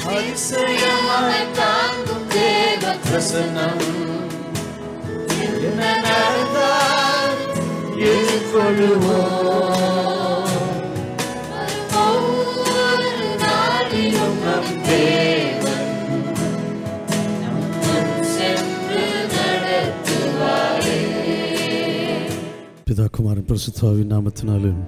அதிசயமாய் தாங்கும் தேவ பிரசன்னம் என்ன நடந்தால் எதிர்கொள்ளுவோம் ஒவ்வொரு நாளிலும் நம் தேவன் நம்முன் சென்று நடத்துவாரே பிதாக்குமாரன் பரிசுத்தாவின் நாமத்தினாலும்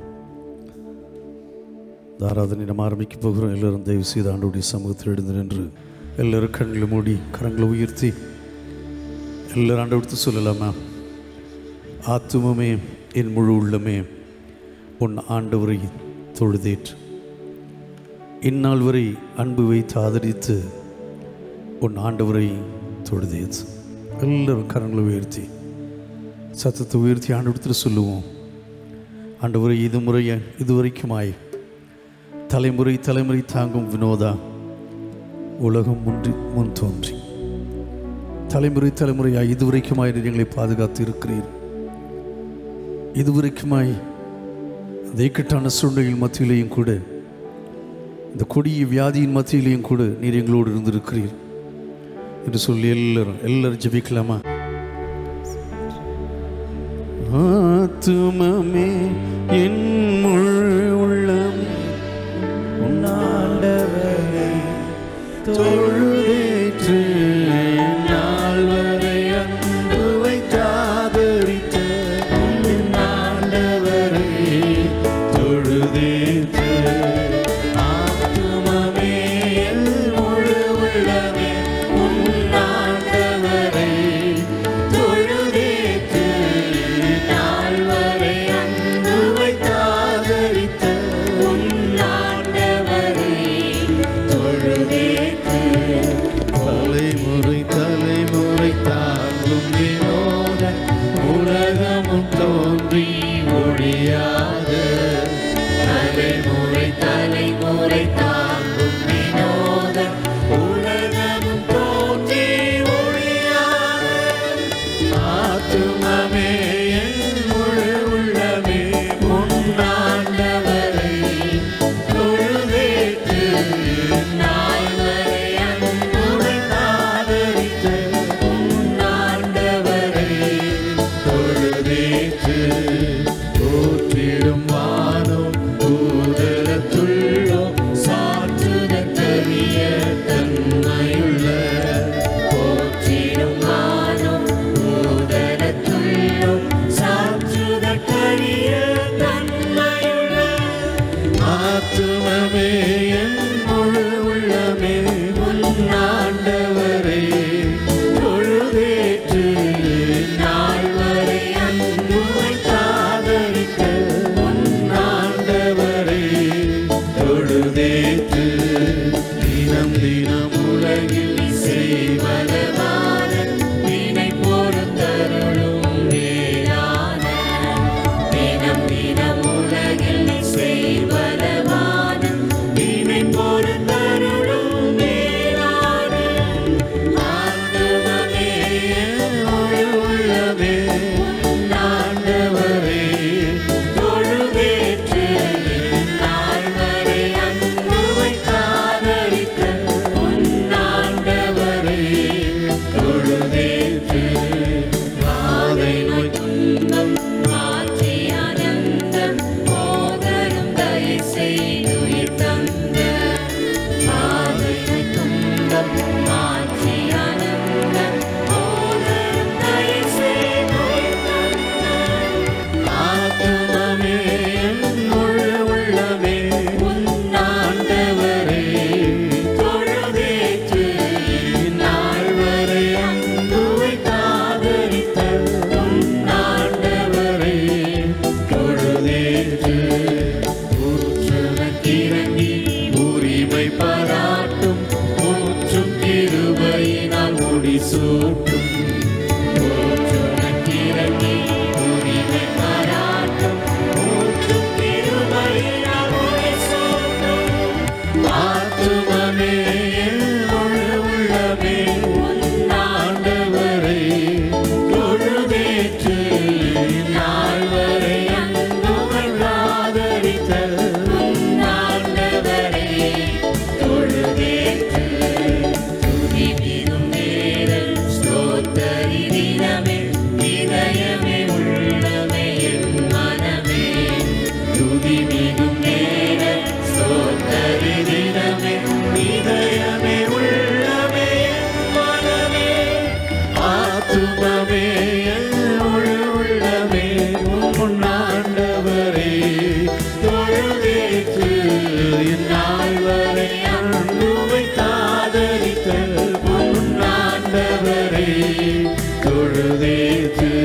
இந்த ஆராதனை நம்ம ஆரம்பிக்க போகிறோம் எல்லாரும் தயவு செய்து ஆண்டோடைய சமூகத்தில் எழுந்து நின்று எல்லாரும் கண்களை மூடி கரங்களை உயர்த்தி எல்லாரும் ஆண்டை எடுத்து சொல்லலாமா ஆத்துமமே என் முழு உள்ளமே உன் ஆண்டவரை தொழுதேற்று இந்நாள் வரை அன்பு வைத்து ஆதரித்து உன் ஆண்டவரை தொழுதேற்று எல்லாரும் கரங்களை உயர்த்தி சத்தத்தை உயர்த்தி ஆண்டவரத்தில் சொல்லுவோம் ஆண்டவரை இது முறை இதுவரைக்குமாய் தலைமுறை தலைமுறை தாங்கும் வினோதா உலகம் முன்றி முன் தோன்றி தலைமுறை தலைமுறையாய் இதுவரைக்குமாய் நீர் எங்களை பாதுகாத்து இருக்கிறீர் இதுவரைக்குமாய் அந்த இக்கட்டான சூழ்நிலையின் மத்தியிலேயும் கூட இந்த கொடிய வியாதியின் மத்தியிலேயும் கூட நீர் எங்களோடு இருந்திருக்கிறீர் என்று சொல்லி எல்லாரும் எல்லாரும் ஜெபிக்கலாமா ஆத்துமமே என் முழு உள்ளம் உன்னாண்டவரை தொழுதேற்று நாள் வரை அன்பு வைத்தாதரித்த உன் ஆண்டவரை தொழுதேற்று ஆத்துமமே என் முழு உள்ளமே உன் ஆண்டவரை தொழுதேற்று நாள் வரை அன்பு வைத்தாதரித்த உன் ஆண்டவரை தொழுதேற்று தலைமுறை தலைமுறை தாங்கும் வினோத உலகமும் தோன்றி ஒழியாத தலைமுறை தலைமுறை தாங்கும் வினோத உலகமும் தோன்றி ஒழியாத ஆத்துமமே என் முழு உள்ளமே உன்னாண்டவரை தொழுதேற்று நாள் வரை அன்புடன் ஆதரித்த உன்னாண்டவரை தொழுதேற்று போற்றிடும் வானம் பூதலத்துள்ளோ சாற்றுதற்கரிய தன்மையுள்ள போற்றிடும் வானம் பூதலத்துள்ளோ சாற்றுதற்கரிய தன்மையுள்ள ஆத்துமமே என் முழு உள்ளமே உன்னாண்டவரை தொழுதேற்று நாள் வரை அன்பு வைத்தாதரித்த உன்னாண்டவரை தொழுதேற்று தினம் தினம் உலகில் செய்வதமான வினை பொறுத்தருளும் வேளான தினம் தினம் உலகில் செய்வதமான வினை பொறுத்தருளும் வேளான ஆண்டவரே முழு உள்ளமே ஆண்டவரே தொழுதேற்று நாள் வரை அன்பு வைத்தாதரித்த உன்னாண்டவரே தொழுதேற்று வாதை நோய் துன்பம் மாற்றி ஆனந்தம் போதரும் தயை செய்துயிர் தந்த வாதை நோய் துன்பம் மாற்றி ஆனந்தம் போதரும் தயை செய்துயிர் தந்த ஆத்துமமே என் முழு உள்ளமே உன்னாண்டவரே தொழுதேற்று நாள் வரை அன்பு வைத்தாதரித்த உன்னாண்டவரே தொழுதேற்று ஊற்றுனக்கிறங்கி உரிமை பாராட்டும் ஊற்றும் கிருபையினால் முடிசூட்டும் ஊற்றுனக்கிறங்கி உரிமை பாராட்டும் ஊற்றும் கிருபையினால் முடிசூட்டும் ஆத்துமமே என் முழு உள்ளமே உன்னாண்டவரை தொழுதேற்று நாள் வரை அன்பு வைத்தாதரித்த உன்னாண்டவரை தொழுதேற்று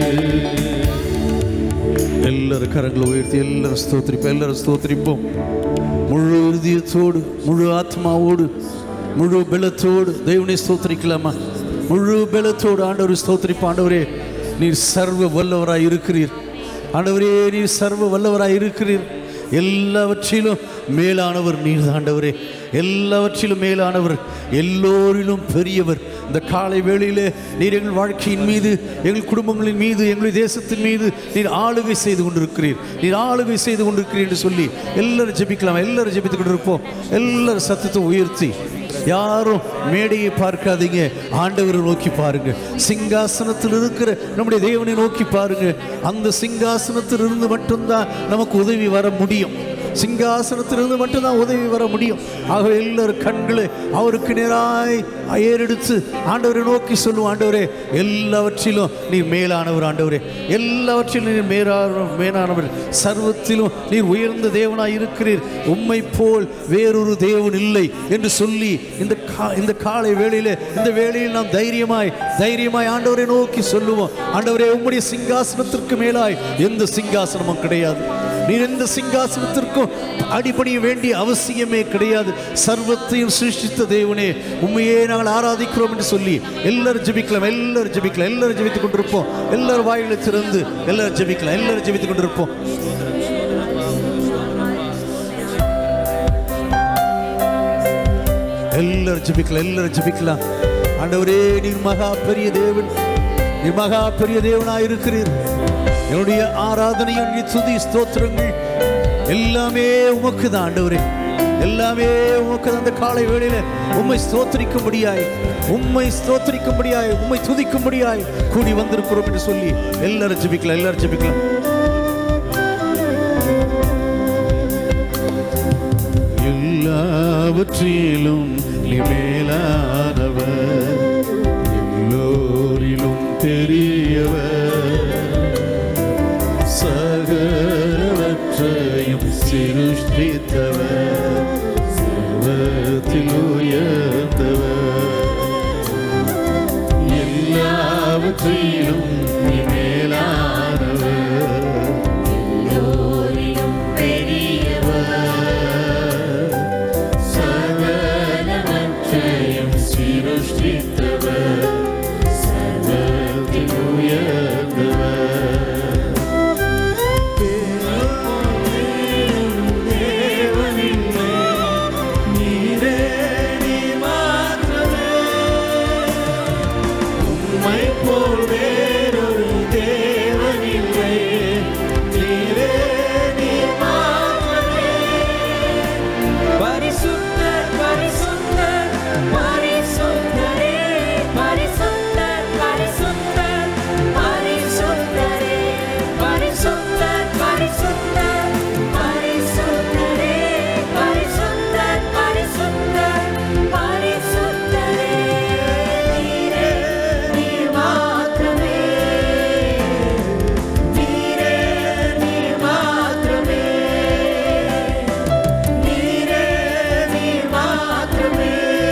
எல்லாரும் கரங்களை உயர்த்தி எல்லாரும் ஸ்தோத்திரிப்போம் எல்லாரும் ஸ்தோத்திரிப்போம் முழு இருதயத்தோடு முழு ஆத்மாவோடு முழு பலத்தோடு தெய்வனை ஸ்தோத்திரிக்கலாமா முழு பலத்தோடு ஆண்டவர் ஸ்தோத்திரிப்போம் ஆண்டவரே நீர் சர்வ வல்லவராய் இருக்கிறீர் ஆண்டவரே நீர் சர்வ வல்லவராய் இருக்கிறீர் எல்லாவற்றிலும் மேலானவர் நீர் ஆண்டவரே எல்லாவற்றிலும் மேலானவர் எல்லோரிலும் பெரியவர் இந்த காலை வேளையிலே நீர் எங்கள் வாழ்க்கையின் மீது எங்கள் குடும்பங்களின் மீது எங்களுடைய தேசத்தின் மீது நீர் ஆளுகை செய்து கொண்டிருக்கிறீர் நீர் ஆளுகை செய்து கொண்டிருக்கிறீர் என்று சொல்லி எல்லாரும் ஜெபிக்கலாம் எல்லாரும் ஜெபித்துக் கொண்டிருப்போம் எல்லாரும் சத்தத்தை உயர்த்தி யாரும் மேடையை பார்க்காதீங்க ஆண்டவரை நோக்கி பாருங்க சிங்காசனத்தில் இருக்கிற நம்முடைய தேவனை நோக்கி பாருங்க அந்த சிங்காசனத்தில் இருந்து மட்டும்தான் நமக்கு உதவி வர முடியும் சிங்காசனத்திலிருந்து மட்டும்தான் உதவி வர முடியும் ஆகவே எல்லாரும் கண்களை அவருக்கு நேராய் ஏறெடுத்து ஆண்டவரை நோக்கி சொல்லுவோம் ஆண்டவரே எல்லாவற்றிலும் நீர் மேலானவர் ஆண்டவரே எல்லாவற்றிலும் நீர் மேலான மேலானவர் சர்வத்திலும் நீர் உயர்ந்த தேவனாய் இருக்கிறீர் உம்மை போல் வேறொரு தேவன் இல்லை என்று சொல்லி இந்த கா இந்த காலை வேளையில இந்த வேளையில் நாம் தைரியமாய் தைரியமாய் ஆண்டவரை நோக்கி சொல்லுவோம் ஆண்டவரே உம்முடைய சிங்காசனத்திற்கு மேலாய் எந்த சிங்காசனமும் கிடையாது நீர் எந்த சிங்காசனத்திற்கும் அடிபணிய வேண்டிய அவசியமே கிடையாது சர்வத்தையும் சிருஷ்டித்த தேவனே உண்மையே நாங்கள் ஆராதிக்கிறோம் என்று சொல்லி எல்லாரும் ஜெபிக்கலாம் எல்லாரும் ஜெபிக்கலாம் எல்லாரும் ஜெபித்துக் கொண்டிருப்போம் எல்லாரும் வாயிலை திறந்து எல்லாரும் ஜெபிக்கலாம் எல்லாரும் ஜெபித்துக் கொண்டிருப்போம் எல்லாரும் ஜெபிக்கலாம் எல்லாரும் ஜெபிக்கலாம் ஆண்டவரே நீர் மகா பெரிய தேவன் நீர் மகா பெரிய தேவனாய் இருக்கிறீர் என்னுடைய ஆராதனையும் நீ துதி ஸ்தோத்திரங்கள் எல்லாமே உமக்கு தான் ஆண்டவரே எல்லாமே உமக்கு தான் அந்த காலை வேளையில உம்மை ஸ்தோத்திரிக்கும்படியாய் உம்மை ஸ்தோத்திரிக்கும்படியாய் உம்மை துதிக்கும்படியாய் கூடி வந்திருக்கிறோம் என்று சொல்லி எல்லாரும் ஜெபிக்கலாம் எல்லாரும் ஜெபிக்கலாம் எல்லாவற்றிலும் நீ மேலானவர் எல்லோரிலும் பெரியவர் சகலவற்றையும் சிருஷ்டித்தவர் சர்வத்தில் உயர்ந்தவர் எல்லாவற்றிலும் நீ மேலானவர் எல்லோரிலும் பெரியவர் சகலவற்றையும் சிருஷ்டித்தவர் சர்வத்தில் உயர்ந்தவர் தேவனில்லை நீரே நீ மாத்திரமே உம்மை போல் வேறொரு தேவனில்லை நீரே நீ மாத்திரமே பரிசுத்தர் பரிசுத்தர் பரிசுத்தரே பரிசுத்தர் பரிசுத்தர் பரிசுத்தரே பரிசுத்தர் பரிசுத்தர் பரிசுத்தரே பரிசுத்தர் பரிசுத்தர் பரிசுத்தரே நீரே நீர் மாத்திரமே நீரே நீர் மாத்திரமே நீரே நீர் மாத்திரமே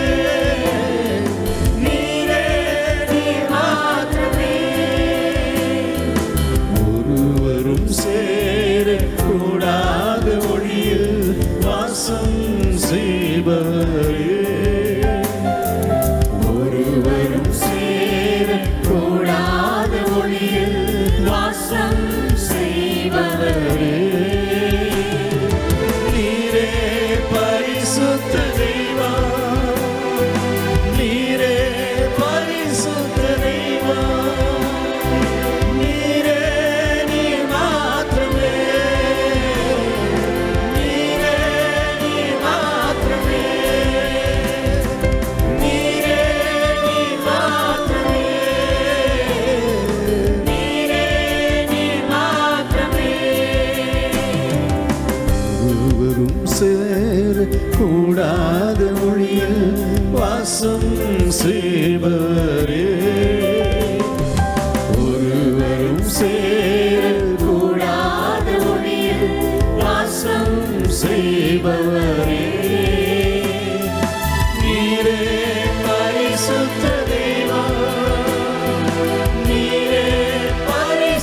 நீரே நீர் மாத்திரமே ஒருவரும் சேர கூடாத ஒளியில் வாசம் செய்பவரே ஒருவரும் சேர கூடாத ஒளியில் வாசம் செய்பவரே நீரே பரிசுத்த தெய்வம் நீரே பரிசுத்த தெய்வம் நீரே நீ மாத்திரமே நீரே நீ மாத்திரமே நீரே நீ மாத்திரமே நீரே நீர் மாத்திரமே ஒருவரும் சேர கூடாத மொழியில் வாசம் செய்பவரே ஒருவரும் சேர கூடாத மொழியில் வாசம் செய்பவரே நீரே பரிசுத்த தெய்வம் நீரே பரிசுத்த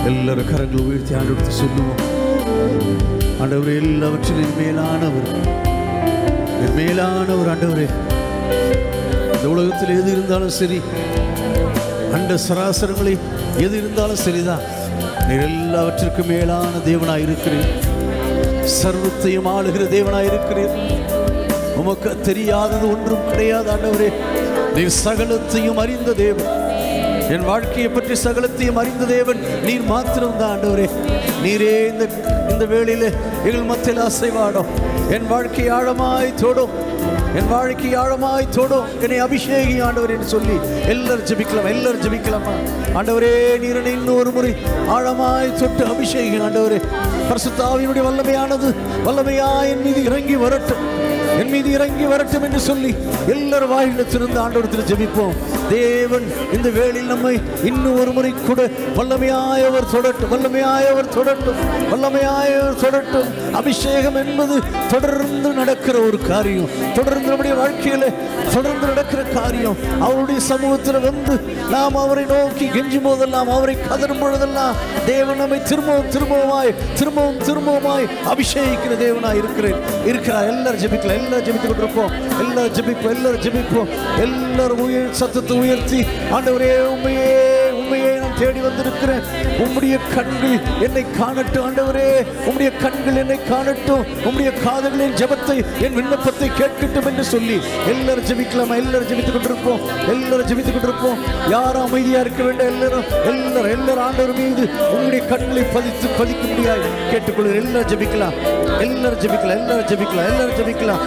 எல்லாரும் கரங்களை உயர்த்தி ஆண்டு சொல்லுவோம் ஆண்டவரே எல்லாவற்றிலும் மேலானவர் என் மேலானவர் ஆண்டவரே இந்த உலகத்தில் எது இருந்தாலும் சரி அண்ட சராசரங்களை எது இருந்தாலும் சரிதான் நீர் எல்லாவற்றிற்கும் மேலான தேவனாய் இருக்கிறீர் சர்வத்தையும் ஆளுகிற தேவனாய் இருக்கிறீர் உமக்கு தெரியாதது ஒன்றும் கிடையாது ஆண்டவரே நீர் சகலத்தையும் அறிந்த தேவன் என் வாழ்க்கையை பற்றி சகலத்தையும் அறிந்த தேவன் நீர் மாத்திரம்தான் ஆண்டவரே நீரே இந்த இந்த வேளையில எங்கள் மத்தியில் அசைவாடும் என் வாழ்க்கை ஆழமாய் தொடும் என் வாழ்க்கை ஆழமாய் தொடும் என்னை அபிஷேகி ஆண்டவர் என்று சொல்லி எல்லாரும் ஜெபிக்கலாம் எல்லாரும் ஜெபிக்கலாமா ஆண்டவரே நீர் என்னை இன்னும் ஒரு முறை ஆழமாய் தொட்டு அபிஷேகி ஆண்டவரே பரிசுத்தாவினுடைய வல்லமையானது வல்லமையா என் மீது இறங்கி வரட்டும் என் மீது இறங்கி வரட்டும் என்று சொல்லி எல்லாரும் வாயில திறந்து ஆண்டவரத்தில் ஜெபிப்போம் தேவன் இந்த வேளையில் நம்மை இன்னும் ஒரு முறை கூட வல்லமையாயவர் தொடட்டும் வல்லமையாயவர் தொடட்டும் வல்லமையாயவர் தொடட்டும் அபிஷேகம் என்பது தொடர்ந்து நடக்கிற ஒரு காரியம் தொடர்ந்து நம்முடைய வாழ்க்கையில தொடர்ந்து நடக்கிற காரியம் அவருடைய சமூகத்தில் வந்து நாம் அவரை நோக்கி கெஞ்சும் போதெல்லாம் அவரை கதரும் பொழுதெல்லாம் தேவன் நம்மை திரும்பவும் திரும்பவுமாய் திரும்பவும் திரும்பவுமாய் அபிஷேகிக்கிற தேவனாய் இருக்கிறேன் இருக்கிறார் எல்லாரும் ஜெபிக்கலாம் எல்லாரும் ஜெபித்து கொண்டிருப்போம் எல்லாரும் ஜெபிப்போம் எல்லாரும் ஜெபிப்போம் எல்லாரும் உயர் சத்தத்தை உயர்த்தி ஆண்டவரே உண்மையே உண்மையே நான் தேடி வந்திருக்கிறேன் உம்முடைய கண்கள் என்னை காணட்டும் ஆண்டவரே உம்முடைய கண்கள் என்னை காணட்டும் உம்முடைய காதுகளின் ஜெபத்தை என் விண்ணப்பத்தை கேட்கட்டும் என்று சொல்லி எல்லாரும் ஜெபிக்கலாமா எல்லாரும் ஜெபித்துக் கொண்டிருப்போம் எல்லாரும் ஜெபித்துக் கொண்டிருப்போம் யாரும் அமைதியா இருக்க வேண்டாம் எல்லாரும் எல்லாரும் எல்லாரும் ஆண்டவர் மீது உங்களுடைய கண்களை பதித்து பதிக்க முடியாது கேட்டுக்கொள்ள எல்லாரும் ஜெபிக்கலாம் எல்லாரும் ஜெபிக்கலாம் எல்லாரும் ஜெபிக்கலாம் எல்லாரும் ஜெபிக்கலாம்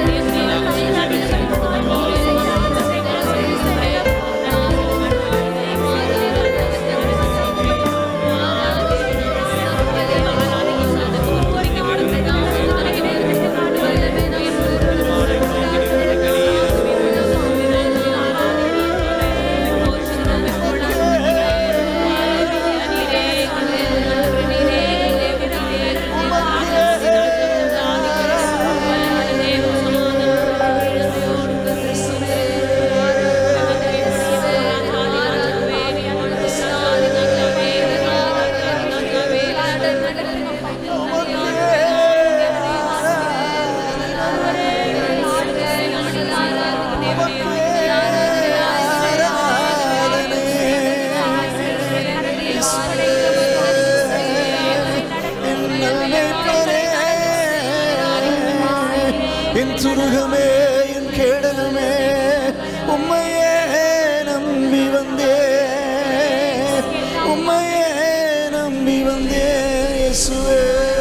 என் துருகமே என் கேடனமே உம்மையே நம்பி வந்தே உம்மையே நம்பி வந்தே இயேசுவே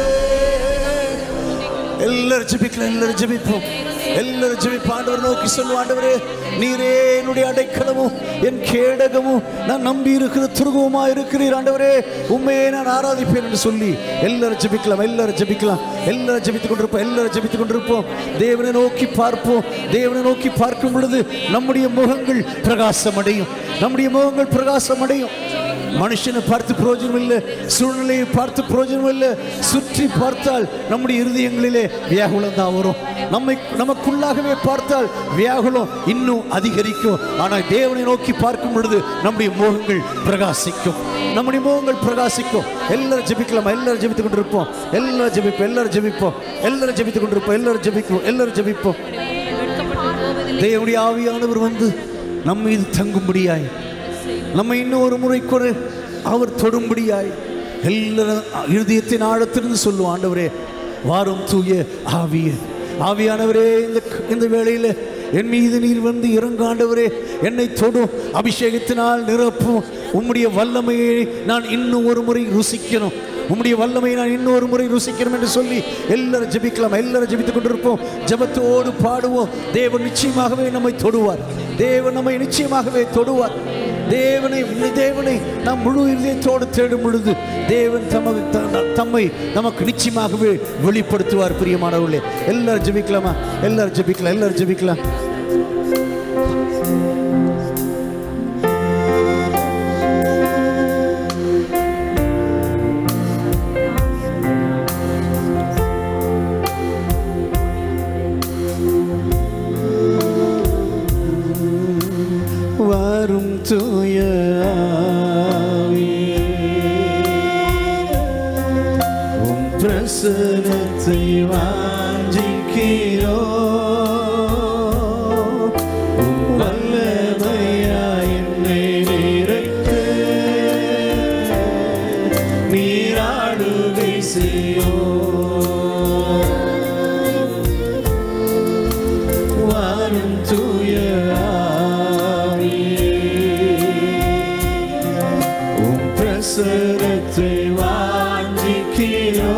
எல்லாரும் ஜெபிக்கலாம் எல்லாரும் ஜெபிப்போம் எல்லாரும் ஜெபிப்போம் ஆண்டவர் நோக்கி சொல்லுவோம் ஆண்டவரே நீரே என்னுடைய அடைக்கலமும் என் கேடகமும் நான் நம்பி இருக்கிற துருகவுமா இருக்கிறீர் ஆண்டவரே உண்மையே நான் ஆராதிப்பேன் என்று சொல்லி எல்லாரும் ஜெபிக்கலாம் எல்லாரும் ஜெபிக்கலாம் எல்லாரும் ஜெபித்துக் கொண்டிருப்போம் எல்லாரும் ஜெபித்துக் கொண்டிருப்போம் தேவனை நோக்கி பார்ப்போம் தேவனை நோக்கி பார்க்கும் பொழுது நம்முடைய முகங்கள் பிரகாசம் அடையும் நம்முடைய முகங்கள் பிரகாசம் அடையும் மனுஷனை பார்த்து பிரயோஜனம் இல்லை சூழ்நிலையை பார்த்து பிரயோஜனம் இல்லை சுற்றி பார்த்தால் நம்முடைய இருதயங்களிலே வியாகுலம் தான் வரும் நம்மை நமக்குள்ளாகவே பார்த்தால் வியாகுலம் இன்னும் அதிகரிக்கும் ஆனால் தேவனை நோக்கி பார்க்கும் பொழுது நம்முடைய முகங்கள் பிரகாசிக்கும் நம்முடைய முகங்கள் பிரகாசிக்கும் எல்லாரும் ஜெபிக்கலாம் எல்லாரும் ஜெபித்துக் கொண்டிருப்போம் எல்லாரும் ஜெபிப்போம் எல்லாரும் ஜெபிப்போம் எல்லாரும் ஜெபித்துக் கொண்டிருப்போம் எல்லாரும் ஜெபிப்போம் எல்லாரும் ஜெபிப்போம் தேவனுடைய ஆவியானவர் வந்து நம்ம மீது தங்கும்படியாய் நம்ம இன்னும் ஒரு முறை கூட அவர் தொடும்படியாய் எல்லாரும் இருதயத்தின் ஆழத்திலிருந்து சொல்லுவோம் ஆண்டவரே வாரும் தூய ஆவியே ஆவியானவரே இந்த இந்த வேளையில் என் மீது நீர் வந்து இறங்கு ஆண்டவரே என்னை தொடும் அபிஷேகத்தினால் நிரப்பும் உம்முடைய வல்லமையை நான் இன்னும் ஒரு முறை ருசிக்கணும் உம்முடைய வல்லமையை நான் இன்னும் ஒரு முறை ருசிக்கணும் என்று சொல்லி எல்லாரும் ஜெபிக்கலாம் எல்லாரும் ஜெபித்துக் கொண்டிருப்போம் ஜெபத்தோடு பாடுவோம் தேவன் நிச்சயமாகவே நம்மை தொடுவார் தேவன் நம்மை நிச்சயமாகவே தொடுவார் தேவனை தேவனை நாம் முழு இதயத்தோடு தேடும் பொழுது தேவன் தமக்கு த- தம்மை நமக்கு நிச்சயமாகவே வெளிப்படுத்துவார் பிரியமானவர்களே எல்லாரும் ஜெபிக்கலாமா எல்லாரும் ஜெபிக்கலாம் எல்லாரும் ஜெபிக்கலாம் வரும் தூய ஆவியே. பிரசனத்தை வாஞ்சிக்கிறோ உம் வல்லமையா என்னை நிறைத்து நீராடுகை செய்யோ வாரும் தூய ஆவியே உம் பிரசனத்தை வாஞ்சிக்கிறோ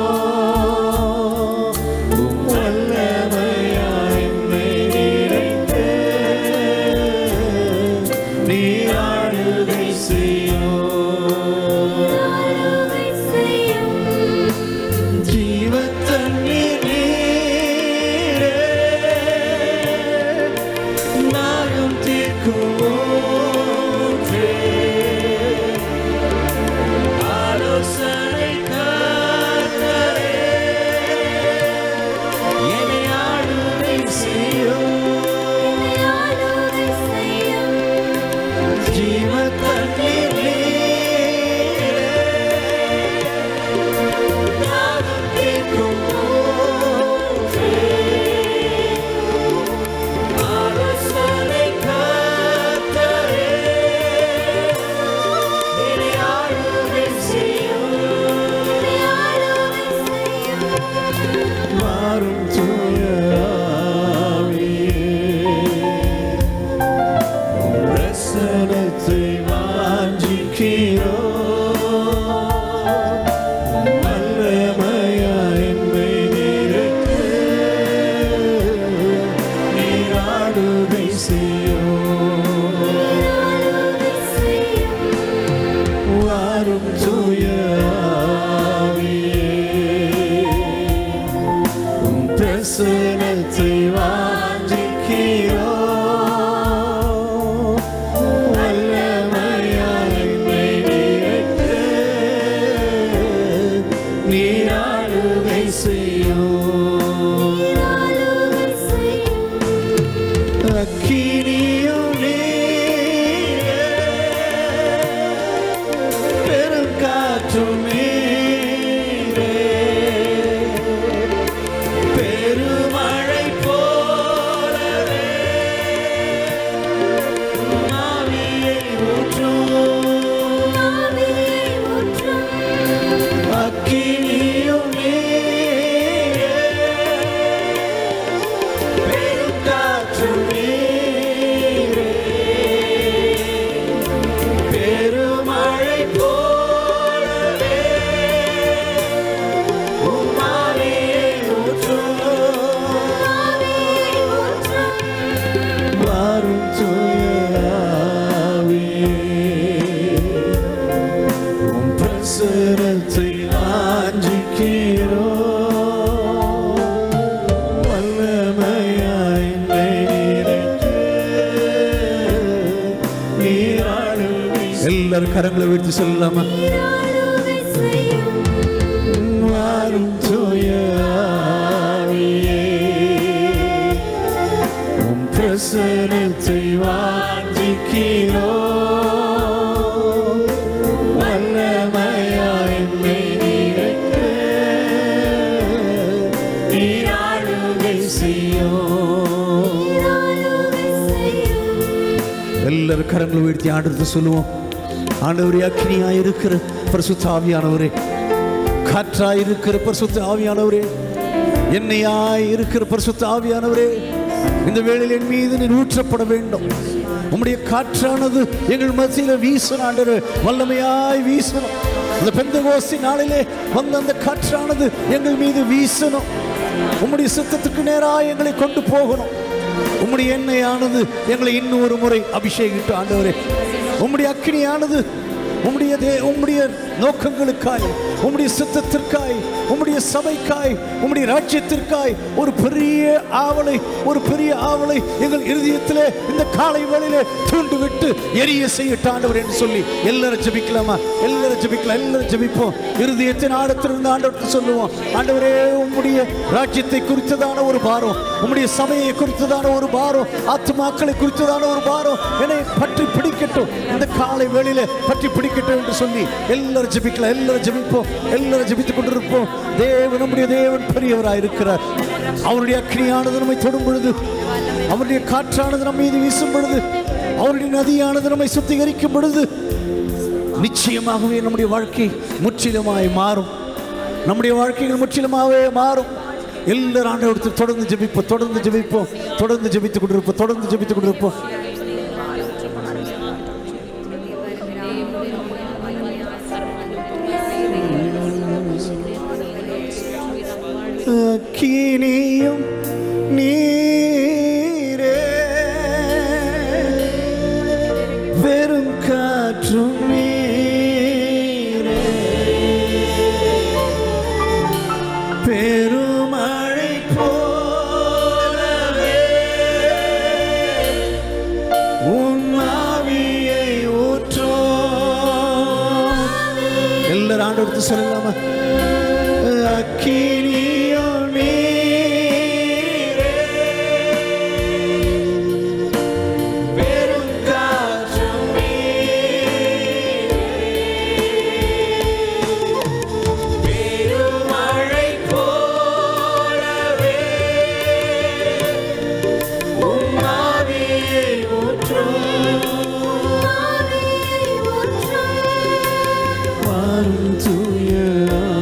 உம் வல்லமையாய் என்னை நிறைத்து நீராடுகை செய்யோ ஜீவத்தண்ணீர் நீரே நாகம் தீர்க்கும் ஊற்றே. ஆலோசனை கர்த்தரே, என்னை ஆளுகை செய்யும். ஜீவத்தண்ணீர் நீரே, நாகம் தீர்க்கும் ஊற்றே. ஆலோசனை கர்த்தரே, என்னை ஆளுகை செய்யும். மாறும் தூய ஆவியே, உம் பிரசன்னத்தை வாஞ்சிக்கிறோம். வல்லமையாய் என்னை நிறைத்து, நீராடுகை செய்யும். வாரும் தூய ஆவியே, உம் பிரசன்னத்தை வாஞ்சிக்கிறோம். வல்லமையாய் என்னை நிறைத்து, நீராடுகை செய்யும். அக்கினியும் நீரே, பெருங்காற்றும் நீரே, பெருமழை போலவே ஆவியை ஊற்றும். அக்கினியும் நீரே, பெருங்காற்றும் நீரே, பெருமழை போலவே உம் ஆவியை ஊற்றும். வாரும் தூய ஆவியே, உம் பிரசனத்தை வாஞ்சிக்கிறோம். வல்லமையாய் என்னை நிறைத்து, நீராளுகை எல்லாரும் கரங்களை வீழ்த்தி சொல்லலாமா வாரும் தூய ஆவியே, உம் பிரசனத்தை வாஞ்சிக்கிறோம். வல்லமையாய் என்னை நிறைத்து, நீராளுகை செய்யும். எல்லாரும் கரங்களை வீழ்த்தி ஆடுறது சொல்லுவோம் ஆண்டவரே அக்னியாய் இருக்கிற பரிசுத்த ஆவியானவரே காற்றாய் இருக்கிற பரிசுத்த ஆவியானவரே எண்ணெயாய் இருக்கிற பரிசுத்த ஆவியானவரே இந்த வேளையில் என் மீது நீர் ஊற்றப்பட வேண்டும் உம்முடைய காற்றானது எங்கள் மத்தியில் வீசணும் ஆண்டவரே வல்லமையாய் வீசணும் இந்த பெந்தகோஸ்தி நாளிலே வந்த அந்த காற்றானது எங்கள் மீது வீசணும் உம்முடைய சித்தத்துக்கு நேராக எங்களை கொண்டு போகணும் உம்முடைய எண்ணெயானது எங்களை இன்னும் ஒரு முறை அபிஷேகிட்டு ஆண்டவரே உம்முடைய அக்கினியானது உம்முடைய தே- உம்முடைய நோக்கங்களுக்காய் உம்முடைய சித்தத்திற்காய் உம்முடைய சபைக்காய் உம்முடைய ராஜ்யத்திற்காய் ஒரு பெரிய ஆவலை ஒரு பெரிய ஆவலை எங்கள் இருதயத்திலே இந்த காலை வேளையிலே தூண்டு விட்டு எரிய செய்யட்ட ஆண்டவர் என்று சொல்லி எல்லாரும் ஜெபிக்கலாமா எல்லாரும் ஜெபிக்கலாம் எல்லாரும் ஜெபிப்போம் இருதயத்தின் ஆழத்திலிருந்து ஆண்டவர்கிட்ட சொல்லுவோம் ஆண்டவரே உம்முடைய ராஜ்யத்தை குறித்ததான ஒரு பாரம் உம்முடைய சபையை குறித்ததான ஒரு பாரம் ஆத்துமாக்களை குறித்ததான ஒரு பாரம் என்னை பற்றி பற்றி பிடிக்கட்டும் இந்த காலை வேளையில பற்றி பிடிக்கட்டும் என்று சொல்லி எல்லாரும் ஜெபிக்கலாம் எல்லாரும் ஜெபிப்போம் எல்லாரும் ஜெபித்துக் கொண்டிருப்போம் தேவன் நம்முடைய தேவன் பெரியவராய் இருக்கிறார் அவருடைய அக்னியானது நம்மை தொடும் பொழுது அவருடைய காற்றானது நம்ம மீது வீசும் பொழுது அவருடைய நதியானது நம்மை சுத்திகரிக்கும் பொழுது நிச்சயமாகவே நம்முடைய வாழ்க்கை முற்றிலுமாய் மாறும் நம்முடைய வாழ்க்கைகள் முற்றிலுமாகவே மாறும் எல்லாரும் ஆண்டவரத்தை தொடர்ந்து ஜெபிப்போம் தொடர்ந்து ஜெபிப்போம் தொடர்ந்து ஜெபித்துக் கொண்டிருப்போம் தொடர்ந்து ஜெபித்துக் கொண்டிருப்போம் அக்கினியும் நீரே வெறும் காற்றும் நீரே பெருமழை போலவே உன் ஆவியை ஊற்றும் எல்லாரும் ஆண்டவர்த்து சொல்லலாமா அக்கினியோ நீரே வெறும் காற்றும் பெருமழை போலவே உம் ஆவியை ஊற்றும் வாரும் தூய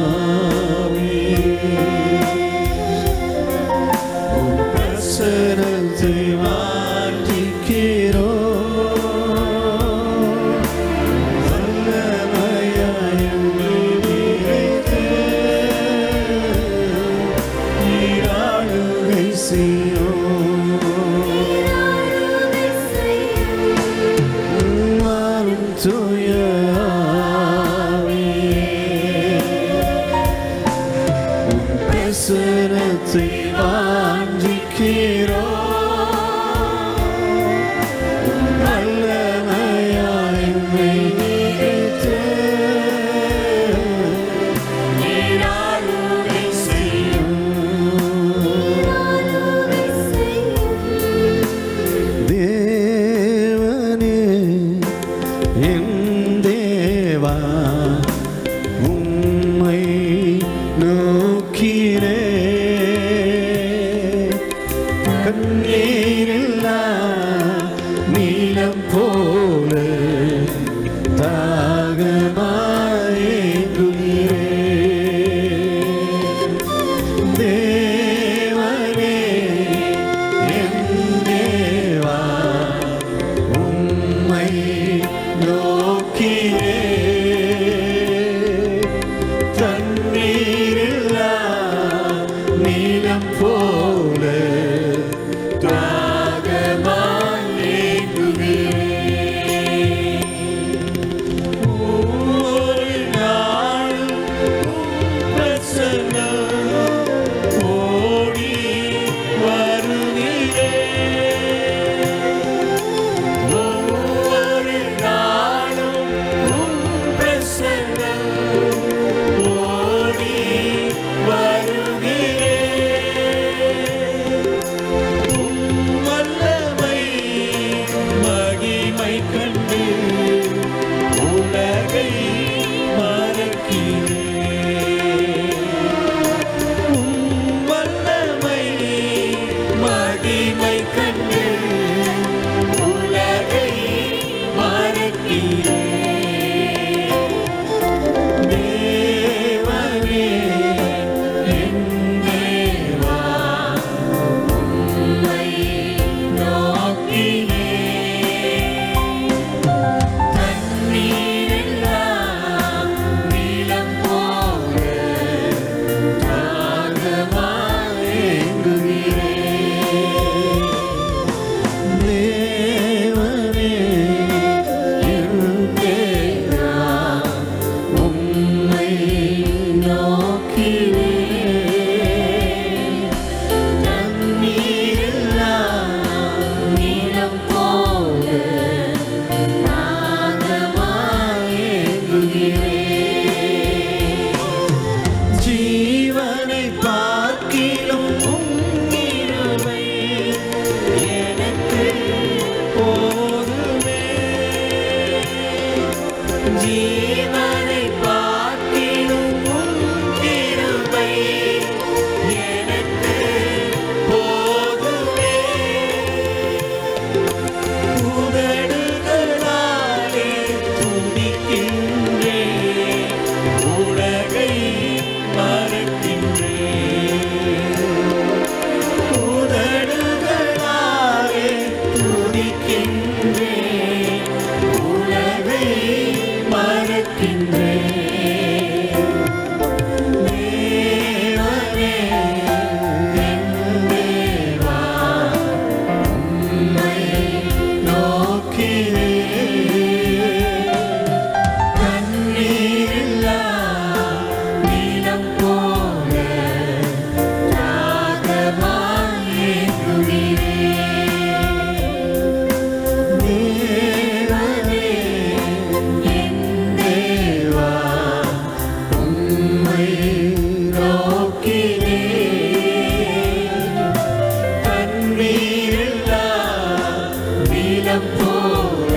நீலம் போல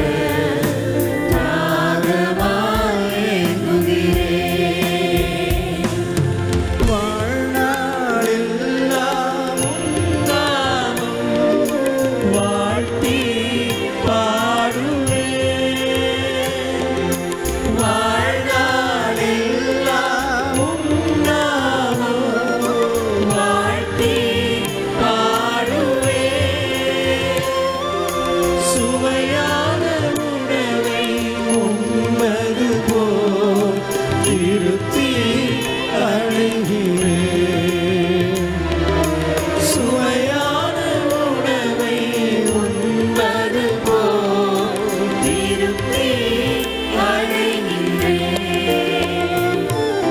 தாகமாய் ஏங்குகிறேன். வாழ்நாளெல்லாம் உம் நாமம் வாழ்த்தி பாடுவேன். வாழ்நாளெல்லாம் உம் நாமம் வாழ்த்தி பாடுவேன். சுவையான உணவை உண்பது போல் திருப்தி அடைகிறேன் சுவையான உணவை உண்பது போல் திருப்தி அடைகிறேன்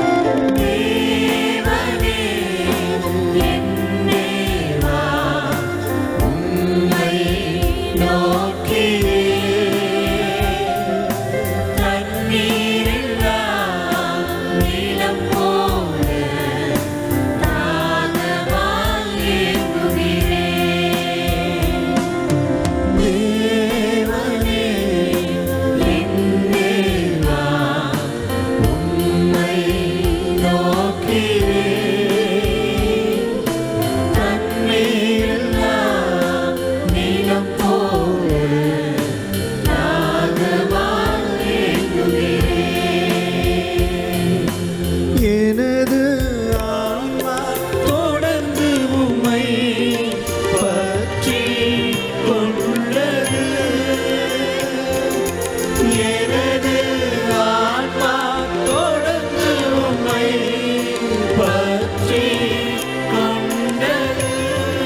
தேவனே என் தேவா உம்மை நோக்கிறேன். தண்ணீரெல்லாம் நீலம் போல தாகமாய் ஏங்குகிறேன். தேவனே, என் தேவா, உம்மை நோக்கிறேன். தண்ணீரெல்லாம் நீலம் போல தாகமாய் ஏங்குகிறேன். எனது ஆன்மா தொடர்ந்து உம்மை பற்றி கொண்டது எனது ஆன்மா தொடர்ந்து உம்மை பற்றி கொண்டது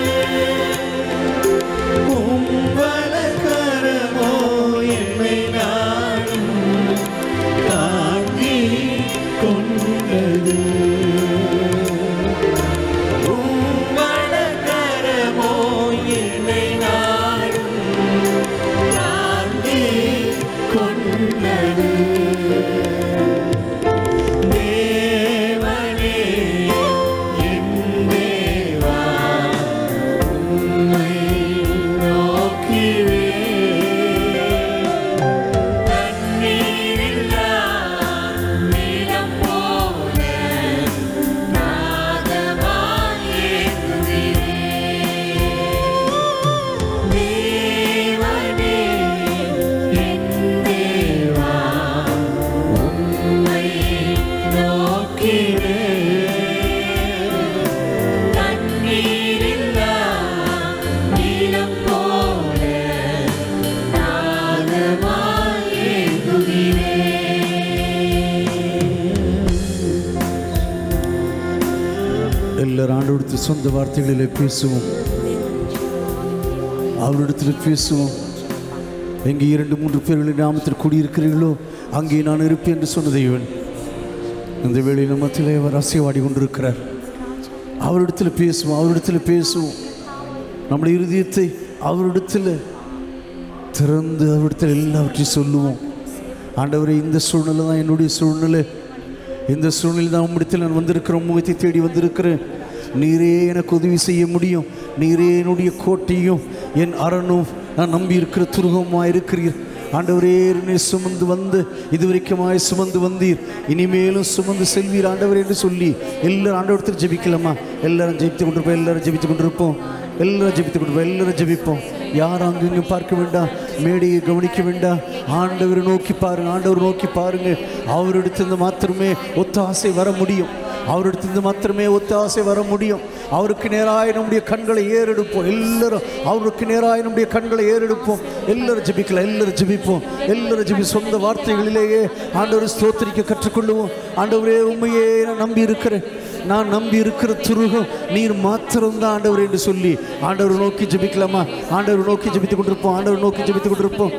உம்பலகரமோ என்னை நாடும் தாங்கி கொண்டது உம்பலகரமோ என்னை நாடும் தாங்கி கொண்டது தேவனே என் தேவா உம்மை நோக்கிறேன். தண்ணீரெல்லாம் நீலம் போல தாகமாய் ஏங்குகிறேன். தேவனே, என் தேவா, உம்மை நோக்கிறேன். தண்ணீரெல்லாம் நீலம் போல தாகமாய் ஏங்குகிறேன். எல்லாரும் ஆண்டோடுத்து சொந்த வார்த்தைகளிலே பேசுவோம் அவரிடத்தில் பேசுவோம் எங்கே இரண்டு மூன்று பேர்களின் நாமத்தில் குடியிருக்கிறீர்களோ அங்கே நான் இருப்பேன் என்று சொன்ன தேவன் இந்த வேளையில் மத்தியிலே அவர் அசைவாடி கொண்டிருக்கிறார் அவரிடத்தில் பேசுவோம் அவரிடத்தில் பேசுவோம் நம்முடைய இருதயத்தை அவரிடத்தில் திறந்து அவரிடத்தில் எல்லாவற்றையும் சொல்லுவோம் ஆண்டவரே இந்த சூழ்நிலை தான் என்னுடைய சூழ்நிலை இந்த சூழ்நிலை தான் உம்மிடத்தில் நான் வந்திருக்கிறேன் முகத்தை தேடி வந்திருக்கிறேன் நீரே எனக்கு உதவி செய்ய முடியும் நீரே என்னுடைய கோட்டையும் என் அரணும் நான் நம்பி இருக்கிற துருகமாக இருக்கிறீர் ஆண்டவரே என்னை சுமந்து வந்து இதுவரைக்குமாய் சுமந்து வந்தீர் இனிமேலும் சுமந்து செல்வீர் ஆண்டவர் என்று சொல்லி எல்லாரும் ஆண்டவரத்தில் ஜெபிக்கலாமா எல்லாரும் ஜெபித்து கொண்டிருப்போம் எல்லாரும் ஜெபித்து கொண்டிருப்போம் எல்லாரும் ஜெபித்து கொண்டிருப்போம் எல்லாரும் ஜெபிப்போம் யாரும் அங்கங்கும் பார்க்க வேண்டாம் மேடையை கவனிக்க வேண்டாம் ஆண்டவரை நோக்கி பாருங்க ஆண்டவர் நோக்கி பாருங்க அவரிடத்திலிருந்து மாத்திரமே ஒத்தாசை வர முடியும் அவரிடத்திலிருந்து மாத்திரமே ஒத்தாசை வர முடியும் அவருக்கு நேராய் நம்முடைய கண்களை ஏறெடுப்போம் எல்லாரும் அவருக்கு நேராய் நம்முடைய கண்களை ஏறெடுப்போம் எல்லாரும் ஜெபிக்கலாம் எல்லாரும் ஜெபிப்போம் எல்லாரும் ஜெபி சொந்த வார்த்தைகளிலேயே ஆண்டவர் ஸ்தோத்திரிக்க கற்றுக்கொள்ளுவோம் ஆண்டவரே உண்மையே நான் நம்பி இருக்கிறேன் நான் நம்பி இருக்கிற துருகம் நீர் மாத்திரம்தான் ஆண்டவர் என்று சொல்லி ஆண்டவர் நோக்கி ஜெபிக்கலாமா ஆண்டவர் நோக்கி ஜெபித்துக் கொண்டிருப்போம் ஆண்டவர் நோக்கி ஜெபித்துக் கொண்டிருப்போம்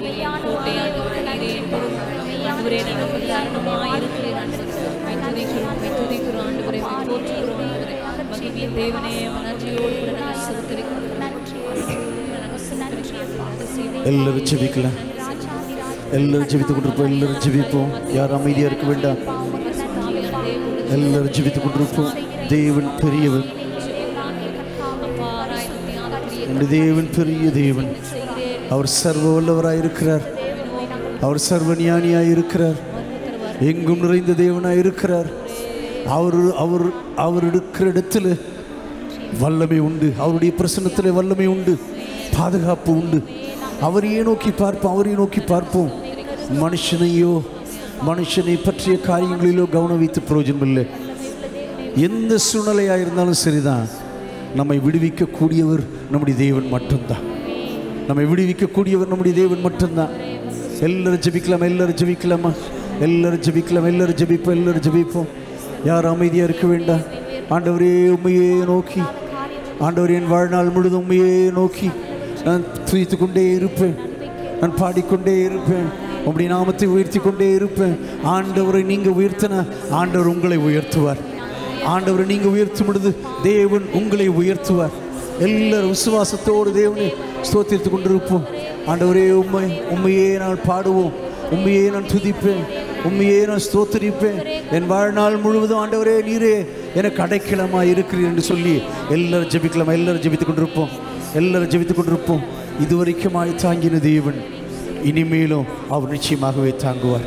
எல்லாரும் ஜெபிக்கலாம் எல்லாரும் ஜெபித்துக் கொண்டிருப்போம் எல்லாரும் ஜெபிப்போம் யாரும் அமைதியா இருக்க வேண்டாம் எல்லாரும் ஜெபித்துக் கொண்டிருப்போம் தேவன் பெரியவன் என் தேவன் பெரிய தேவன் அவர் சர்வ வல்லவராய் இருக்கிறார் அவர் சர்வ ஞானியாய் இருக்கிறார் எங்கும் நிறைந்த தேவனாய் இருக்கிறார் அவர் அவர் அவர் இருக்கிற இடத்துல வல்லமை உண்டு அவருடைய பிரசன்னத்தில் வல்லமை உண்டு பாதுகாப்பு உண்டு அவரையே நோக்கி பார்ப்போம் அவரையே நோக்கி பார்ப்போம் மனுஷனையோ மனுஷனை பற்றிய காரியங்களிலோ கவனம் வைத்து பிரயோஜனம் இல்லை எந்த சூழ்நிலையாக இருந்தாலும் சரிதான் நம்மை விடுவிக்கக்கூடியவர் நம்முடைய தேவன் மட்டும்தான் நம்மை விடுவிக்கக்கூடியவர் நம்முடைய தேவன் மட்டும்தான் எல்லாரும் ஜெபிக்கலாமா எல்லாரும் ஜெபிக்கலாமா எல்லாரும் ஜெபிக்கலாம் எல்லாரும் ஜெபிப்போம் எல்லாரும் ஜெபிப்போம் யார் அமைதியாக இருக்க வேண்டாம் ஆண்டவரே உண்மையே நோக்கி ஆண்டவர் என் வாழ்நாள் முழுதும் உண்மையே நோக்கி நான் துதித்து கொண்டே இருப்பேன் நான் பாடிக்கொண்டே இருப்பேன் உம்முடைய நாமத்தை உயர்த்தி கொண்டே இருப்பேன் ஆண்டவரை நீங்கள் உயர்த்தின ஆண்டவர் உங்களை உயர்த்துவார் ஆண்டவரை நீங்கள் உயர்த்தும் பொழுது தேவன் உங்களை உயர்த்துவார் எல்லாரும் விசுவாசத்தோடு தேவனை ஸ்தோத்திரித்து கொண்டிருப்போம் ஆண்டவரே உண்மை உண்மையே நான் பாடுவோம் உண்மையே நான் துதிப்பேன் உண்மையே நான் ஸ்தோத்தரிப்பேன் என் வாழ்நாள் முழுவதும் ஆண்டவரே நீரே எனக்கு அடைக்கலமா இருக்கிறீர் என்று சொல்லி எல்லாரும் ஜெபிக்கலாமா எல்லாரும் ஜெபித்துக் கொண்டிருப்போம் எல்லாரும் ஜெபித்துக் கொண்டிருப்போம் இதுவரைக்குமாய் தாங்கின தேவன் இனிமேலும் அவர் நிச்சயமாகவே தாங்குவார்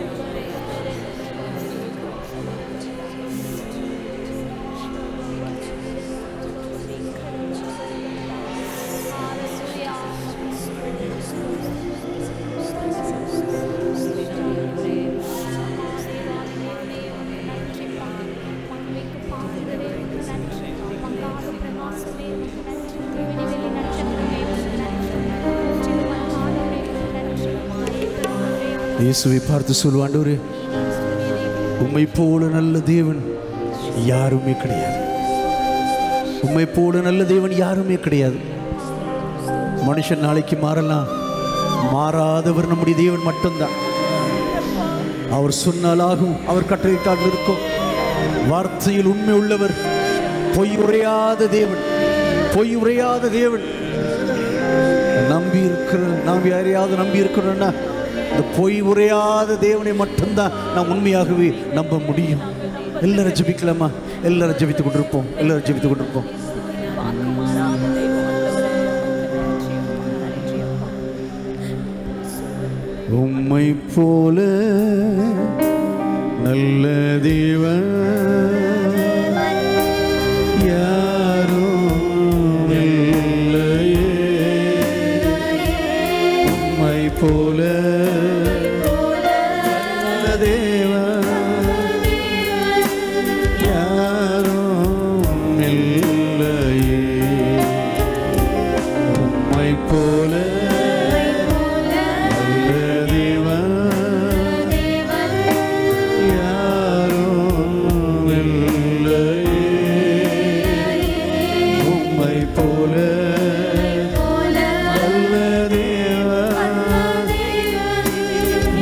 இயேசுவை பார்த்து சொல்லுவாண்டவரே உம்மை போல நல்ல தேவன் யாருமே கிடையாது உம்மை போல நல்ல தேவன் யாருமே கிடையாது மனுஷன் நாளைக்கு மாறலாம் மாறாதவர் நம்முடைய தேவன் மட்டும்தான் அவர் சொன்னால் ஆகும் அவர் கட்டளையிட்டால் இருக்கும் வார்த்தையில் உண்மை உள்ளவர் பொய் உரையாத தேவன் பொய் உரையாத தேவன் நம்பி இருக்கிற நாம் யாரையாவது நம்பி இருக்கிறோம்னா இந்த பொய் உரையாத தேவனை மட்டும்தான் நாம் உண்மையாகவே நம்ப முடியும் எல்லாரும் ஜெபிக்கலாமா எல்லாரும் ஜெபித்துக் கொண்டிருப்போம் எல்லாரும் ஜெபித்துக் கொண்டிருப்போம் உம்மை போல நல்ல தேவன் யாரும் இல்லையே உம்மை போல நல்ல தேவன் யாரும் இல்லையே உம்மை போல நல்ல தேவன் யாரும் இல்லையே உம்மை போல நல்ல தேவன்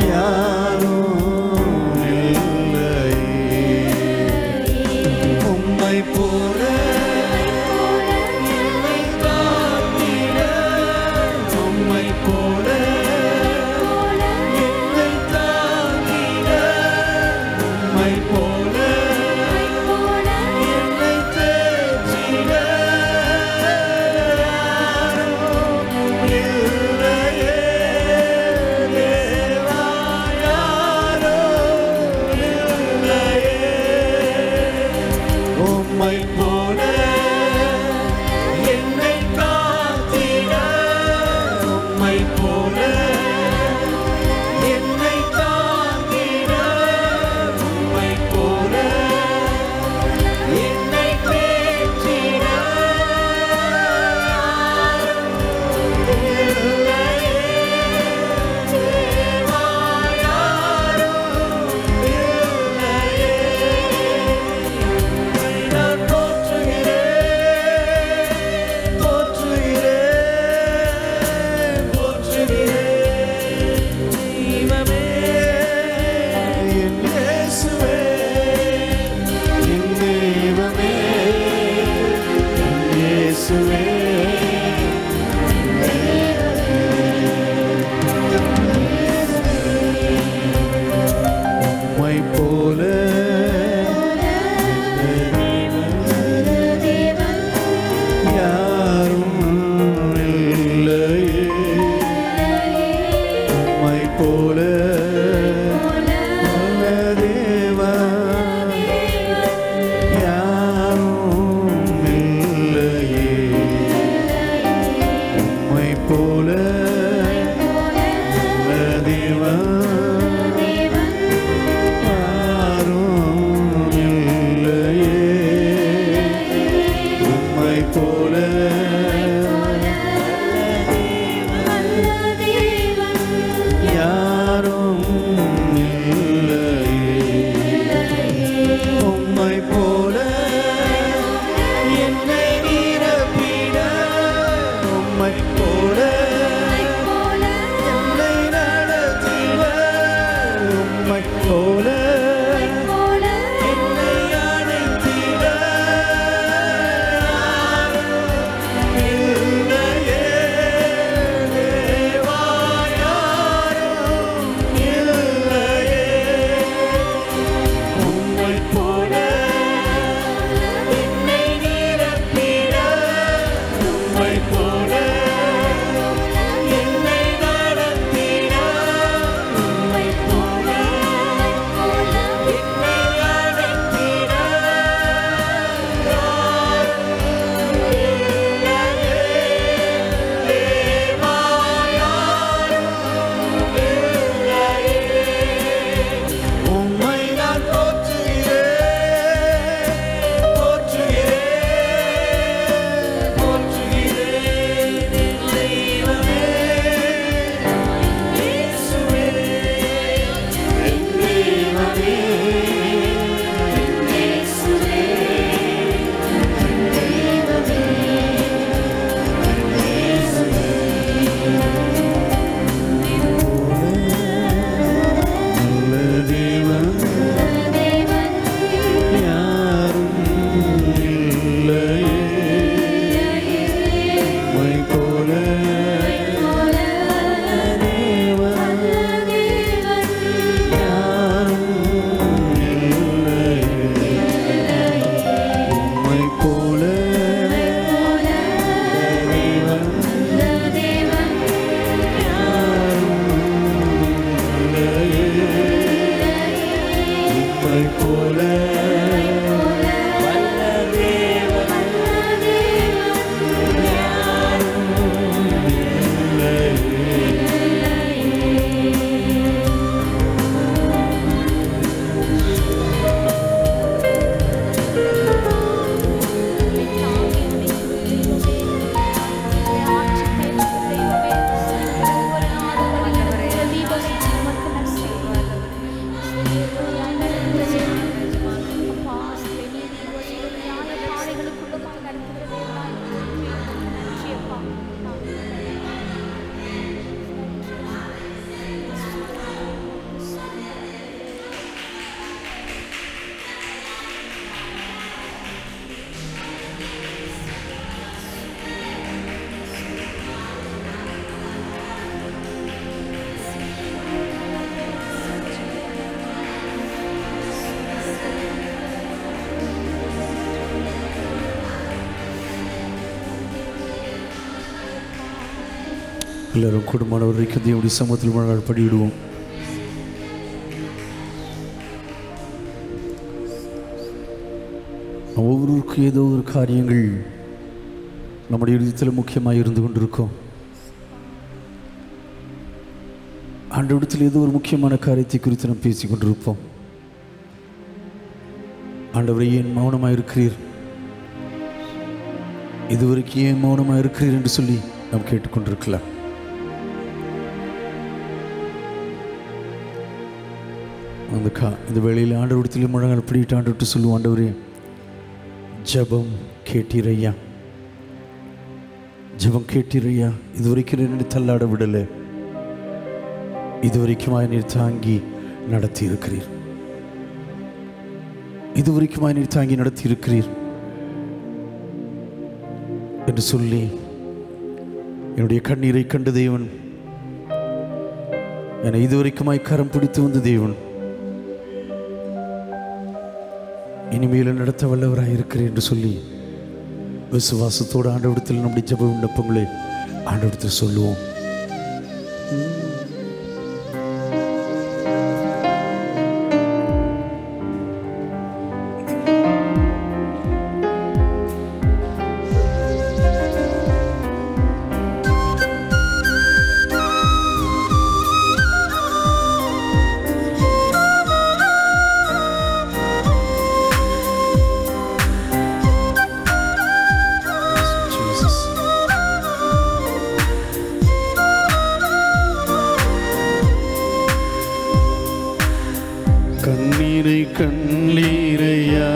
எல்லாரும் குடும்பமானவர் வரைக்கும் தேவனுடைய சமூகத்தில் முழங்கால் படியிடுவோம் ஒவ்வொருவருக்கும் ஏதோ ஒரு காரியங்கள் நம்முடைய இதயத்தில் முக்கியமாக இருந்து கொண்டிருக்கும் ஆண்டவிடத்தில் ஏதோ ஒரு முக்கியமான காரியத்தை குறித்து நாம் பேசிக் கொண்டிருப்போம் ஆண்டவரை ஏன் மௌனமாக இருக்கிறீர் இதுவரைக்கும் ஏன் மௌனமாக இருக்கிறீர் என்று சொல்லி நாம் கேட்டுக்கொண்டிருக்கலாம் அந்த கா இந்த வேளையில் ஆண்டவரத்தில் முழங்கால் பிடிட்டு ஆண்டு சொல்லுவோம் ஆண்டவரே ஜெபம் கேட்டீரையா ஜெபம் கேட்டீரையா இதுவரைக்கும் என்னை தள்ளாட விடலை இதுவரைக்குமாய் நீர் தாங்கி நடத்தி இருக்கிறீர் இதுவரைக்குமாய் நீர் தாங்கி நடத்தி இருக்கிறீர் என்று சொல்லி என்னுடைய கண்ணீரை கண்ட தேவன் என்னை இதுவரைக்குமாய் கரம் பிடித்து வந்த தேவன் இனிமேல் நடத்த வல்லவராய் இருக்கிறேன் என்று சொல்லி விசுவாசத்தோடு ஆண்டவிடத்தில் நம்முடைய ஜெப விண்ணப்பங்களை ஆண்டவிடத்தில் சொல்லுவோம் Jesus. கண்ணீரை கண்ணீரையா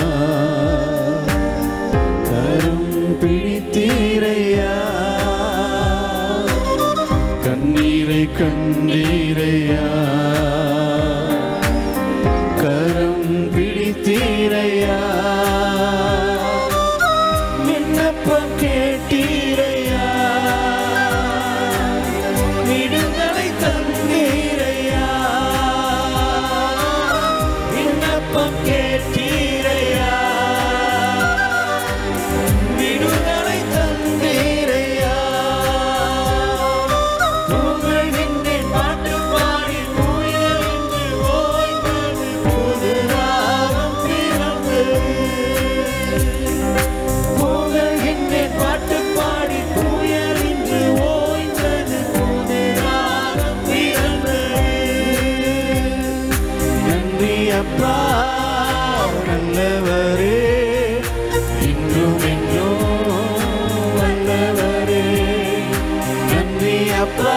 கரும் பிடித்தீரையா கண்ணீரை கண்ணீரையா கரம் பிடித்தீரையா விண்ணப்பம் கேட்டீரையா விடுதலை தந்தீரையா விண்ணப்பம் கேட்டீரையா விடுதலை தந்தீரையா புகழ்கின்றேன் பாட்டு பாடி புயலின்று ஓய்ந்தது புது ராகம் பிறந்தது புகழ்கின்றேன் பாட்டு பாடி புயலின்று ஓய்ந்தது புது ராகம் பிறந்தது நன்றி அப்பா நல்லவரே இன்றும் என்றும் வல்லவரே நன்றி அப்பா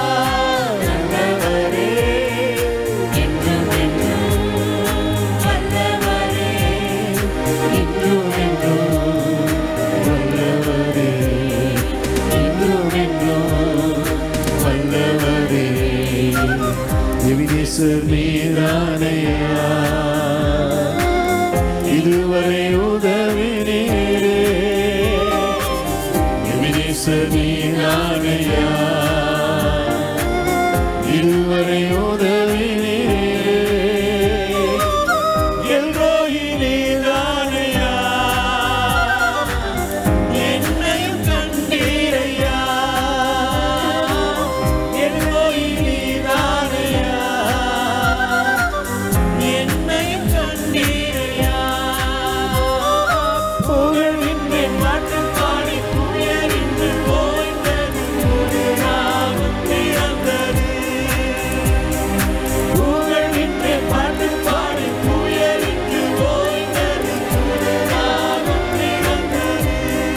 நல்லவரே என்றும் என்றும் வல்லவரே இன்றும் என்றும் வல்லவரே இன்றும் என்றும் வல்லவரே எவிதேசர் நீரானையா இதுவரை உதவினே எவிதேசர் நீரானையா இதுவரை உதவினே எல்ரோஹி நீரானையா என்னையும் கண்டீரையா எல்ரோஹி நீரானையா என்னையும் கண்டீரையா புகழ்கின்றேன் பாட்டு பாடி புயலின்று ஓய்ந்தது புது ராகம் பிறந்தது புகழ்கின்றேன் பாட்டு பாடி புயலின்று ஓய்ந்தது புது ராகம் பிறந்தது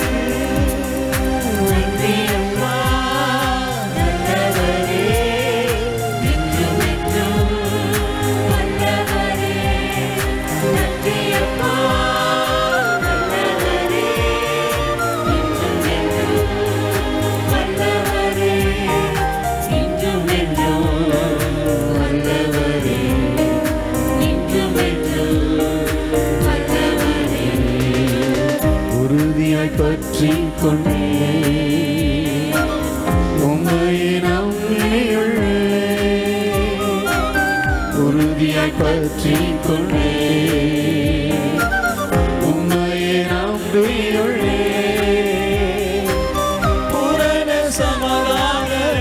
நன்றி அம்மா நல்லவரே என்றும் என்றும் வல்லவரே நன்றி அப்பா நல்லவரே என்றும் என்றும் வல்லவரே என்றும் என்றும் வல்லவரே என்றும் என்றும் வல்லவரே உறுதியாய் பற்றி கொண்டே உம்மையை நம்பியுள்ளே உறுதியாய் பற்றி கொண்டே உம்மையை நம்பியுள்ளே பூரண சமாதான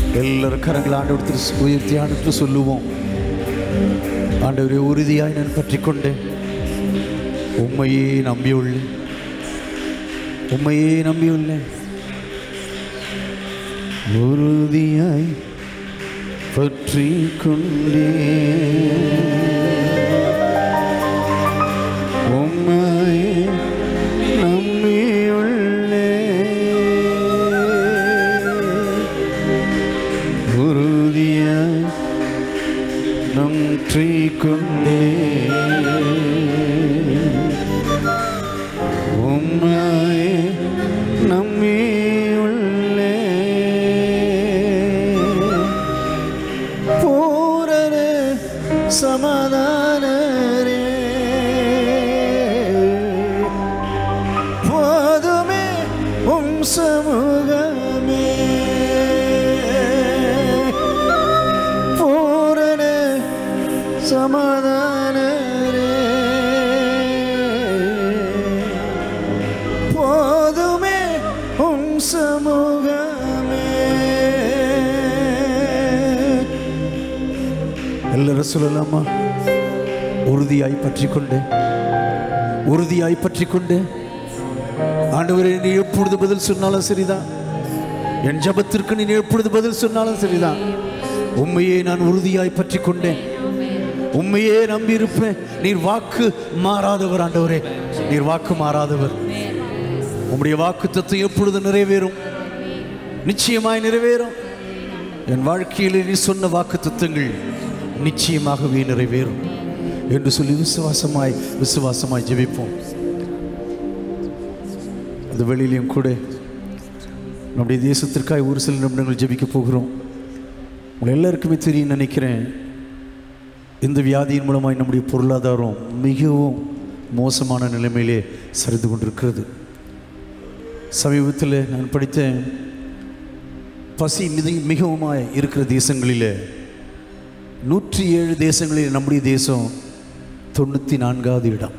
எல்லாரும் கரங்களை ஆண்டவரத்தில் உயர்த்தி ஆண்டு சொல்லுவோம் ஆண்டவரை உறுதியாய் நான் பற்றிக்கொண்டேன் உண்மையே நம்பியுள்ளேன் உண்மையே நம்பியுள்ளேன் உறுதியாய் பற்றி கொண்டே உண்மையே நம்பியுள்ளே உறுதியாய் நன்றி கொண்டே உம்மையே நம்பியுள்ளே பூரண சமாதானரே போதுமே உம் சமூகமே பூரண சமாதானரே போதுமே உம் சமூகமே எல்லாரும் சொல்லலாமா உறுதியாய் பற்றி கொண்டு உறுதியாய் பற்றி கொண்டு ஆண்டவரே நீ எப்பொழுது பதில் சொன்னாலும் சரிதான் என் ஜபத்திற்கு நீ எப்பொழுது பதில் சொன்னாலும் சரிதான் உண்மையே நான் உறுதியாய் பற்றி கொண்டேன் உண்மையே நம்பி இருப்பேன் நீர் வாக்கு மாறாதவர் ஆண்டவரே நீர் வாக்கு மாறாதவர் உம்முடைய வாக்கு தத்துவம் எப்பொழுது நிறைவேறும் நிச்சயமாய் நிறைவேறும் என் வாழ்க்கையில் நீ சொன்ன வாக்கு தத்துவங்கள் நிச்சயமாகவே நிறைவேறும் என்று சொல்லி விசுவாசமாய் விசுவாசமாய் ஜெபிப்போம் அந்த வெளியிலையும் கூட நம்முடைய தேசத்திற்காக ஒரு சில நிமிடங்கள் ஜெபிக்க போகிறோம் உங்களை எல்லாருக்குமே தெரியும் நினைக்கிறேன் இந்த வியாதியின் மூலமாய் நம்முடைய பொருளாதாரம் மிகவும் மோசமான நிலைமையிலே சரிந்து கொண்டிருக்கிறது சமீபத்தில் நான் படித்த பசி மிக மிகவுமாய் இருக்கிற தேசங்களில் நூற்றி ஏழு தேசங்களில் நம்முடைய தேசம் தொண்ணூற்றி நான்காவது இடம்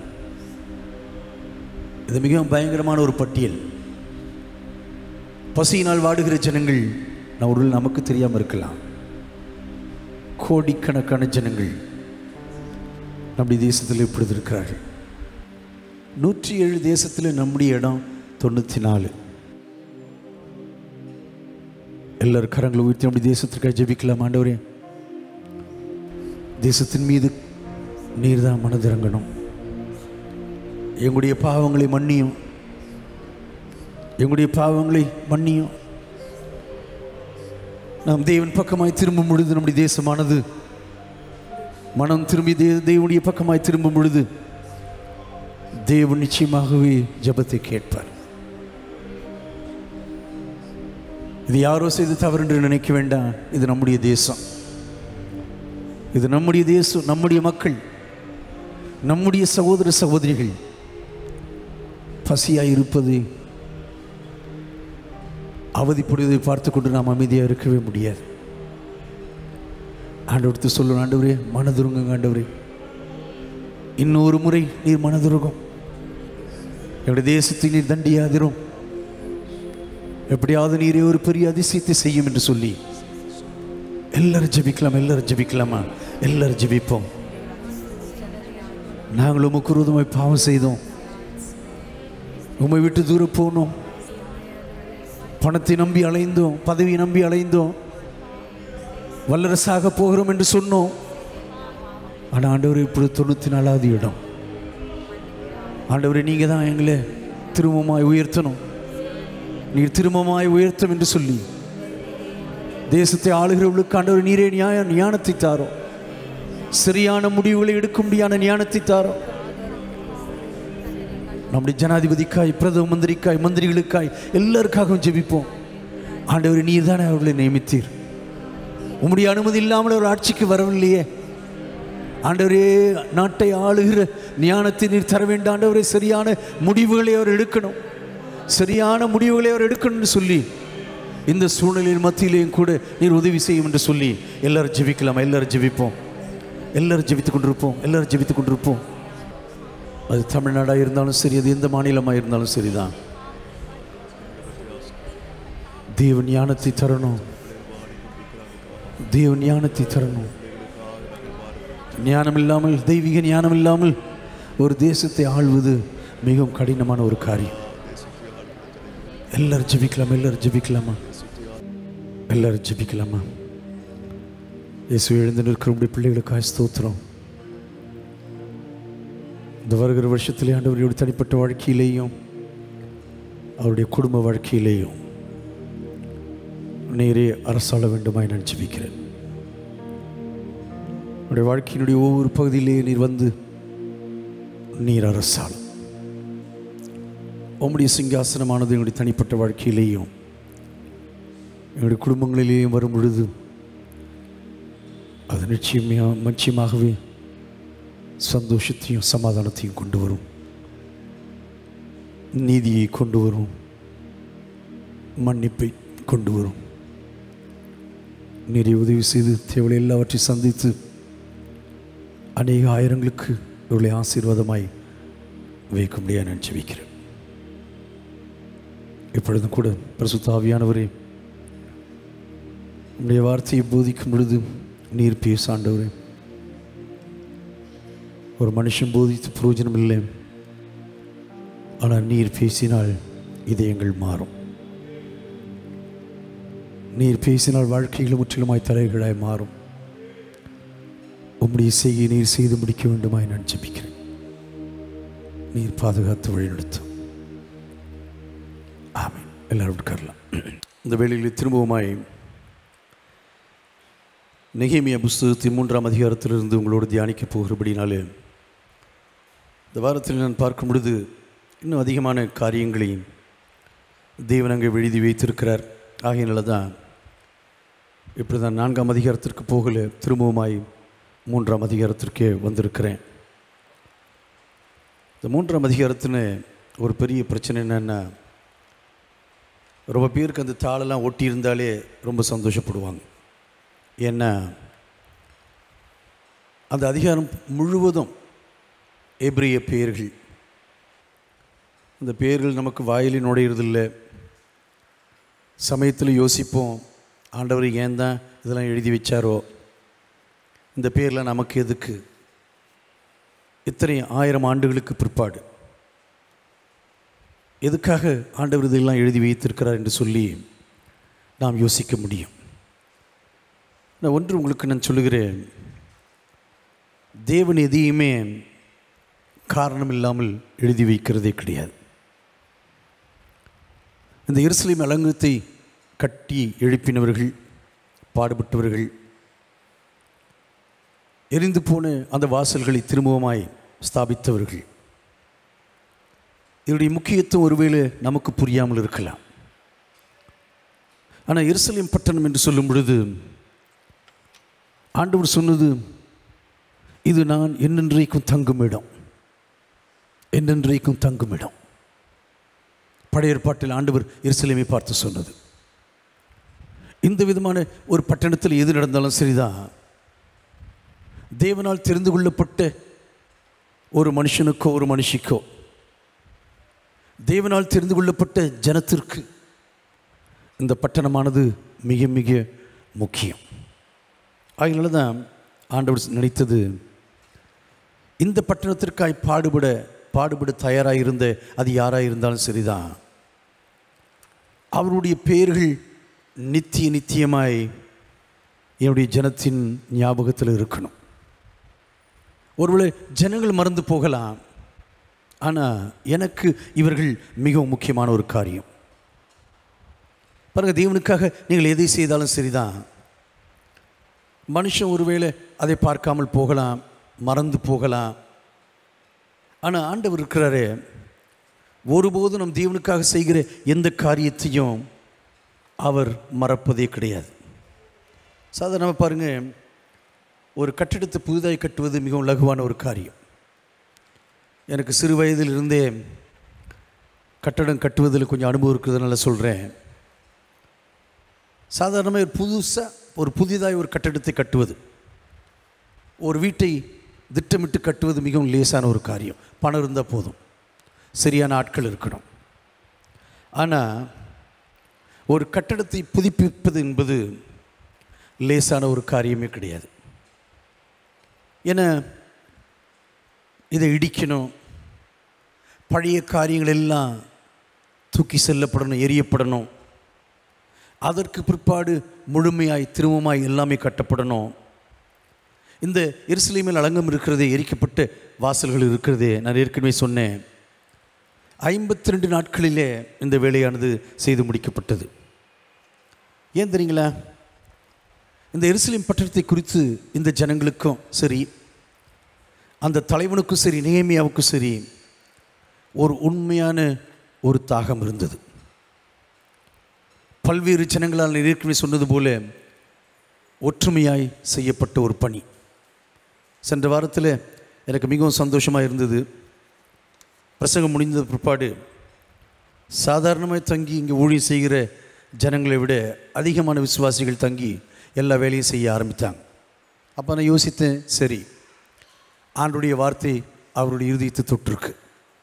இது மிகவும் பயங்கரமான ஒரு பட்டியல் பசியினால் வாடுகிற ஜனங்கள் நான் ஒரு நமக்கு தெரியாமல் இருக்கலாம் கோடிக்கணக்கான ஜனங்கள் நம்முடைய தேசத்தில் இப்பொழுது இருக்கிறார்கள் நூற்றி ஏழு தேசத்தில் நம்முடைய இடம் தொண்ணூற்றி நாலு எல்லாரும் கரங்களை உயர்த்தி நம்முடைய தேசத்திற்காக ஜெபிக்கலாம் ஆண்டவரே தேசத்தின் மீது நீர் தான் மனதிறங்கணும் எங்களுடைய பாவங்களை மன்னியும் எங்களுடைய பாவங்களை மன்னியும் நாம் தேவன் பக்கமாய் திரும்பும் பொழுது நம்முடைய தேசமானது மனம் திரும்பி தே தேவனுடைய பக்கமாய் திரும்பும் பொழுது தேவன் நிச்சயமாகவே ஜெபத்தை கேட்பார் இது யாரோ செய்து தவறு என்று நினைக்க வேண்டாம் இது நம்முடைய தேசம் இது நம்முடைய தேசம் நம்முடைய மக்கள் நம்முடைய சகோதர சகோதரிகள் பசியாய் இருப்பது அவதிப்படுவதை பார்த்து கொண்டு நாம் அமைதியாக இருக்கவே முடியாது ஆண்டவர்த்து சொல்லணும் ஆண்டவரே மனதுருங்க ஆண்டவரே இன்னொரு முறை நீர் மனதுருகும் என்னுடைய தேசத்தை நீர் தண்டியாதிரும் எப்படியாவது நீரே ஒரு பெரிய அதிசயத்தை செய்யும் என்று சொல்லி எல்லாரும் ஜெபிக்கலாம் எல்லாரும் ஜெபிக்கலாமா எல்லாரும் ஜெபிப்போம் நாங்கள் உமக்கு விரோதமாய் பாவம் செய்தோம் உம்மை விட்டு தூரம் போனோம் பணத்தை நம்பி அலைந்தோம் பதவியை நம்பி அலைந்தோம் வல்லரசாக போகிறோம் என்று சொன்னோம் ஆனால் ஆண்டவர் இப்படி தொண்ணூற்றி நாலாவது இடம் ஆண்டவரே நீங்கள் தான் எங்களை திரும்பமாய் உயர்த்தணும் நீர் திரும்பமாய் உயர்த்தும் என்று சொல்லி தேசத்தை ஆளுகிறவர்களுக்கு ஆண்டவர் நீரே நியாய ஞானத்தை தாரோ சரியான முடிவுகளை எடுக்கும்படியான ஞானத்தை தாரோ நம்முடைய ஜனாதிபதிக்காய் பிரதம மந்திரிக்காய் மந்திரிகளுக்காய் எல்லாருக்காகவும் ஜெபிப்போம் ஆண்டவர் நீர் தானே அவர்களை நியமித்தீர் உம்முடைய அனுமதி இல்லாமல் ஒரு ஆட்சிக்கு வரவில்லையே ஆண்டவரே நாட்டை ஆளுகிற ஞானத்தை நீர் தர வேண்டாம் ஆண்டவரே சரியான முடிவுகளை அவர் எடுக்கணும் சரியான முடிவுகளை அவர் எடுக்கணும்னு சொல்லி இந்த சூழ்நிலையின் மத்தியிலேயும் கூட நீர் உதவி செய்யும் என்று சொல்லி எல்லாரும் ஜெபிக்கலாம் எல்லாரும் ஜெபிப்போம் எல்லாரும் ஜெபித்துக் கொண்டிருப்போம் எல்லாரும் ஜெபித்துக் கொண்டிருப்போம் அது தமிழ்நாடாக இருந்தாலும் சரி அது எந்த மாநிலமாக இருந்தாலும் சரிதான் தேவன் ஞானத்தை தரணும் தேவ ஞானத்தை தரணும் ஞானம் இல்லாமல் தெய்வீக ஞானம் இல்லாமல் ஒரு தேசத்தை ஆள்வது மிகவும் கடினமான ஒரு காரியம் எல்லாரும் ஜெபிக்கலாமா எல்லாரும் ஜெபிக்கலாமா எல்லாரும் ஜெபிக்கலாமா இயேசு எழுந்து நிற்கிற உடைய பிள்ளைகளுக்காக ஸ்தோத்திரம் இந்த வருகிற வருஷத்திலே ஆண்டவருடைய தனிப்பட்ட வாழ்க்கையிலேயும் அவருடைய குடும்ப வாழ்க்கையிலேயும் நேரே அரசாள வேண்டுமாய் நான் ஜெபிக்கிறேன் உடைய வாழ்க்கையினுடைய ஒவ்வொரு பகுதியிலே நீர் வந்து நீர் அரசாளும் உம்முடைய சிங்காசனமானது எங்களுடைய தனிப்பட்ட வாழ்க்கையிலேயும் எங்களுடைய குடும்பங்களிலேயும் வரும் பொழுது அது நிச்சயமா நிச்சயமாகவே சந்தோஷத்தையும் சமாதானத்தையும் கொண்டு வரும் நீதியை கொண்டு வரும் மன்னிப்பை கொண்டு வரும் நிறைய உதவி செய்து தேவலை எல்லாவற்றையும் சந்தித்து அநேக ஆயிரங்களுக்கு இவர்களை ஆசீர்வாதமாய் வைக்கும்படியாக நான் ஜெபிக்கிறேன் இப்பொழுதும் கூட பரிசுத்த ஆவியானவரே உடைய வார்த்தையை போதிக்கும் பொழுது நீர் பேசாண்டவரே ஒரு மனுஷன் போதித்து பிரயோஜனம் இல்லை ஆனால் நீர் பேசினால் இதயங்கள் மாறும் நீர் பேசினால் வாழ்க்கைகள் முற்றிலுமாய் தலைகளாய் மாறும் உம்முடைய செய்கை நீர் செய்து முடிக்க வேண்டுமாய் நான் ஜெபிக்கிறேன் நீர் பாதுகாத்து வழிநடத்தும் ஆமென் எல்லாரும் உட்காரலாம் இந்த வேளையில் திரும்பவுமாய் நெகேமியா புஸ்தகத்தின் மூன்றாம் அதிகாரத்திலிருந்து உங்களோடு தியானிக்க போகிறபடினாலே இந்த வாரத்தில் நான் பார்க்கும் பொழுது இன்னும் அதிகமான காரியங்களையும் தேவன் அங்கே எழுதி வைத்திருக்கிறார் ஆகையினால தான் இப்படி தான் நான்காம் அதிகாரத்திற்கு போகல திரும்பவுமாய் மூன்றாம் அதிகாரத்திற்கே வந்திருக்கிறேன் இந்த மூன்றாம் அதிகாரത്തിന് ஒரு பெரிய பிரச்சனை என்னென்னா ரொம்ப பேருக்கு அந்த தாளெல்லாம் ஒட்டியிருந்தாலே ரொம்ப சந்தோஷப்படுவாங்க ஏன்னா அந்த அதிகாரம் முழுவதும் எபிரிய பெயர்கள் அந்த பெயர்கள் நமக்கு வாயிலில் நுழையிறதில்லை சமயத்தில் யோசிப்போம் ஆண்டவர் ஏன் தான் இதெல்லாம் எழுதி வச்சாரோ இந்த பேரில் நமக்கு எதுக்கு இத்தனை ஆயிரம் ஆண்டுகளுக்கு பிற்பாடு எதுக்காக ஆண்டவர் இதெல்லாம் எழுதி வைத்திருக்கிறார் என்று சொல்லி நாம் யோசிக்க முடியும் நான் ஒன்று உங்களுக்கு நான் சொல்லுகிறேன் தேவன் எதையுமே காரணம் இல்லாமல் எழுதி வைக்கிறதே கிடையாது இந்த எருசலேம் அலங்கத்தை கட்டி எழுப்பினவர்கள் பாடுபட்டவர்கள் எரிந்து போன அந்த வாசல்களை திரும்பவுமாய் ஸ்தாபித்தவர்கள் இதனுடைய முக்கியத்துவம் ஒருவேளை நமக்கு புரியாமல் இருக்கலாம் ஆனால் எருசலேம் பட்டணம் என்று சொல்லும் பொழுது ஆண்டவர் சொன்னது இது நான் என்னென்றைக்கும் தங்கும் இடம் என்னென்றைக்கும் தங்கும் இடம் பழைய ஏற்பாட்டில் ஆண்டவர் எருசலேமை பார்த்து சொன்னது இந்த விதமான ஒரு பட்டணத்தில் எது நடந்தாலும் சரிதான் தேவனால் தெரிந்து கொள்ளப்பட்ட ஒரு மனுஷனுக்கோ ஒரு மனுஷிக்கோ தேவனால் தெரிந்து கொள்ளப்பட்ட ஜனத்திற்கு இந்த பட்டணமானது மிக மிக முக்கியம் அதனால தான் ஆண்டவர் நினைத்தது இந்த பட்டணத்திற்காய் பாடுபட பாடுபட தயாராக இருந்த அது யாராக இருந்தாலும் சரிதான் அவருடைய பெயர்கள் நித்திய நித்தியமாய் என்னுடைய ஜனத்தின் ஞாபகத்தில் இருக்கணும் ஒருவேளை ஜனங்கள் மறந்து போகலாம் ஆனால் எனக்கு இவர்கள் மிகவும் முக்கியமான ஒரு காரியம் பாருங்கள் தேவனுக்காக நீங்கள் எதை செய்தாலும் சரிதான் மனுஷன் ஒருவேளை அதை பார்க்காமல் போகலாம் மறந்து போகலாம் ஆனால் ஆண்டவர் இருக்கிறாரே ஒருபோதும் நம் தேவனுக்காக செய்கிற எந்த காரியத்தையும் அவர் மறப்பதே கிடையாது சாதாரணமாக பாருங்கள் ஒரு கட்டிடத்தை புதிதாய் கட்டுவது மிகவும் லகுவான ஒரு காரியம் எனக்கு சிறு வயதிலிருந்தே கட்டடம் கட்டுவதில் கொஞ்சம் அனுபவம் இருக்கிறதுனால சொல்கிறேன் சாதாரணமாக ஒரு புதுசாக ஒரு புதிதாய் ஒரு கட்டடத்தை கட்டுவது ஒரு வீட்டை திட்டமிட்டு கட்டுவது மிகவும் லேசான ஒரு காரியம் பணம் இருந்தால் போதும் சரியான ஆட்கள் இருக்கணும் ஆனால் ஒரு கட்டடத்தை புதுப்பிப்பது என்பது லேசான ஒரு காரியமே கிடையாது ஏன்னா இதை இடிக்கணும் பழைய எக்காரியங்கள் எல்லாம் தூக்கி செல்லப்படணும் எரியப்படணும் அதற்கு பிற்பாடு முழுமையாய் திரும்பமாய் எல்லாமே கட்டப்படணும் இந்த எருசலேமில் அலங்கம் இருக்கிறதே எரிக்கப்பட்ட வாசல்கள் இருக்கிறதே நான் ஏற்கனவே சொன்னேன் ஐம்பத்தி ரெண்டு நாட்களிலே இந்த வேலையானது செய்து முடிக்கப்பட்டது ஏன் தெரியுங்களா இந்த எருசலேம் பட்டணத்தை குறித்து இந்த ஜனங்களுக்கும் சரி அந்த தலைவனுக்கும் சரி நேமியாவுக்கும் சரி ஒரு உண்மையான ஒரு தாகம் இருந்தது பல்வேறு ஜனங்களால் நான் ஏற்கனவே சொன்னது போல ஒற்றுமையாய் செய்யப்பட்ட ஒரு பணி சென்ற வாரத்தில் எனக்கு மிகவும் சந்தோஷமாக இருந்தது பிரசங்கம் முடிந்த பிற்பாடு சாதாரணமாக தங்கி இங்கே ஊழியம் செய்கிற ஜனங்களை விட அதிகமான விசுவாசிகள் தங்கி எல்லா வேலையும் செய்ய ஆரம்பித்தாங்க அப்போ நான் யோசித்தேன் சரி ஆண்டுடைய வார்த்தை அவருடைய இருதயத்தை தொட்டிருக்கு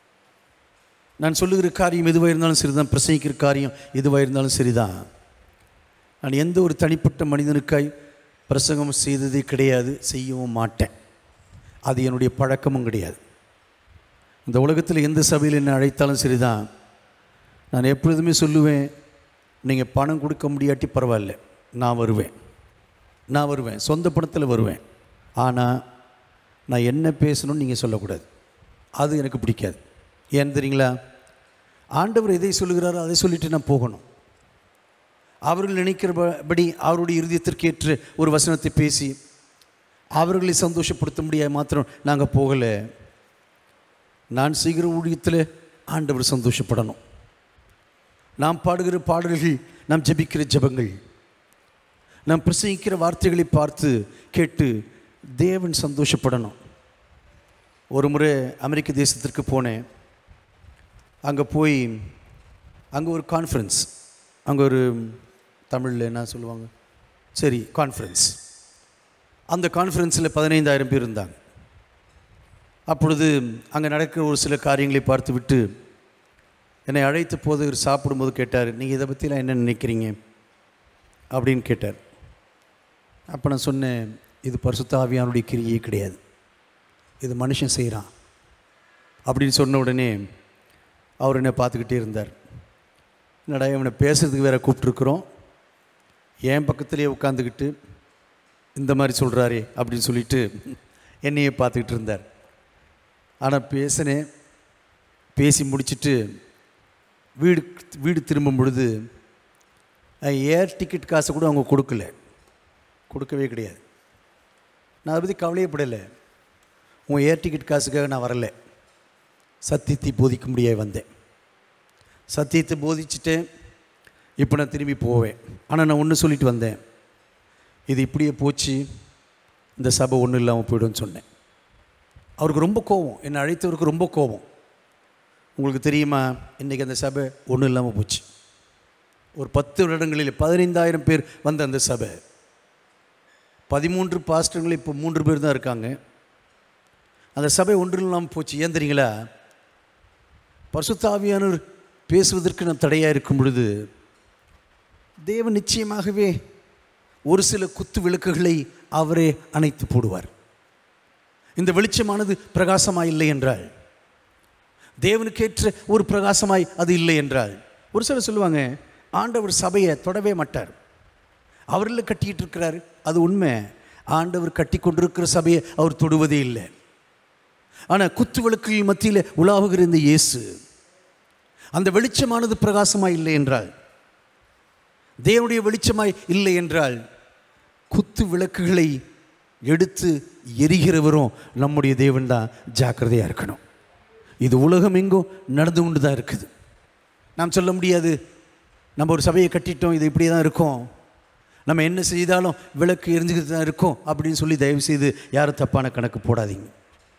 நான் சொல்லுகிற காரியம் எதுவாக இருந்தாலும் சரிதான் பிரசங்கிக்கிற காரியம் எதுவாக இருந்தாலும் சரிதான் நான் எந்த ஒரு தனிப்பட்ட மனிதனுக்காய் பிரசங்கம் செய்ததே கிடையாது செய்யவும் மாட்டேன் அது என்னுடைய பழக்கமும் கிடையாது இந்த உலகத்தில் எந்த சபையில் என்னை அழைத்தாலும் சரிதான் நான் எப்பொழுதுமே சொல்லுவேன் நீங்கள் பணம் கொடுக்க முடியாட்டி பரவாயில்ல நான் வருவேன் நான் வருவேன் சொந்த பணத்தில் வருவேன் ஆனால் நான் என்ன பேசணும்னு நீங்கள் சொல்லக்கூடாது அது எனக்கு பிடிக்காது ஏன் தெரியுங்களா ஆண்டவர் எதை சொல்லுகிறாரோ அதை சொல்லிட்டு நான் போகணும் அவர்கள் நினைக்கிறபடி அவருடைய இருதயத்திற்கு ஏற்ற ஒரு வசனத்தை பேசி அவர்களை சந்தோஷப்படுத்த முடியாது மாத்திரம் நாங்கள் போகலை நான் செய்கிற ஊழியத்தில் ஆண்டவர் சந்தோஷப்படணும் நாம் பாடுகிற பாடல்கள் நாம் ஜெபிக்கிற ஜெபங்கள் நாம் பிரசங்கிக்கிற வார்த்தைகளை பார்த்து கேட்டு தேவன் சந்தோஷப்படணும் ஒரு முறை அமெரிக்க தேசத்திற்கு போனேன் அங்கே போய் அங்கே ஒரு கான்ஃபரன்ஸ் அங்கே ஒரு தமிழில் என்ன சொல்லுவாங்க சரி கான்ஃபரன்ஸ் அந்த கான்ஃபரன்ஸில் பதினைந்தாயிரம் பேர் இருந்தாங்க அப்பொழுது அங்கே நடக்கிற ஒரு சில காரியங்களை பார்த்து விட்டு என்னை அழைத்த போது இவர் சாப்பிடும்போது கேட்டார் நீங்கள் இதை பற்றிலாம் என்ன நினைக்கிறீங்க அப்படின்னு கேட்டார் அப்போ நான் சொன்னேன் இது பரிசுத்த ஆவியானுடைய கிரியே கிடையாது இது மனுஷன் செய்கிறான் அப்படின்னு சொன்ன உடனே அவர் என்னை பார்த்துக்கிட்டே இருந்தார் என்னடா இவனை பேசுறதுக்கு வேற கூப்பிட்ருக்குறோம் என் பக்கத்துலேயே உட்காந்துக்கிட்டு இந்த மாதிரி சொல்கிறாரே அப்படின்னு சொல்லிட்டு என்னையே பார்த்துக்கிட்டு இருந்தார் ஆனால் பேசினேன் பேசி முடிச்சிட்டு வீடு வீடு திரும்பும் பொழுது அஹ், ஏர் டிக்கெட் காசை கூட அவங்க கொடுக்கல கொடுக்கவே கிடையாது நான் அதை பற்றி கவலையே படலை உன் ஏர் டிக்கெட் காசுக்காக நான் வரலை சத்தியத்தை போதிக்க முடியாது வந்தேன் சத்தியத்தை போதிச்சுட்டேன் இப்போ நான் திரும்பி போவேன் ஆனால் நான் ஒன்று சொல்லிட்டு வந்தேன் இது இப்படியே போச்சு இந்த சபை ஒன்றும் இல்லாமல் போய்டும்னு சொன்னேன் அவருக்கு ரொம்ப கோபம் என்னை அழைத்தவருக்கு ரொம்ப கோபம் உங்களுக்கு தெரியுமா இன்றைக்கி அந்த சபை ஒன்றும் இல்லாமல் போச்சு ஒரு பத்து வருடங்களில் பதினைந்தாயிரம் பேர் வந்த அந்த சபை பதிமூன்று பாஸ்டர்கள் இப்போ மூன்று பேர் தான் இருக்காங்க அந்த சபை ஒன்றும் இல்லாமல் போச்சு ஏன் தெரியுங்களா பரிசுத்தாவியானவர் பேசுவதற்கு நான் தடையாக இருக்கும் பொழுது தேவன் நிச்சயமாகவே ஒரு சில குத்து விளக்குகளை அவரே அணைத்து போடுவார் இந்த வெளிச்சமானது பிரகாசமாய் இல்லை என்றால் தேவனுக்கேற்ற ஒரு பிரகாசமாய் அது இல்லை என்றால் ஒரு சிலர் சொல்லுவாங்க ஆண்டவர் சபையை தொடவே மாட்டார் அவரில் கட்டிட்டு இருக்கிறார் அது உண்மை ஆண்டவர் கட்டி கொண்டிருக்கிற சபையை அவர் தொடுவதே இல்லை ஆனால் குத்து விளக்குகள் மத்தியில் உலாவுகிற இந்த இயேசு அந்த வெளிச்சமானது பிரகாசமாய் இல்லை என்றால் தேவனுடைய வெளிச்சமாய் இல்லை என்றால் குத்து விளக்குகளை எடுத்து எரிகிறவரும் நம்முடைய தேவன் தான் ஜாக்கிரதையாக இருக்கணும் இது உலகம் எங்கும் நடந்து கொண்டு தான் இருக்குது நாம் சொல்ல முடியாது நம்ம ஒரு சபையை கட்டிட்டோம் இது இப்படியே தான் இருக்கும் நம்ம என்ன செய்தாலும் விளக்கு எரிஞ்சுக்கிட்டு தான் இருக்கும் அப்படின்னு சொல்லி தயவு செய்து யாரும் தப்பான கணக்கு போடாதீங்க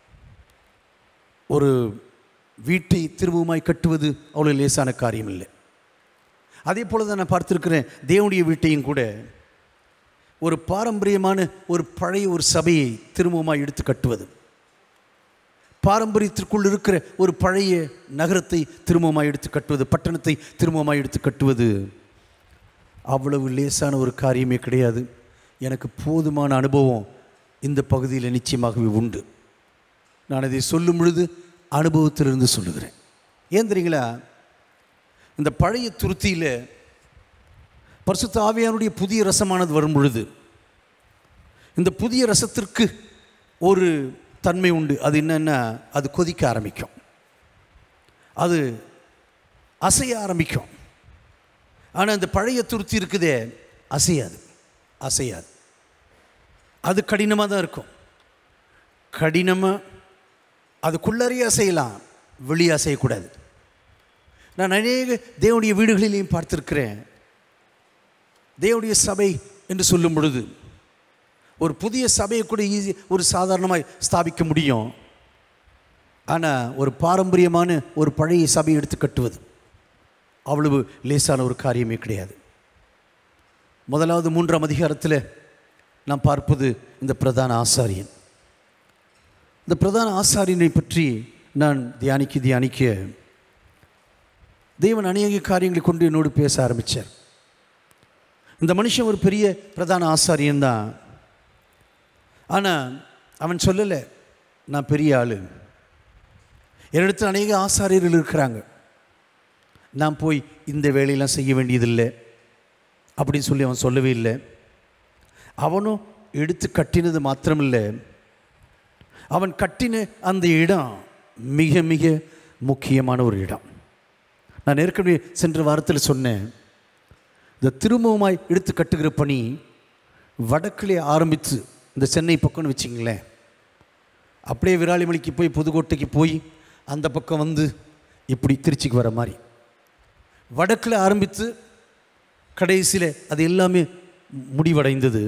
ஒரு வீட்டை திரும்பவுமாய் கட்டுவது அவ்வளோ லேசான காரியம் இல்லை அதே போல தான் நான் பார்த்துருக்கிறேன் தேவனுடைய வீட்டையும் கூட ஒரு பாரம்பரியமான ஒரு பழைய ஒரு சபையை திரும்பவுமாய் எடுத்து கட்டுவது பாரம்பரியத்திற்குள் இருக்கிற ஒரு பழைய நகரத்தை திரும்பவுமாய் எடுத்து கட்டுவது பட்டணத்தை திரும்பவுமாய் எடுத்து கட்டுவது அவ்வளவு லேசான ஒரு காரியமே கிடையாது எனக்கு போதுமான அனுபவம் இந்த பகுதியில் நிச்சயமாகவே உண்டு நான் இதை சொல்லும் பொழுது அனுபவத்திலிருந்து சொல்லுகிறேன் ஏன் தெரியுங்களா இந்த பழைய துருத்தியில் பரிசுத்த ஆவியானுடைய புதிய ரசமானது வரும் பொழுது இந்த புதிய ரசத்திற்கு ஒரு தன்மை உண்டு அது என்னென்னா அது கொதிக்க ஆரம்பிக்கும் அது அசைய ஆரம்பிக்கும் ஆனால் இந்த பழைய துருத்தி இருக்குதே அசையாது அசையாது அது கடினமாக தான் இருக்கும் கடினமாக அதுக்குள்ளறையே அசையலாம் வெளியே அசையக்கூடாது நான் அநேக தேவனுடைய வீடுகளிலையும் பார்த்துருக்கிறேன் தேவனுடைய சபை என்று சொல்லும் பொழுது ஒரு புதிய சபையை கூட ஈஸி ஒரு சாதாரணமாக ஸ்தாபிக்க முடியும் ஆனால் ஒரு பாரம்பரியமான ஒரு பழைய சபையை எடுத்து கட்டுவது அவ்வளவு லேசான ஒரு காரியமே கிடையாது முதலாவது மூன்றாம் அதிகாரத்தில் நாம் பார்ப்பது இந்த பிரதான ஆசாரியன் இந்த பிரதான ஆசாரியனை பற்றி நான் தியானிக்க தியானிக்க தேவன் அநேக காரியங்களை கொண்டு என்னோடு பேச ஆரம்பித்தார் இந்த மனுஷன் ஒரு பெரிய பிரதான ஆசாரியன் தான் ஆனால் அவன் சொல்லலை நான் பெரிய ஆள் என்னிடத்தில் அநேக ஆசாரியர்கள் இருக்கிறாங்க நான் போய் இந்த வேலையெல்லாம் செய்ய வேண்டியதில்லை அப்படின்னு சொல்லி அவன் சொல்லவே இல்லை அவனும் எடுத்து கட்டினது மாத்திரமில்லை அவன் கட்டின அந்த இடம் மிக மிக முக்கியமான ஒரு இடம் நான் ஏற்கனவே சென்ற வாரத்தில் சொன்னேன் இந்த திரும்பவுமாய் எடுத்து கட்டுகிற பணி வடக்கிலே ஆரம்பித்து இந்த சென்னை பக்கம்னு வச்சிங்களேன் அப்படியே விராலிமலைக்கு போய் புதுக்கோட்டைக்கு போய் அந்த பக்கம் வந்து இப்படி திருச்சிக்கு வர மாதிரி வடக்கில் ஆரம்பித்து கடைசியில் அது எல்லாமே முடிவடைந்தது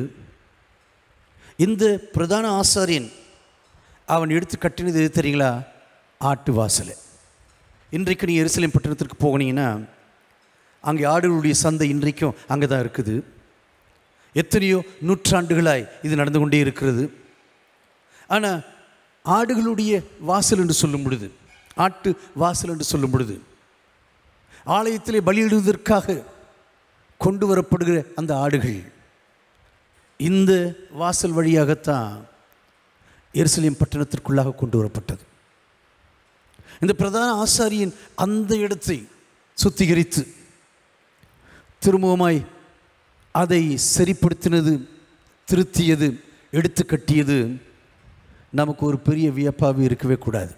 இந்த பிரதான ஆசாரியன் அவன் எடுத்து கட்டினது எது தெரியுங்களா ஆட்டு வாசல் இன்றைக்கு நீ எருசலேம் பட்டணத்திற்கு போனீங்கன்னா அங்கே ஆடுகளுடைய சந்தை இன்றைக்கும் அங்கே தான் இருக்குது எத்தனையோ நூற்றாண்டுகளாய் இது நடந்து கொண்டே இருக்கிறது ஆனால் ஆடுகளுடைய வாசல் என்று சொல்லும் பொழுது ஆட்டு வாசல் என்று சொல்லும் பொழுது ஆலயத்திலே பலியிடுவதற்காக கொண்டு வரப்படுகிற அந்த ஆடுகள் இந்த வாசல் வழியாகத்தான் எருசலேம் பட்டணத்திற்குள்ளாக கொண்டு வரப்பட்டது இந்த பிரதான ஆசாரியின் அந்த இடத்தை சுத்திகரித்து திரும்பவுமாய் அதை சரிப்படுத்தினது திருத்தியது எடுத்து கட்டியது நமக்கு ஒரு பெரிய வியப்பாகவே இருக்கவே கூடாது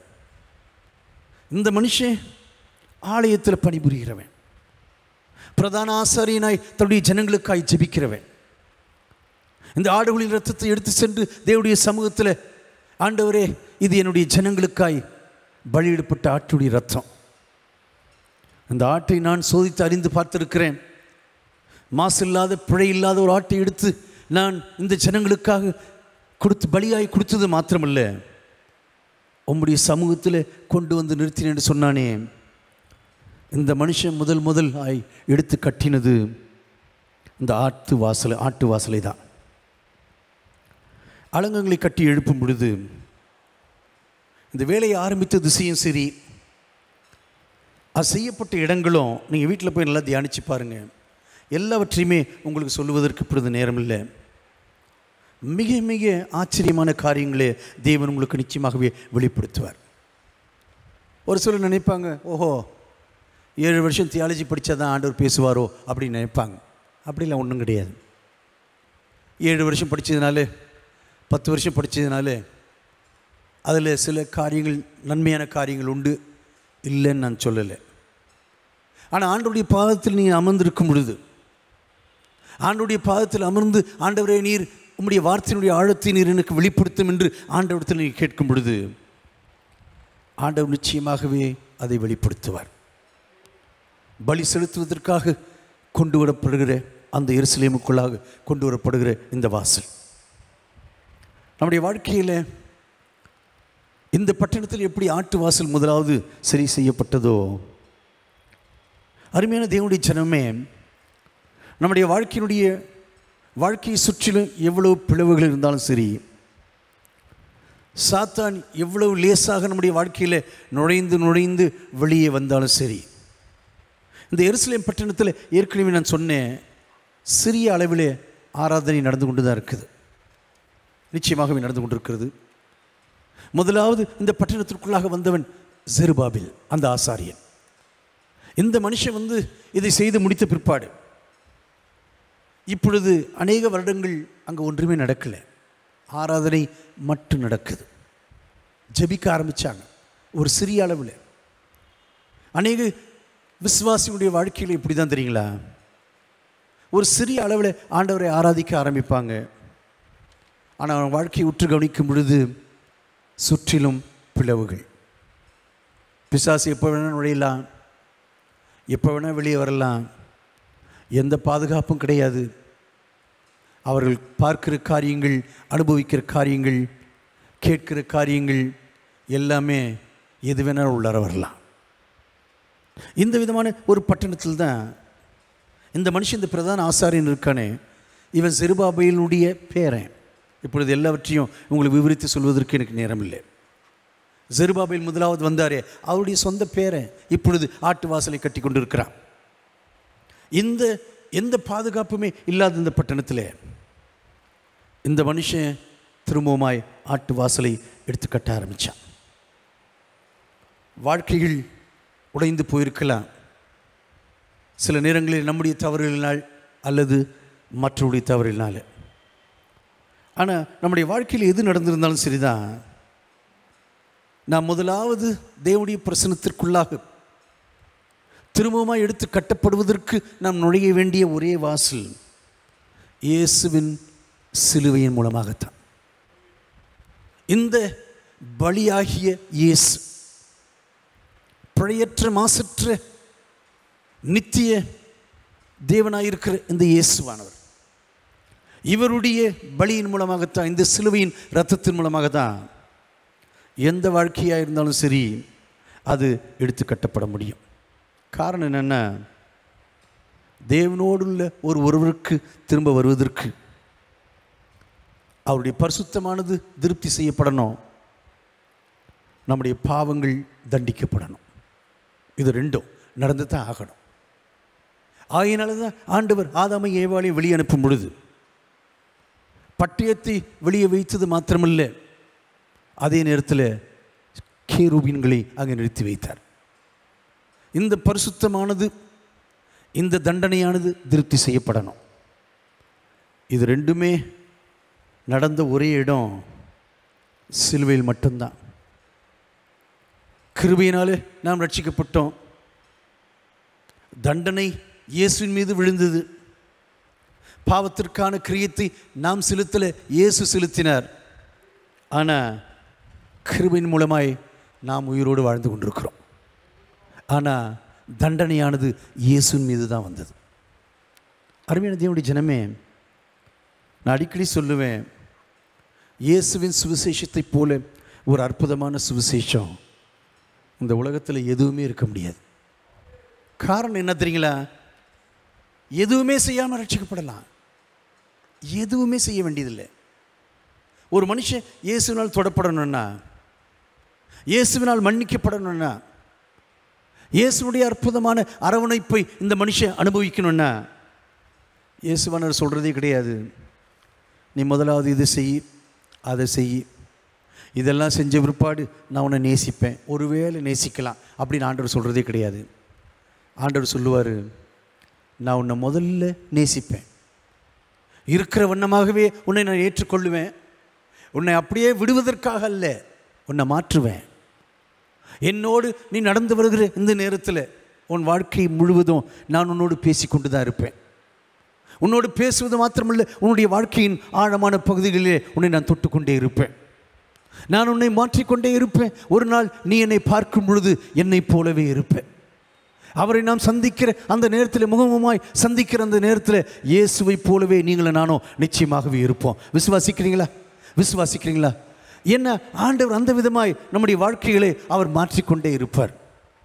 இந்த மனுஷன் ஆலயத்தில் பணிபுரிகிறவன் பிரதான ஆசாரியனாய் தன்னுடைய ஜனங்களுக்காய் ஜெபிக்கிறவன் இந்த ஆடுகளின் ரத்தத்தை எடுத்து சென்று தேவனுடைய சமூகத்தில் ஆண்டவரே இது என்னுடைய ஜனங்களுக்காய் பலியிடப்பட்ட ஆட்டுடைய ரத்தம் அந்த ஆட்டை நான் சோதித்து அறிந்து பார்த்திருக்கிறேன் மாசு இல்லாத பிழை இல்லாத ஒரு ஆட்டை எடுத்து நான் இந்த ஜனங்களுக்காக கொடுத்து பலியாய் கொடுத்தது மாத்திரமல்ல உம்முடைய சமூகத்தில் கொண்டு வந்து நிறுத்தினேன்னு சொன்னானே இந்த மனுஷன் முதல் முதல் ஆய் எடுத்து கட்டினது இந்த ஆட்டு வாசல் ஆட்டு வாசலை தான் அலங்கங்களை கட்டி எழுப்பும் பொழுது இந்த வேலையை ஆரம்பித்த திசையும் சரி அது செய்யப்பட்ட இடங்களும் நீங்கள் வீட்டில் போய் நல்லா தியானித்து பாருங்கள் எல்லாவற்றையுமே உங்களுக்கு சொல்லுவதற்கு இப்பொழுது நேரம் இல்லை மிக மிக ஆச்சரியமான காரியங்களே தேவன் உங்களுக்கு நிச்சயமாகவே வெளிப்படுத்துவார் ஒரு சிலர் நினைப்பாங்க ஓஹோ ஏழு வருஷம் தியாலஜி படித்தா தான் ஆண்டவர் பேசுவாரோ அப்படின்னு நினைப்பாங்க அப்படிலாம் ஒன்றும் கிடையாது ஏழு வருஷம் படித்ததுனால பத்து வருஷம் படித்ததுனால அதில் சில காரியங்கள் நன்மையான காரியங்கள் உண்டு இல்லைன்னு நான் சொல்லலை ஆனால் ஆண்டவருடைய பாதத்தில் நீ அமர்ந்திருக்கும் பொழுது ஆண்டவருடைய பாதத்தில் அமர்ந்து ஆண்டவரே நீர் உம்முடைய வார்த்தையினுடைய ஆழத்தை நீர் எனக்கு வெளிப்படுத்தும் என்று ஆண்டவரத்தில் நீ கேட்கும் பொழுது ஆண்டவர் நிச்சயமாகவே அதை வெளிப்படுத்துவார் பலி செலுத்துவதற்காக கொண்டு வரப்படுகிற அந்த எருசலேமுக்குள்ளாக கொண்டு வரப்படுகிற இந்த வாசல் நம்முடைய வாழ்க்கையில் இந்த பட்டணத்தில் எப்படி ஆட்டு வாசல் முதலாவது சரி செய்யப்பட்டதோ அருமையான தேவனுடைய ஜனமே நம்முடைய வாழ்க்கையினுடைய வாழ்க்கையை சுற்றிலும் எவ்வளவு பிளவுகள் இருந்தாலும் சரி சாத்தான் எவ்வளவு லேசாக நம்முடைய வாழ்க்கையில் நுழைந்து நுழைந்து வெளியே வந்தாலும் சரி இந்த எருசலேம் பட்டணத்தில் ஏற்கனவே நான் சொன்னேன் சிறிய அளவிலே ஆராதனை நடந்து கொண்டு தான் இருக்குது நிச்சயமாகவே நடந்து கொண்டிருக்கிறது முதலாவது இந்த பட்டணத்திற்குள்ளாக வந்தவன் ஜெருபாபில் அந்த ஆசாரியன் இந்த மனுஷன் வந்து இதை செய்து முடித்த பிற்பாடு இப்பொழுது அநேக வருடங்கள் அங்கே ஒன்றுமே நடக்கலை ஆராதனை மட்டும் நடக்குது ஜெபிக்க ஆரம்பித்தாங்க ஒரு சிறிய அளவில் அநேக விசுவாசியுடைய வாழ்க்கையில் இப்படி தான் தெரியுங்களா ஒரு சிறிய அளவில் ஆண்டவரை ஆராதிக்க ஆரம்பிப்பாங்க ஆனால் அவன் வாழ்க்கையை உற்று கவனிக்கும் பொழுது சுற்றிலும் பிளவுகள் பிசாசு எப்போ வேணால் நுழையலாம் எப்போ வேணால் வெளியே வரலாம் எந்த பாதுகாப்பும் கிடையாது அவர்கள் பார்க்கிற காரியங்கள் அனுபவிக்கிற காரியங்கள் கேட்கிற காரியங்கள் எல்லாமே எது வேணாலும் உள்ளார வரலாம் இந்த விதமான ஒரு பட்டணத்தில் தான் இந்த மனுஷன் இந்த பிரதான ஆசாரியன் இருக்கானே இவன் செருபாபையினுடைய பேரன் இப்பொழுது எல்லாவற்றையும் உங்களுக்கு விவரித்து சொல்வதற்கு எனக்கு நேரம் இல்லை ஜெருபாபேல் முதலாவது வந்தாரே அவருடைய சொந்த பேரன் இப்பொழுது ஆட்டு வாசலை கட்டி கொண்டிருக்கிறான் இந்த எந்த பாதுகாப்புமே இல்லாத இந்த பட்டணத்தில் இந்த மனுஷன் திரும்பவுமாய் ஆட்டு வாசலை எடுத்து கட்ட ஆரம்பித்தான் வாழ்க்கைகள் உடைந்து போயிருக்கலாம் சில நேரங்களில் நம்முடைய தவறுகளினால் அல்லது மற்றவருடைய தவறினால் ஆனால் நம்முடைய வாழ்க்கையில் எது நடந்திருந்தாலும் சரிதான் நாம் முதலாவது தேவனுடைய பிரசனத்திற்குள்ளாக திரும்பவுமாய் எடுத்து கட்டப்படுவதற்கு நாம் நுழைய வேண்டிய ஒரே வாசல் இயேசுவின் சிலுவையின் மூலமாகத்தான் இந்த பலியாகிய இயேசு பிழையற்ற மாசற்ற நித்திய தேவனாயிருக்கிற இந்த இயேசுவானவர் இவருடைய பலியின் மூலமாகத்தான் இந்த சிலுவையின் இரத்தத்தின் மூலமாக தான் எந்த வாழ்க்கையாக இருந்தாலும் சரி அது எடுத்து கட்டப்பட முடியும் காரணம் என்னென்னா தேவனோடுள்ள ஒரு ஒருவருக்கு திரும்ப வருவதற்கு அவருடைய பரிசுத்தமானது திருப்தி செய்யப்படணும் நம்முடைய பாவங்கள் தண்டிக்கப்படணும் இது ரெண்டும் நடந்து தான் ஆகணும் ஆகையினால தான் ஆண்டவர் ஆதாமை ஏவாளை வெளியே அனுப்பும் பொழுது பட்டயத்தை வெளியே வைத்தது மாத்திரமல்ல அதே நேரத்தில் கேரூபின்களை அங்கே நிறுத்தி வைத்தார் இந்த பரிசுத்தமானது இந்த தண்டனையானது திருப்தி செய்யப்படணும் இது ரெண்டுமே நடந்த ஒரே இடம் சிலுவையில் மட்டும்தான் கிருபையினாலே நாம் ரட்சிக்கப்பட்டோம் தண்டனை இயேசுவின் மீது விழுந்தது பாவத்திற்கான கிரியத்தை நாம் செலுத்தல இயேசு செலுத்தினார் ஆனால் கிருபையின் மூலமாய் நாம் உயிரோடு வாழ்ந்து கொண்டிருக்கிறோம் ஆனால் தண்டனையானது இயேசுவின் மீது தான் வந்தது அருமையான தேவனுடைய ஜனமே நான் அடிக்கடி சொல்லுவேன் இயேசுவின் சுவிசேஷத்தைப் போல ஒரு அற்புதமான சுவிசேஷம் இந்த உலகத்தில் எதுவுமே இருக்க முடியாது காரணம் என்ன தெரியுங்களா எதுவுமே செய்யாமல் ரட்சிக்கப்படலாம் எதுவுமே செய்ய வேண்டியதில்லை ஒரு மனுஷன் இயேசுவினால் தொடப்படணும்னா இயேசுவினால் மன்னிக்கப்படணும்னா இயேசுனுடைய அற்புதமான அரவணைப்பை இந்த மனுஷன் அனுபவிக்கணும்னா இயேசுவானர் சொல்கிறதே கிடையாது நீ முதலாவது இது செய் அதை செய் இதெல்லாம் செஞ்ச பிற்பாடு நான் உன்னை நேசிப்பேன் ஒருவேளை நேசிக்கலாம் அப்படின்னு ஆண்டவர் சொல்கிறதே கிடையாது ஆண்டவர் சொல்லுவார் நான் உன்னை முதல்ல நேசிப்பேன் இருக்கிற வண்ணமாகவே உன்னை நான் ஏற்றுக்கொள்ளுவேன் உன்னை அப்படியே விடுவதற்காக அல்ல உன்னை மாற்றுவேன் என்னோடு நீ நடந்து வருகிற இந்த நேரத்தில் உன் வாழ்க்கை முழுவதும் நான் உன்னோடு பேசிக்கொண்டு தான் இருப்பேன் உன்னோடு பேசுவது மாத்திரமல்ல உன்னுடைய வாழ்க்கையின் ஆழமான பகுதிகளிலே உன்னை நான் தொட்டுக்கொண்டே இருப்பேன் நான் உன்னை மாற்றிக்கொண்டே இருப்பேன் ஒரு நாள் நீ என்னை பார்க்கும் பொழுது என்னைப் போலவே இருப்பேன் அவரை நாம் சந்திக்கிற அந்த நேரத்தில் முகமுமாய் சந்திக்கிற அந்த நேரத்தில் இயேசுவை போலவே நீங்களும் நானும் நிச்சயமாகவே இருப்போம் விசுவாசிக்கிறீங்களா விசுவாசிக்கிறீங்களா என்ன ஆண்டவர் அந்த விதமாய் நம்முடைய வாழ்க்கைகளை அவர் மாற்றிக்கொண்டே இருப்பார்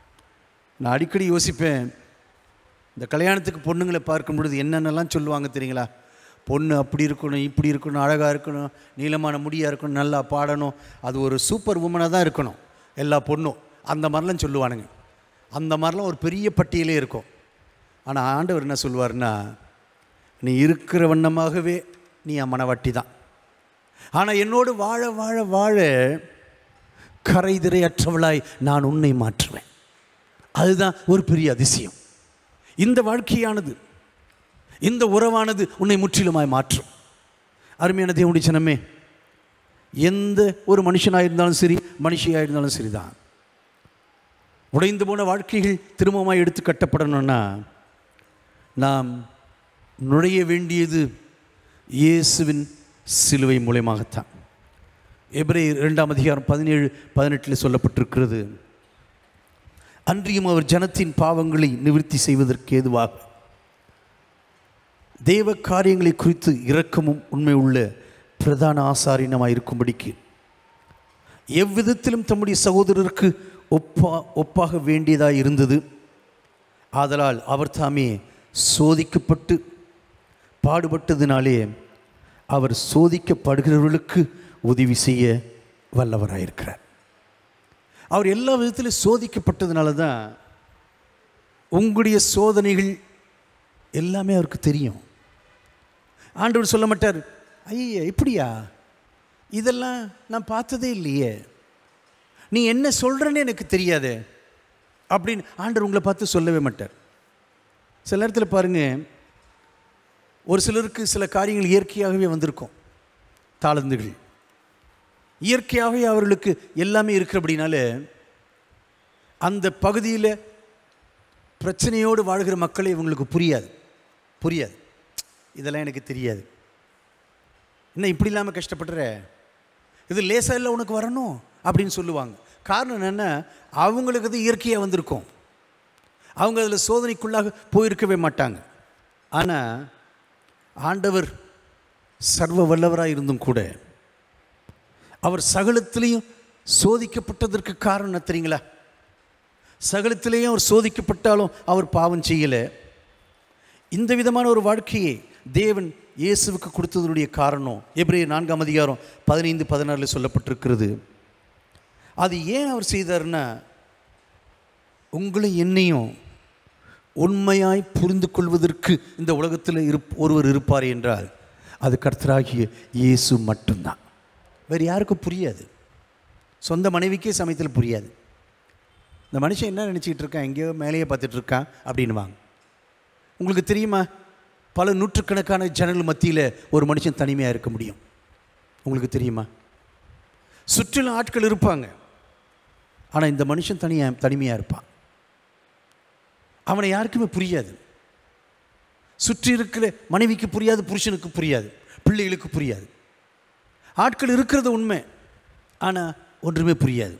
நான் அடிக்கடி யோசிப்பேன் இந்த கல்யாணத்துக்கு பொண்ணுங்களை பார்க்கும் பொழுது என்னென்னலாம் சொல்லுவாங்க தெரியுங்களா பொண்ணு அப்படி இருக்கணும் இப்படி இருக்கணும் அழகாக இருக்கணும் நீளமான முடியாக இருக்கணும் நல்லா பாடணும் அது ஒரு சூப்பர் உமனாக தான் இருக்கணும் எல்லா பொண்ணும் அந்த மாதிரிலாம் சொல்லுவானுங்க அந்த மாதிரிலாம் ஒரு பெரிய பட்டியலே இருக்கும் ஆனால் ஆண்டவர் என்ன சொல்லுவார்னா நீ இருக்கிற வண்ணமாகவே நீ என் மனவாட்டி தான் ஆனால் என்னோடு வாழ வாழ வாழ கரைதிரையற்றவளாய் நான் உன்னை மாற்றுவேன் அதுதான் ஒரு பெரிய அதிசயம் இந்த வாழ்க்கையானது இந்த உறவானது உன்னை முற்றிலுமாய் மாற்றும் அருமையான தேவனுடைய சினமே எந்த ஒரு மனுஷனாக இருந்தாலும் சரி மனுஷியாக இருந்தாலும் சரிதான் உடைந்து போன வாழ்க்கைகள் திரும்பமாக எடுத்து கட்டப்படணும்னா நாம் நுழைய வேண்டியது இயேசுவின் சிலுவை மூலயமாகத்தான் எபிரேயர் இரண்டாம் அதிகாரம் பதினேழு பதினெட்டில் சொல்லப்பட்டிருக்கிறது அன்றியும் அவர் ஜனத்தின் பாவங்களை நிவர்த்தி செய்வதற்கு ஏதுவாக தேவ காரியங்களை குறித்து இரக்கமும் உண்மை உள்ள பிரதான ஆசாரியனமாக இருக்கும்படிக்கு எவ்விதத்திலும் தம்முடைய சகோதரருக்கு ஒப்பா ஒப்பாக வேண்டியதாக இருந்தது ஆதலால் அவர் தாமே சோதிக்கப்பட்டு பாடுபட்டதினாலே அவர் சோதிக்கப்படுகிறவர்களுக்கு உதவி செய்ய வல்லவராயிருக்கிறார் அவர் எல்லா விதத்திலும் சோதிக்கப்பட்டதுனால தான் உங்களுடைய சோதனைகள் எல்லாமே அவருக்கு தெரியும் ஆண்டவர் சொல்ல மாட்டார் ஐயா இப்படியா இதெல்லாம் நான் பார்த்ததே இல்லையே நீ என்ன சொல்கிறேன்னு எனக்கு தெரியாதே அப்படின்னு ஆண்டவர் உங்களை பார்த்து சொல்லவே மாட்டார் சில நேரத்தில் பாருங்க ஒரு சிலருக்கு சில காரியங்கள் இயற்கையாகவே வந்திருக்கும் தாளந்துகள் இயற்கையாகவே அவர்களுக்கு எல்லாமே இருக்கிறபடினால அந்த பகுதியில் பிரச்சனையோடு வாழ்கிற மக்களை இவங்களுக்கு புரியாது புரியாது இதெல்லாம் எனக்கு தெரியாது என்ன இப்படி இல்லாமல் கஷ்டப்படுற இது லேசாக இல்லை உனக்கு வரணும் அப்படின்னு சொல்லுவாங்க காரணம் என்னென்னா அவங்களுக்கு அது இயற்கையாக வந்திருக்கும் அவங்க அதில் சோதனைக்குள்ளாக போயிருக்கவே மாட்டாங்க ஆனால் ஆண்டவர் சர்வ வல்லவராக இருந்தும் கூட அவர் சகலத்திலையும் சோதிக்கப்பட்டதற்கு காரணம் என்ன தெரியுங்களா சகலத்திலேயும் அவர் சோதிக்கப்பட்டாலும் அவர் பாவம் செய்யலை இந்த விதமான ஒரு வாழ்க்கையை தேவன் இயேசுவுக்கு கொடுத்ததனுடைய காரணம் எப்ரே நான்காம் அதிகாரம் பதினைந்து பதினாறில் சொல்லப்பட்டிருக்கிறது அது ஏன் அவர் செய்தார்னா உங்களை என்னையும் உண்மையாய் புரிந்து கொள்வதற்கு இந்த உலகத்தில் இருப் ஒருவர் இருப்பார் என்றால் அது கர்த்தராகிய இயேசு மட்டும்தான் வேறு யாருக்கும் புரியாது சொந்த மனைவிக்கே சமயத்தில் புரியாது இந்த மனுஷன் என்ன நினச்சிக்கிட்டு இருக்கான் எங்கேயோ மேலேயே பார்த்துட்டு இருக்கான் அப்படின்வாங்க உங்களுக்கு தெரியுமா பல நூற்றுக்கணக்கான ஜனங்கள் மத்தியில் ஒரு மனுஷன் தனிமையாக இருக்க முடியும் உங்களுக்கு தெரியுமா சுற்றிலும் ஆட்கள் இருப்பாங்க ஆனால் இந்த மனுஷன் தனியாக தனிமையாக இருப்பான் அவனை யாருக்குமே புரியாது சுற்றி இருக்கிற மனைவிக்கு புரியாது புருஷனுக்கு புரியாது பிள்ளைகளுக்கு புரியாது ஆட்கள் இருக்கிறது உண்மை ஆனால் ஒன்றுமே புரியாது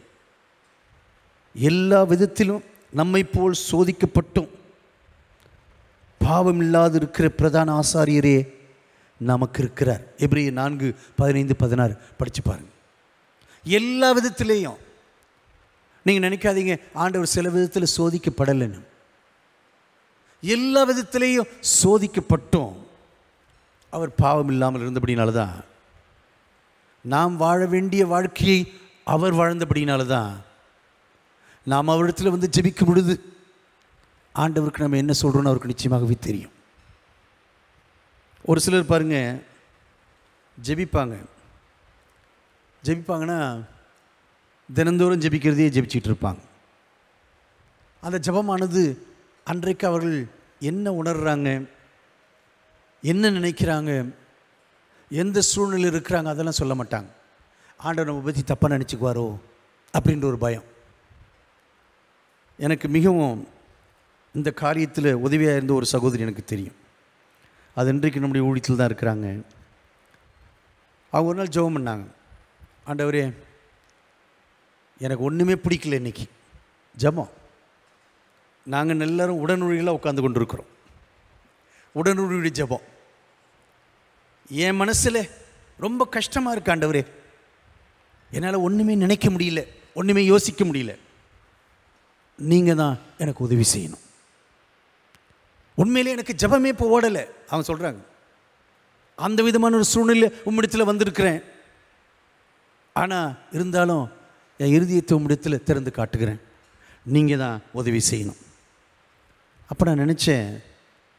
எல்லா விதத்திலும் நம்மை போல் சோதிக்கப்பட்டும் பாவம் இல்லாது இருக்கிற பிரதான ஆசாரியரே நமக்கு இருக்கிறார் எப்ரிய நான்கு பதினைந்து பதினாறு படித்து பாருங்க எல்லா விதத்திலேயும் நீங்கள் நினைக்காதீங்க ஆண்டவர் சில விதத்தில் சோதிக்கப்படலைன்னு எல்லா விதத்திலேயும் சோதிக்கப்பட்டோம் அவர் பாவம் இல்லாமல் இருந்தபடினால தான் நாம் வாழ வேண்டிய வாழ்க்கையை அவர் வாழ்ந்தபடினால தான் நாம் அவரிடத்தில் வந்து ஜெபிக்கும் பொழுது ஆண்டவருக்கு நம்ம என்ன சொல்கிறோன்னு அவருக்கு நிச்சயமாகவே தெரியும் ஒரு சிலர் பாருங்க ஜெபிப்பாங்க ஜெபிப்பாங்கன்னா தினந்தோறும் ஜெபிக்கிறதையே ஜெபிச்சிட்டு இருப்பாங்க அந்த ஜெபமானது அன்றைக்கு அவர்கள் என்ன உணர்றாங்க என்ன நினைக்கிறாங்க எந்த சூழ்நிலையில் இருக்கிறாங்க அதெல்லாம் சொல்ல மாட்டாங்க ஆண்டவர் நம்ம பற்றி தப்பாக நினச்சிக்குவாரோ அப்படின்ற ஒரு பயம் எனக்கு மிகவும் இந்த காரியத்தில் உதவியாக இருந்த ஒரு சகோதரி எனக்கு தெரியும் அது இன்றைக்கு நம்முடைய ஊழியத்தில் தான் இருக்கிறாங்க அவங்க ஒரு நாள் ஜெபம் பண்ணாங்க ஆண்டவரே எனக்கு ஒன்றுமே பிடிக்கல இன்னைக்கு ஜெபம் நாங்கள் எல்லாரும் உடனுழிகளாக உட்காந்து கொண்டு இருக்கிறோம் உடனுழியுடைய ஜெபம் என் மனசில் ரொம்ப கஷ்டமாக இருக்கு ஆண்டவரே என்னால் ஒன்றுமே நினைக்க முடியல ஒன்றுமே யோசிக்க முடியல நீங்கள் தான் எனக்கு உதவி செய்யணும் உண்மையிலே எனக்கு ஜெபமே இப்போ ஓடலை அவங்க சொல்கிறாங்க அந்த விதமான ஒரு சூழ்நிலை உம்மிடத்தில் வந்திருக்கிறேன் ஆனால் இருந்தாலும் என் இறுதியத்தை உம்மிடத்தில் திறந்து காட்டுகிறேன் நீங்கள் தான் உதவி செய்யணும் அப்போ நான் நினச்சேன்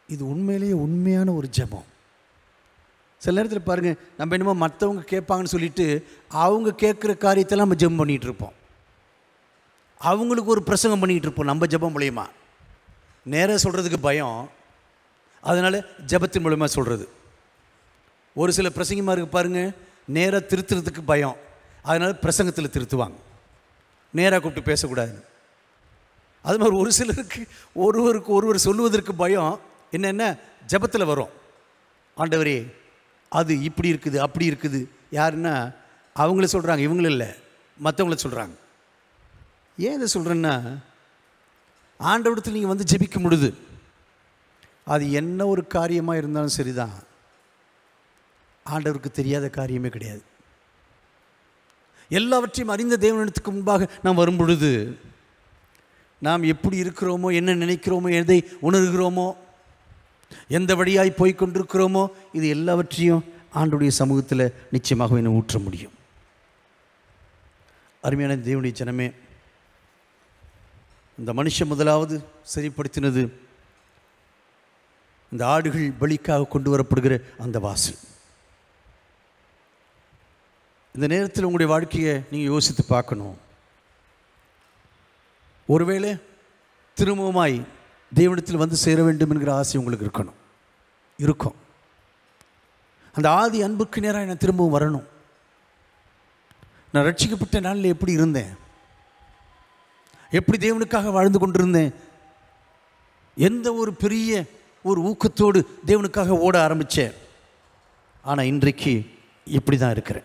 இது உண்மையிலேயே உண்மையான ஒரு ஜெபம் சில நேரத்தில் பாருங்கள் நம்ம என்னமோ மற்றவங்க கேட்பாங்கன்னு சொல்லிட்டு அவங்க கேட்குற காரியத்தெல்லாம் நம்ம ஜெபம் பண்ணிகிட்டு இருப்போம் அவங்களுக்கு ஒரு பிரசங்கம் பண்ணிகிட்டு இருப்போம் நம்ம ஜெபம் மூலியமா நேராக சொல்கிறதுக்கு பயம் அதனால் ஜெபத்தின் மூலயமா சொல்கிறது ஒரு சில பிரசங்கமாக இருக்கு பாருங்கள் நேராக திருத்துறதுக்கு பயம் அதனால் பிரசங்கத்தில் திருத்துவாங்க நேராக கூப்பிட்டு பேசக்கூடாது அது மாதிரி ஒரு சிலருக்கு ஒருவருக்கு ஒருவர் சொல்லுவதற்கு பயம் என்னென்ன ஜெபத்தில் வரும் ஆண்டவரே அது இப்படி இருக்குது அப்படி இருக்குது யாருன்னா அவங்கள சொல்கிறாங்க இவங்கள இல்லை மற்றவங்கள சொல்கிறாங்க ஏன் இதை சொல்கிறேன்னா ஆண்டவடத்தில் நீங்கள் வந்து ஜெபிக்க முடியுது அது என்ன ஒரு காரியமாக இருந்தாலும் சரிதான் ஆண்டவருக்கு தெரியாத காரியமே கிடையாது எல்லாவற்றையும் அறிந்த தேவனிடத்துக்கு முன்பாக நாம் வரும் பொழுது நாம் எப்படி இருக்கிறோமோ என்ன நினைக்கிறோமோ எதை உணர்கிறோமோ எந்த வழியாய் போய் கொண்டிருக்கிறோமோ இது எல்லாவற்றையும் ஆண்டுடைய சமூகத்தில் நிச்சயமாக என்ன ஊற்ற முடியும் அருமையான தேவனுடைய ஜனமே இந்த மனுஷன் முதலாவது சரிப்படுத்தினது இந்த ஆடுகள் பலிக்காக கொண்டு வரப்படுகிற அந்த வாசல் இந்த நேரத்தில் உங்களுடைய வாழ்க்கையை நீங்கள் யோசித்து பார்க்கணும் ஒருவேளை திரும்பவுமாய் தேவனிடத்தில் வந்து சேர வேண்டும் என்கிற ஆசை உங்களுக்கு இருக்கணும் இருக்கும் அந்த ஆதி அன்புக்கு நேராக நான் திரும்பவும் வரணும் நான் ரட்சிக்கப்பட்ட நாளில் எப்படி இருந்தேன் எப்படி தேவனுக்காக வாழ்ந்து கொண்டிருந்தேன் எந்த ஒரு பெரிய ஒரு ஊக்கத்தோடு தேவனுக்காக ஓட ஆரம்பித்தேன் ஆனால் இன்றைக்கு இப்படி தான் இருக்கிறேன்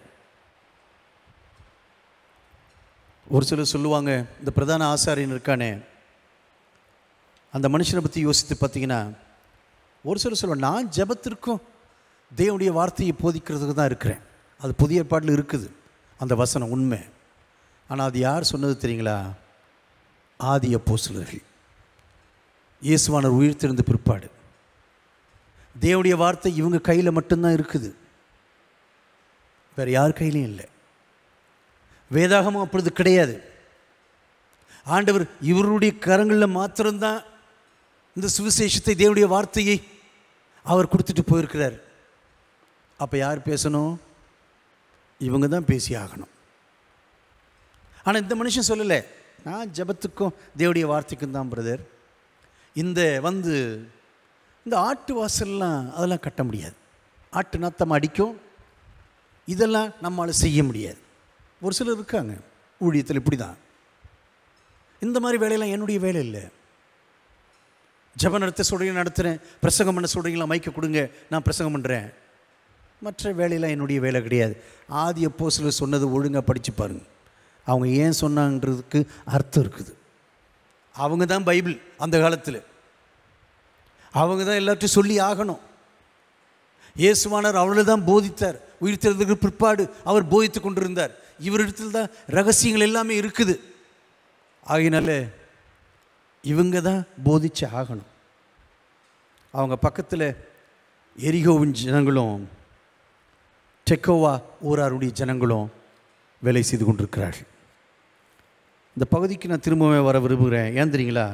ஒரு சிலர் சொல்லுவாங்க இந்த பிரதான ஆசாரியன் இருக்கானே அந்த மனுஷனை பற்றி யோசித்து பார்த்தீங்கன்னா ஒரு சிலர் சொல்லுவாங்க நான் ஜெபத்திற்கும் தேவனுடைய வார்த்தையை போதிக்கிறதுக்கு தான் இருக்கிறேன் அது புதிய ஏற்பாட்டில் இருக்குது அந்த வசனம் உண்மை ஆனால் அது யார் சொன்னது தெரியுங்களா ஆதி அப்போஸ்தலர்கள் இயேசுவானர் உயிர்த்தெழுந்த பிற்பாடு தேவனுடைய வார்த்தை இவங்க கையில் மட்டும்தான் இருக்குது வேறு யார் கையிலையும் இல்லை வேதாகமும் அப்பொழுது கிடையாது ஆண்டவர் இவருடைய கரங்களில் மாத்திரம்தான் இந்த சுவிசேஷத்தை தேவனுடைய வார்த்தையை அவர் கொடுத்துட்டு போயிருக்கிறார் அப்போ யார் பேசணும் இவங்க தான் பேசி ஆகணும் ஆனால் இந்த மனுஷன் சொல்லலை நான் ஜெபத்துக்கும் தேவனுடைய வார்த்தைக்கும் தான் பிரதர் இந்த வந்து இந்த ஆட்டு வாசல்லாம் அதெல்லாம் கட்ட முடியாது ஆட்டு நாத்தம் அடிக்கும் இதெல்லாம் நம்மளால் செய்ய முடியாது ஒரு சிலர் இருக்காங்க ஊழியத்தில் இப்படி தான் இந்த மாதிரி வேலையெல்லாம் என்னுடைய வேலை இல்லை ஜெப நடத்த சொல்கிறீங்க நடத்துகிறேன் பிரசங்கம் பண்ண சொல்கிறீங்களா மைக்க கொடுங்க நான் பிரசங்கம் பண்ணுறேன் மற்ற வேலையெல்லாம் என்னுடைய வேலை கிடையாது ஆதி அப்போ சிலர் சொன்னது ஒழுங்காக படித்து பாருங்க அவங்க ஏன் சொன்னாங்கன்றதுக்கு அர்த்தம் இருக்குது அவங்க தான் பைபிள் அந்த காலத்தில் அவங்க தான் எல்லாத்தையும் சொல்லி ஆகணும் இயேசுவானர் அவளை தான் போதித்தார் உயிர்த்தெழுதுக்கு பிற்பாடு அவர் போதித்து கொண்டிருந்தார் இவரிடத்தில் தான் ரகசியங்கள் எல்லாமே இருக்குது ஆகையினால இவங்க தான் போதிச்சு ஆகணும் அவங்க பக்கத்தில் எரிகோவின் ஜனங்களும் டெக்கோவா ஊராருடைய ஜனங்களும் வேலை செய்து கொண்டிருக்கிறார்கள் இந்த பகுதிக்கு நான் திரும்பவே வர விரும்புகிறேன் ஏன் தெரியுங்களா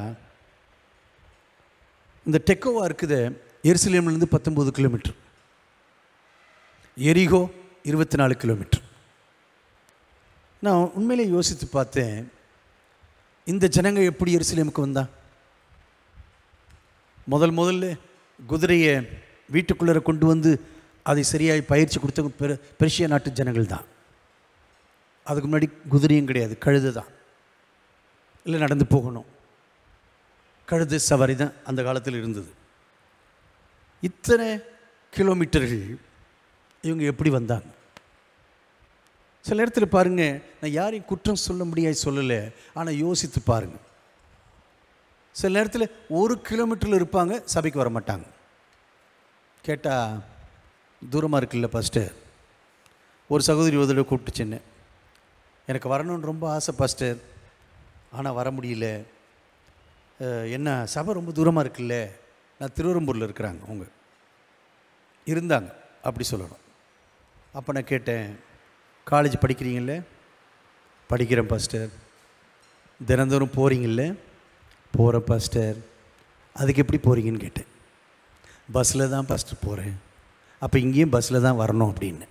இந்த டெக்கோவா இருக்குது எருசலேம்லேருந்து பத்தொம்போது கிலோமீட்டர் எரிகோ இருபத்தி நாலு கிலோமீட்டர் நான் உண்மையிலே யோசித்து பார்த்தேன் இந்த ஜனங்க எப்படி எருசலேமுக்கு வந்தா முதல் முதல்ல குதிரையை வீட்டுக்குள்ளே கொண்டு வந்து அதை சரியாய் பயிற்சி கொடுத்த பெரு பெர்ஷியா நாட்டு ஜனங்கள் தான் அதுக்கு முன்னாடி குதிரையும் கிடையாது கழுது தான் இல்லை நடந்து போகணும் கழுது சவாரி தான் அந்த காலத்தில் இருந்தது இத்தனை கிலோமீட்டர்கள் இவங்க எப்படி வந்தாங்க சில நேரத்தில் பாருங்கள் நான் யாரையும் குற்றம் சொல்ல முடியாது சொல்லலை ஆனால் யோசித்து பாருங்கள் சில நேரத்தில் ஒரு கிலோமீட்டரில் இருப்பாங்க சபைக்கு வர மாட்டாங்க கேட்டால் தூரமாக இருக்குல்ல ஃபஸ்ட்டு ஒரு சகோதரி ஒரு தடவை கூப்பிட்டு சொன்னேன் எனக்கு வரணும்னு ரொம்ப ஆசை பாஸ்டர் ஆனால் வர முடியல அஹ், என்ன சபை ரொம்ப தூரமாக இருக்குல்ல நான் திருவரம்பூரில் இருக்கிறாங்க அவங்க இருந்தாங்க அப்படி சொல்லணும் அப்போ நான் கேட்டேன் காலேஜ் படிக்கிறீங்கல்ல படிக்கிறேன் பாஸ்டர் தினந்தோறும் போகிறீங்கல்ல போகிறேன் பாஸ்டர் அதுக்கு எப்படி போகிறீங்கன்னு கேட்டேன் பஸ்ஸில் தான் ஃபஸ்ட்டு போகிறேன் அப்போ இங்கேயும் பஸ்ஸில் தான் வரணும் அப்படின்னு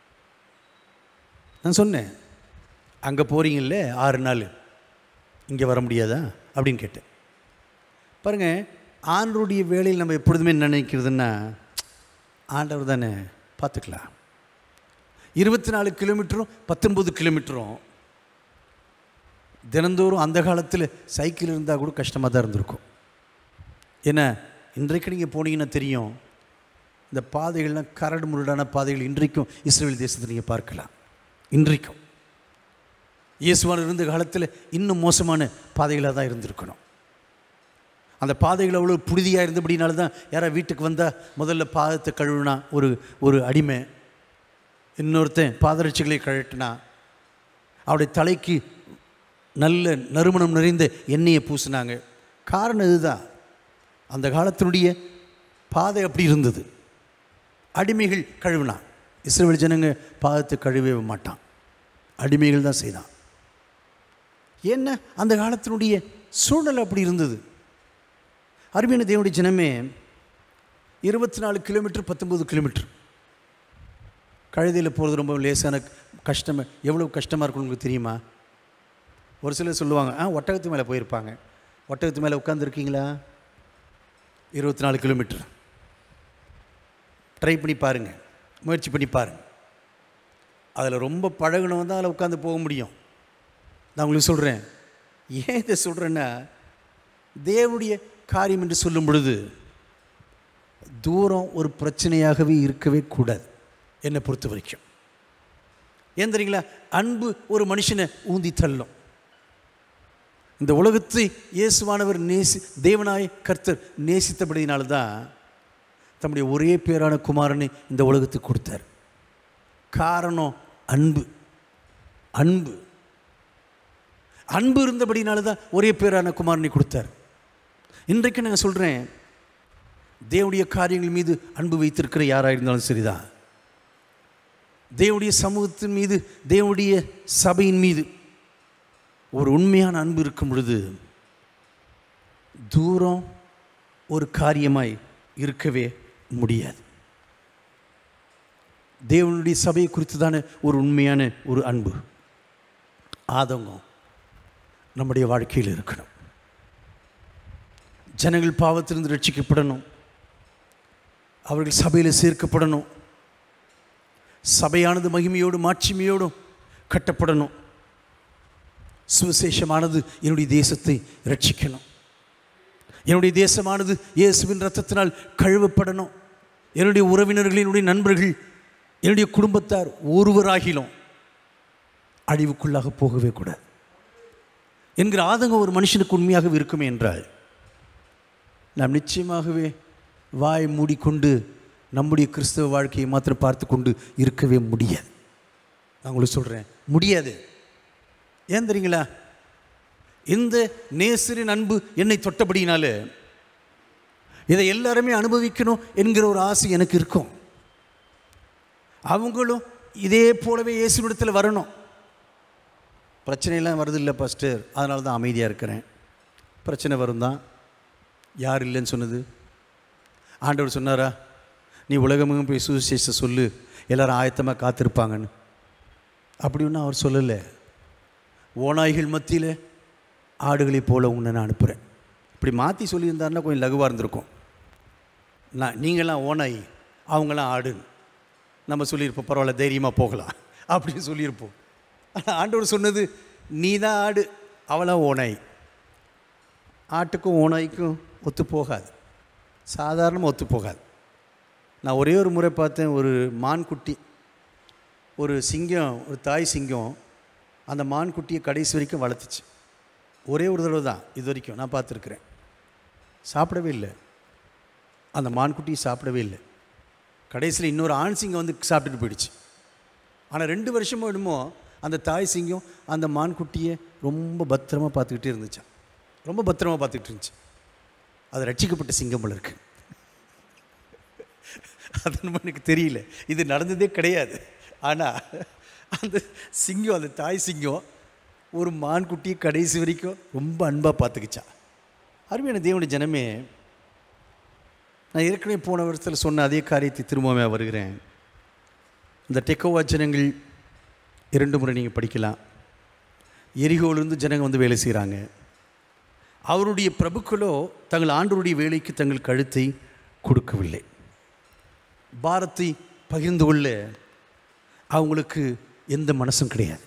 நான் சொன்னேன் அங்கே போகிறீங்கல்ல ஆறு நாள் இங்கே வர முடியாதா அப்படின்னு கேட்டேன் பாருங்கள் ஆண்டருடைய வேலையில் நம்ம எப்பொழுதுமே என்ன நினைக்கிறதுன்னா ஆண்டவர் தானே பார்த்துக்கலாம் இருபத்தி நாலு கிலோமீட்டரும் பத்தொன்பது கிலோமீட்டரும் தினந்தோறும் அந்த காலத்தில் சைக்கிள் இருந்தால் கூட கஷ்டமாக தான் இருந்திருக்கும் ஏன்னா இன்றைக்கு நீங்கள் போனீங்கன்னா தெரியும் இந்த பாதைகள்லாம் கரடு முரடான பாதைகள் இன்றைக்கும் இஸ்ரேல் தேசத்தை நீங்கள் பார்க்கலாம் இன்றைக்கும் இயேசுவான் இருந்த காலத்தில் இன்னும் மோசமான பாதைகளாக தான் இருந்திருக்கணும் அந்த பாதைகள் அவ்வளோ புழுதியாக இருந்தபடினால தான் யாராவது வீட்டுக்கு வந்தால் முதல்ல பாதத்தை கழுவுனா ஒரு ஒரு அடிமை இன்னொருத்தன் பாதரட்சிகளை கழட்டினா அவருடைய தலைக்கு நல்ல நறுமணம் நிறைந்த எண்ணெயை பூசினாங்க காரணம் இதுதான் அந்த காலத்தினுடைய பாதை அப்படி இருந்தது அடிமைகள் கழுவினான் இஸ்ரேல் ஜனங்க பாதத்தை கழுவவே மாட்டான் அடிமைகள் தான் செய்தான் ஏன்னா அந்த காலத்தினுடைய சூழல் அப்படி இருந்தது அருமையான தேவனுடைய ஜனமே இருபத்தி நாலு கிலோமீட்டர் பத்தொம்பது கிலோமீட்டர் கழுதையில் போகிறது ரொம்ப லேசான கஷ்டம் எவ்வளோ கஷ்டமாக இருக்கும் உங்களுக்கு தெரியுமா ஒரு சிலர் சொல்லுவாங்க ஆ ஒட்டகத்து மேலே போயிருப்பாங்க ஒட்டகத்து மேலே உட்காந்துருக்கீங்களா இருபத்தி நாலு கிலோமீட்டர் ட்ரை பண்ணி பாருங்கள் முயற்சி பண்ணி பாருங்கள் அதில் ரொம்ப பழகினவன் தான் அதில் உட்காந்து போக முடியும் நான் உங்களுக்கு சொல்கிறேன் ஏன் இதை சொல்கிறேன்னா தேவனுடைய காரியம் என்று சொல்லும் பொழுது தூரம் ஒரு பிரச்சனையாகவே இருக்கவே கூடாது என்னை பொறுத்த வரைக்கும் ஏன் தெரியுங்களா அன்பு ஒரு மனுஷனை ஊந்தி தள்ளும் இந்த உலகத்தை இயேசுவானவர் நேசி தேவனாய் கர்த்தர் நேசித்தபடினால்தான் தம்முடைய ஒரே பேரான குமாரனை இந்த உலகத்துக்கு கொடுத்தார் காரணம் அன்பு அன்பு அன்பு இருந்தபடினால தான் ஒரே பேரான குமாரனை கொடுத்தார் இன்றைக்கு நான் சொல்கிறேன் தேவனுடைய காரியங்கள் மீது அன்பு வைத்திருக்கிற யாராக இருந்தாலும் சரிதான் தேவனுடைய சமூகத்தின் மீது தேவனுடைய சபையின் மீது ஒரு உண்மையான அன்பு இருக்கும் பொழுது தூரம் ஒரு காரியமாய் இருக்கவே முடியாது தேவனுடைய சபையை குறித்து தானே ஒரு உண்மையான ஒரு அன்பு ஆதங்கம் நம்முடைய வாழ்க்கையில் இருக்கணும் ஜனங்கள் பாவத்திலிருந்து ரட்சிக்கப்படணும் அவர்கள் சபையில் சேர்க்கப்படணும் சபையானது மகிமையோடு மாட்சிமையோடும் கட்டப்படணும் சுவிசேஷமானது என்னுடைய தேசத்தை ரட்சிக்கணும் என்னுடைய தேசமானது இயேசுவின் ரத்தத்தினால் கழுவப்படணும் என்னுடைய உறவினர்கள் என்னுடைய நண்பர்கள் என்னுடைய குடும்பத்தார் ஒருவராகிலும் அழிவுக்குள்ளாக போகவே கூடாது என்கிற ஆதங்கம் ஒரு மனுஷனுக்கு உண்மையாகவே இருக்குமே என்றால் நாம் நிச்சயமாகவே வாய் மூடிக்கொண்டு நம்முடைய கிறிஸ்தவ வாழ்க்கையை மாத்திரம் பார்த்து கொண்டு இருக்கவே முடியாது நான் உங்களுக்கு சொல்கிறேன் முடியாது ஏன் தெரியுங்களா இந்த நேசரின் அன்பு என்னை தொட்டபடினால இதை எல்லாருமே அனுபவிக்கணும் என்கிற ஒரு ஆசை எனக்கு இருக்கும் அவங்களும் இதே போலவே இயேசுவிடத்தில் வரணும் பிரச்சனையெல்லாம் வருது இல்லை பாஸ்டர் அதனால தான் அமைதியாக இருக்கிறேன் பிரச்சனை வரும் தான் யார் இல்லைன்னு சொன்னது ஆண்டவர் சொன்னாரா நீ உலகமெங்கும் போய் சுவிசேஷ சொல்லு எல்லாரும் ஆயத்தமாக காத்திருப்பாங்கன்னு அப்படி ஒன்றும் அவர் சொல்லலை ஓநாய்கள் மத்தியில் ஆடுகளைப் போல உன்னை நான் அனுப்புகிறேன் இப்படி மாற்றி சொல்லியிருந்தாருன்னா கொஞ்சம் லகுவாக இருந்திருக்கும் நான் நீங்களாம் ஓநாய் அவங்களாம் ஆடுன்னு நம்ம சொல்லியிருப்போம் பரவாயில்ல தைரியமாக போகலாம் அப்படின்னு சொல்லியிருப்போம் ஆனால் ஆண்டவர் சொன்னது நீ தான் ஆடு அவளா ஓநாய் ஆட்டுக்கும் ஓநாய்க்கும் ஒத்து போகாது சாதாரணமாக ஒத்து போகாது நான் ஒரே ஒரு முறை பார்த்தேன் ஒரு மான்குட்டி ஒரு சிங்கம் ஒரு தாய் சிங்கம் அந்த மான்குட்டியை கடைசி வரைக்கும் வளர்த்துச்சு ஒரே ஒரு தடவை தான் இது வரைக்கும் நான் பார்த்துருக்குறேன் சாப்பிடவே இல்லை அந்த மான்குட்டியை சாப்பிடவே இல்லை கடைசியில் இன்னொரு ஆண் சிங்கம் வந்து சாப்பிட்டுட்டு போயிடுச்சு ஆனால் ரெண்டு வருஷமோ என்னமோ அந்த தாய் சிங்கம் அந்த மான்குட்டியை ரொம்ப பத்திரமா பார்த்துக்கிட்டே இருந்துச்சான் ரொம்ப பத்திரமா பார்த்துக்கிட்டு இருந்துச்சு அது ரட்சிக்கப்பட்ட சிங்கம் போல இருக்கு அது நம்ம எனக்கு தெரியல இது நடந்ததே கிடையாது ஆனால் அந்த சிங்கம் அந்த தாய் சிங்கம் ஒரு மான்குட்டியை கடைசி வரைக்கும் ரொம்ப அன்பாக பார்த்துக்கிச்சா அருமையான தேவனுடைய ஜனமே நான் ஏற்கனவே போன வருஷத்தில் சொன்ன அதே காரியத்தை திரும்பவே வருகிறேன் இந்த டெக்கோவா ஜனங்கள் இரண்டு முறை நீங்கள் படிக்கலாம் எரிகோவிலிருந்து ஜனங்க வந்து வேலை செய்கிறாங்க அவருடைய பிரபுக்களோ தங்கள் ஆண்டவருடைய வேலைக்கு தங்கள் கழுத்தை கொடுக்கவில்லை பாரத்தை பகிர்ந்து கொள்ள அவங்களுக்கு எந்த மனசும் கிடையாது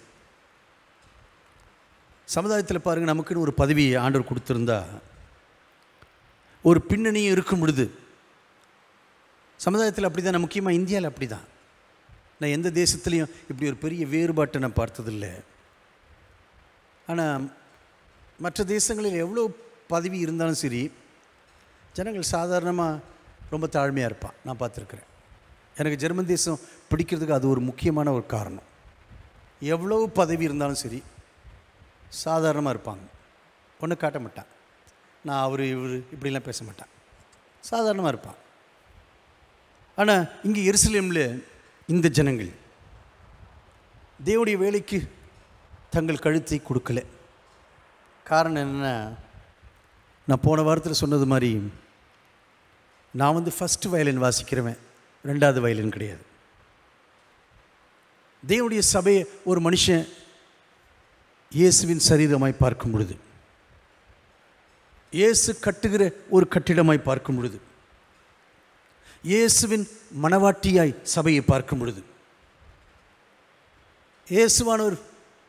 சமுதாயத்தில் பாருங்கள் நமக்குன்னு ஒரு பதவியை ஆண்டவர் கொடுத்துருந்தா ஒரு பின்னணியும் இருக்கும் பொழுது சமுதாயத்தில் அப்படி தான் முக்கியமாக இந்தியாவில் அப்படி தான் நான் எந்த தேசத்துலேயும் இப்படி ஒரு பெரிய வேறுபாட்டை நான் பார்த்ததில்லை ஆனால் மற்ற தேசங்களில் எவ்வளோ பதவி இருந்தாலும் சரி ஜனங்கள் சாதாரணமாக ரொம்ப தாழ்மையாக இருப்பான் நான் பார்த்துருக்குறேன் எனக்கு ஜெர்மன் தேசம் பிடிக்கிறதுக்கு அது ஒரு முக்கியமான ஒரு காரணம் எவ்வளோ பதவி இருந்தாலும் சரி சாதாரணமாக இருப்பாங்க ஒன்றும் காட்ட மாட்டான் நான் அவர் இவர் இப்படிலாம் பேச மாட்டான் சாதாரணமாக இருப்பான் ஆனால் இங்கே எருசலேமில் இந்த ஜனங்கள் தேவனுடைய வேலைக்கு தங்கள் கழுத்தை கொடுக்கல காரணம் என்னென்னா நான் போன வாரத்தில் சொன்னது மாதிரி நான் வந்து ஃபஸ்ட்டு வயலின் வாசிக்கிறவன் ரெண்டாவது வயலின் கிடையாது தேவனுடைய சபையை ஒரு மனுஷன் இயேசுவின் சரீரமாய் பார்க்கும் பொழுது இயேசு கட்டுகிற ஒரு கட்டிடமாய் பார்க்கும் பொழுது இயேசுவின் மணவாட்டியாய் சபையை பார்க்கும் பொழுது இயேசுவானவர்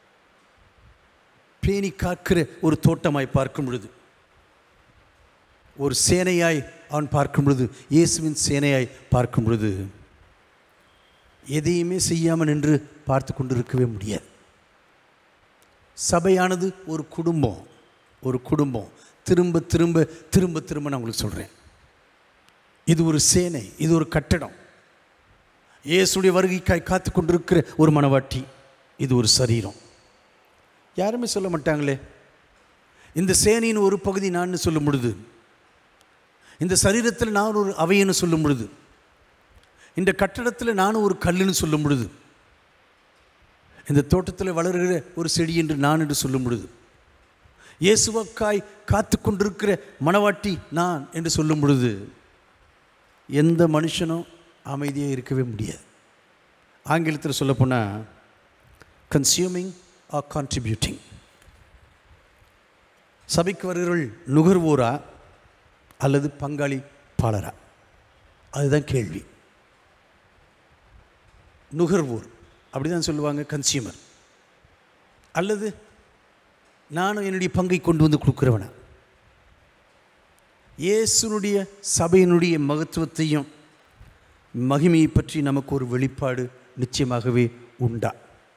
பேணி காக்கிற ஒரு தோட்டமாய் பார்க்கும் பொழுது ஒரு சேனையாய் அவன் பார்க்கும் பொழுது இயேசுவின் சேனையாய் பார்க்கும் பொழுது எதையுமே செய்யாமல் நின்று பார்த்து கொண்டிருக்கவே முடியாது சபையானது ஒரு குடும்பம் ஒரு குடும்பம் திரும்ப திரும்ப திரும்ப திரும்ப நான் உங்களுக்கு சொல்கிறேன் இது ஒரு சேனை இது ஒரு கட்டடம் இயேசுடைய வருகைக்காய் காத்து கொண்டிருக்கிற ஒரு மனவாட்டி இது ஒரு சரீரம் யாருமே சொல்ல மாட்டாங்களே இந்த சேனையின் ஒரு பகுதி நான் சொல்லும் பொழுது இந்த சரீரத்தில் நான் ஒரு அவைன்னு சொல்லும் பொழுது இந்த கட்டடத்தில் நானும் ஒரு கல்லுன்னு சொல்லும் பொழுது இந்த தோட்டத்தில் வளர்கிற ஒரு செடி என்று நான் என்று சொல்லும் பொழுது இயேசுவக்காய் காத்து கொண்டிருக்கிற மணவாட்டி நான் என்று சொல்லும் பொழுது எந்த மனுஷனும் அமைதியாக இருக்கவே முடியாது ஆங்கிலத்தில் சொல்லப்போனால் கன்சியூமிங் ஆர் கான்ட்ரிபியூட்டிங் சபைக்கு வருகிறவர்கள் நுகர்வோரா அல்லது பங்காளி பாலரா அதுதான் கேள்வி நுகர்வோர் அப்படி தான் சொல்லுவாங்க கன்சியூமர் அல்லது நானும் என்னுடைய பங்கை கொண்டு வந்து கொடுக்குறவனா இயேசுனுடைய சபையினுடைய மகத்துவத்தையும் மகிமையை பற்றி நமக்கு ஒரு வெளிப்பாடு நிச்சயமாகவே உண்டா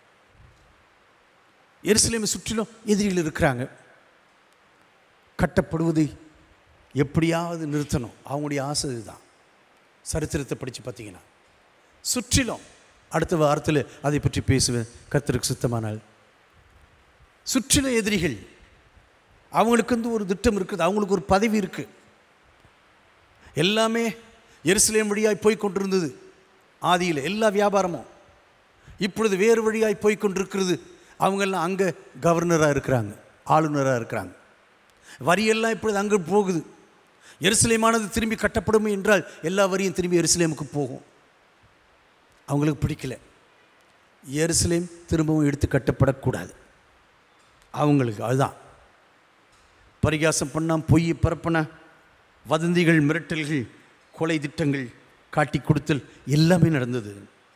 எருசலேமை சுற்றிலும் எதிரிகள் இருக்கிறாங்க கட்டப்படுவதை எப்படியாவது நிறுத்தணும் அவங்களுடைய ஆசை இதுதான் சரித்திரத்தை படித்து பார்த்தீங்கன்னா சுற்றிலும் அடுத்த வாரத்தில் அதை பற்றி பேசுவேன் கர்த்தருக்கு சுத்தமானால் சுற்றிலும் எதிரிகள் அவங்களுக்கு வந்து ஒரு திட்டம் இருக்குது அவங்களுக்கு ஒரு பதவி இருக்குது எல்லாமே எருசலேம் வழியாய் போய் கொண்டிருந்தது ஆதியில் எல்லா வியாபாரமும் இப்பொழுது வேறு வழியாய் போய் கொண்டிருக்கிறது அவங்கெல்லாம் அங்கே கவர்னராக இருக்கிறாங்க ஆளுநராக இருக்கிறாங்க வரியெல்லாம் இப்பொழுது அங்கே போகுது எருசலேமானது திரும்பி கட்டப்படும் என்றால் எல்லா வரியும் திரும்பி எருசலேமுக்கு போகும் அவங்களுக்கு பிடிக்கல எருசலேம் திரும்பவும் எடுத்து கட்டப்படக்கூடாது அவங்களுக்கு அதுதான் பரிகாசம் பண்ணால் பொய் பரப்பின வதந்திகள் மிரட்டல்கள் கொலை திட்டங்கள் காட்டி கொடுத்தல் எல்லாமே நடந்தது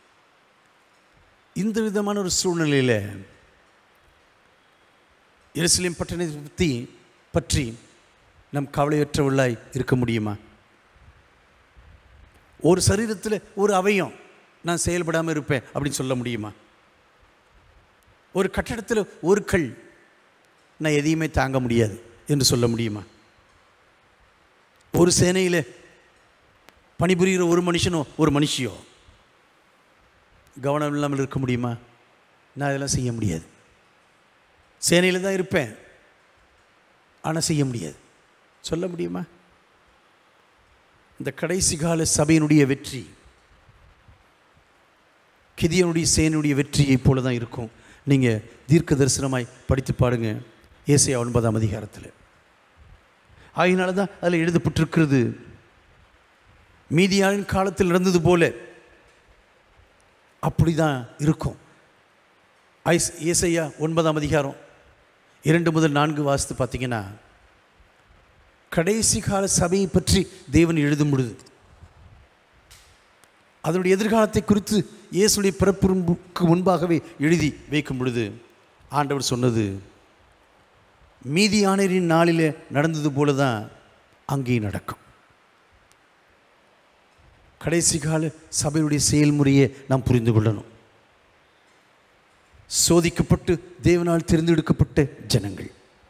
இந்த விதமான ஒரு சூழ்நிலையில் எருசலேம் பட்டணத்தை பற்றி பற்றி நம் கவலையற்றவர்களாய் இருக்க முடியுமா ஒரு சரீரத்தில் ஒரு அவயம் நான் செயல்படாமல் இருப்பேன் அப்படின்னு சொல்ல முடியுமா ஒரு கட்டடத்தில் ஒரு கல் நான் எதையுமே தாங்க முடியாது என்று சொல்ல முடியுமா ஒரு சேனையில் பணிபுரிகிற ஒரு மனுஷனோ ஒரு மனுஷியோ கவனம் இல்லாமல் இருக்க முடியுமா நான் இதெல்லாம் செய்ய முடியாது சேனையில் தான் இருப்பேன் ஆனால் செய்ய முடியாது சொல்ல முடியுமா இந்த கடைசி கால சபையினுடைய வெற்றி கிதியனுடைய சேனுடைய வெற்றியைப் போல தான் இருக்கும் நீங்கள் தீர்க்க தரிசனமாய் படித்து பாடுங்க ஏசியா ஒன்பதாம் அதிகாரத்தில் ஆகினால தான் அதில் எழுதப்பட்டிருக்கிறது மீதியானின் காலத்தில் நடந்தது போல அப்படி தான் இருக்கும் ஐஸ் ஏசையா ஒன்பதாம் அதிகாரம் இரண்டு முதல் நான்கு வாசித்து பார்த்தீங்கன்னா கடைசி கால சபையை பற்றி தேவன் எழுதும் பொழுது அதனுடைய எதிர்காலத்தை குறித்து இயேசுடைய பிறப்புக்கு முன்பாகவே எழுதி வைக்கும் பொழுது ஆண்டவர் சொன்னது மீதியானரின் நாளிலே நடந்தது போல தான் அங்கேயும் நடக்கும் கடைசி கால சபையுடைய செயல்முறையை நாம் புரிந்து கொள்ளணும் சோதிக்கப்பட்டு தேவனால் தேர்ந்தெடுக்கப்பட்ட ஜனங்கள்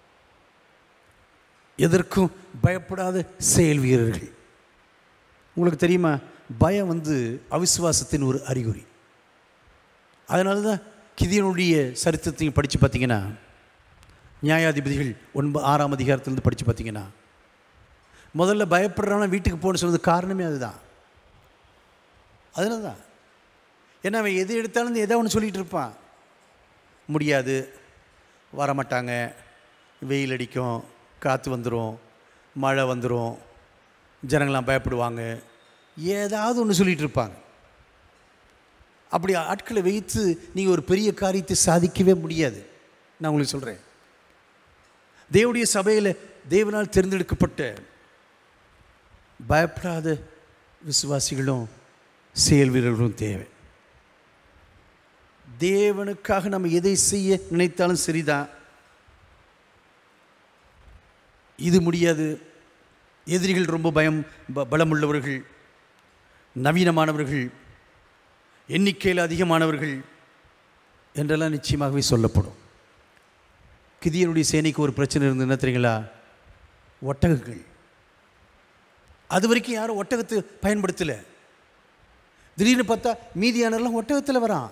எதற்கும் பயப்படாத செயல் வீரர்கள் உங்களுக்கு தெரியுமா பயம் வந்து அவிசுவாசத்தின் ஒரு அறிகுறி அதனால தான் கிதியனுடைய சரித்திரத்தையும் படித்து பார்த்தீங்கன்னா நியாயாதிபதிகள் ஒன்பது ஆறாம் அதிகாரத்திலேருந்து படித்து பார்த்தீங்கன்னா முதல்ல பயப்படுறவன வீட்டுக்கு போகணும்னு சொன்னது காரணமே அதுதான் அதனால தான் ஏன்னா அவன் எது எடுத்தாலும் எதோ ஒன்று சொல்லிகிட்டு இருப்பான் முடியாது வரமாட்டாங்க வெயில் அடிக்கும் காற்று வந்துடும் மழை வந்துடும் ஜனங்களாம் பயப்படுவாங்க ஏதாவது ஒன்று சொல்லிகிட்டு இருப்பாங்க அப்படி ஆட்களை வைத்து நீங்கள் ஒரு பெரிய காரியத்தை சாதிக்கவே முடியாது நான் உங்களுக்கு சொல்கிறேன் தேவனுடைய சபையில் தேவனால் தேர்ந்தெடுக்கப்பட்ட பயப்படாத விசுவாசிகளும் செயல் வீரர்களும் தேவை தேவனுக்காக நம்ம எதை செய்ய நினைத்தாலும் சரிதான் இது முடியாது எதிரிகள் ரொம்ப பயம் ப- பலமுள்ளவர்கள் நவீனமானவர்கள் எண்ணிக்கையில் அதிகமானவர்கள் என்றெல்லாம் நிச்சயமாகவே சொல்லப்படும் கிதியனுடைய சேனைக்கு ஒரு பிரச்சனை இருந்தது என்ன தெரியுங்களா ஒட்டகங்கள் அது வரைக்கும் யாரும் ஒட்டகத்தை பயன்படுத்தலை திடீர்னு பார்த்தா மீதியானவர்லாம் ஒட்டகத்தில் வரான்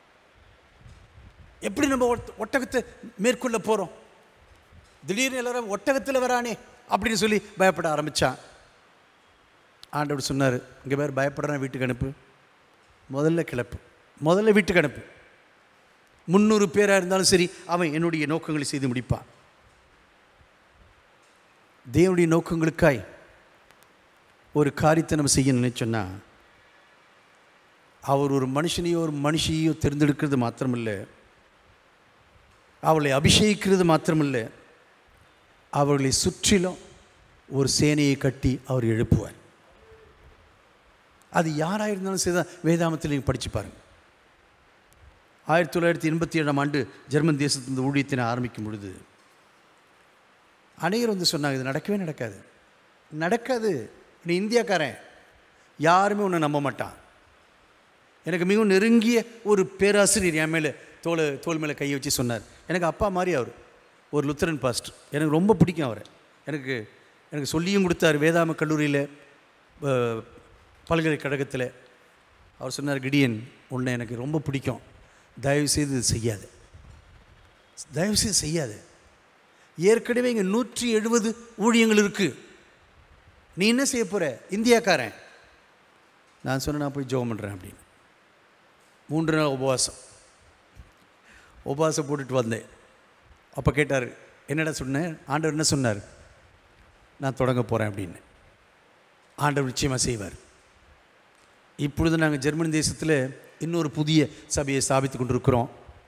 எப்படி நம்ம ஒட்ட- ஒட்டகத்தை மேற்கொள்ள போகிறோம் திடீர்னு எல்லாரும் ஒட்டகத்தில் வரானே அப்படின்னு சொல்லி பயப்பட ஆரம்பித்தான் ஆண்டவர் சொன்னார் இங்கே பேர் பயப்படுறான் வீட்டுக்கு அனுப்பு முதல்ல கிளப்பு முதல்ல வீட்டுக்கு அனுப்பு முந்நூறு பேராக இருந்தாலும் சரி அவன் என்னுடைய நோக்கங்களை செய்து முடிப்பான் தேவனுடைய நோக்கங்களுக்காய் ஒரு காரியத்தை நம்ம செய்ய நினைச்சோன்னா அவர் ஒரு மனுஷனையோ ஒரு மனுஷியையோ தேர்ந்தெடுக்கிறது மாத்திரமில்லை அவளை அபிஷேகிக்கிறது மாத்திரமில்லை அவர்களை சுற்றிலும் ஒரு சேனையை கட்டி அவர் எழுப்புவார் அது யாராக இருந்தாலும் சரி தான் வேதாமத்தில் நீங்கள் படித்து பாருங்க ஆயிரத்தி தொள்ளாயிரத்தி எண்பத்தி ஏழாம் ஆண்டு ஜெர்மன் தேசத்து இந்த ஊழியத்தை நான் ஆரம்பிக்கும் பொழுது அநேகர் வந்து சொன்னாங்க இது நடக்கவே நடக்காது நடக்காது நீ இந்தியாக்காரன் யாருமே உன்னை நம்ப மாட்டான் எனக்கு மிகவும் நெருங்கிய ஒரு பேராசிரியர் என் மேலே தோல் தோல் மேலே கையை வச்சு சொன்னார் எனக்கு அப்பா மாதிரி அவர் ஒரு லுத்தரன் பாஸ்டர் எனக்கு ரொம்ப பிடிக்கும் அவரை எனக்கு எனக்கு சொல்லியும் கொடுத்தார் வேதாம கல்லூரியில் அஹ், பல்கலைக்கழகத்தில் அவர் சொன்னார் கிடியன் உன்னை எனக்கு ரொம்ப பிடிக்கும் தயவுசெய்து இது செய்யாது தயவுசெய்து செய்யாது ஏற்கனவே இங்கே நூற்றி எழுபது ஊழியங்கள் இருக்குது நீ என்ன செய்ய போகிற இந்தியாக்காரன் நான் சொன்னேன் நான் போய் ஜெபம் பண்ணுறேன் அப்படின்னு மூன்று நாள் உபவாசம் உபவாசம் போட்டுட்டு வந்தேன் அப்போ கேட்டார் என்னடா சொன்னேன் ஆண்டவர் என்ன சொன்னார் நான் தொடங்க போகிறேன் அப்படின்னு ஆண்டவர் நிச்சயமாக செய்வார் இப்பொழுது நாங்கள் ஜெர்மனி தேசத்தில் இன்னொரு புதிய சபையை ஸ்தாபித்து கொண்டிருக்கிறோம்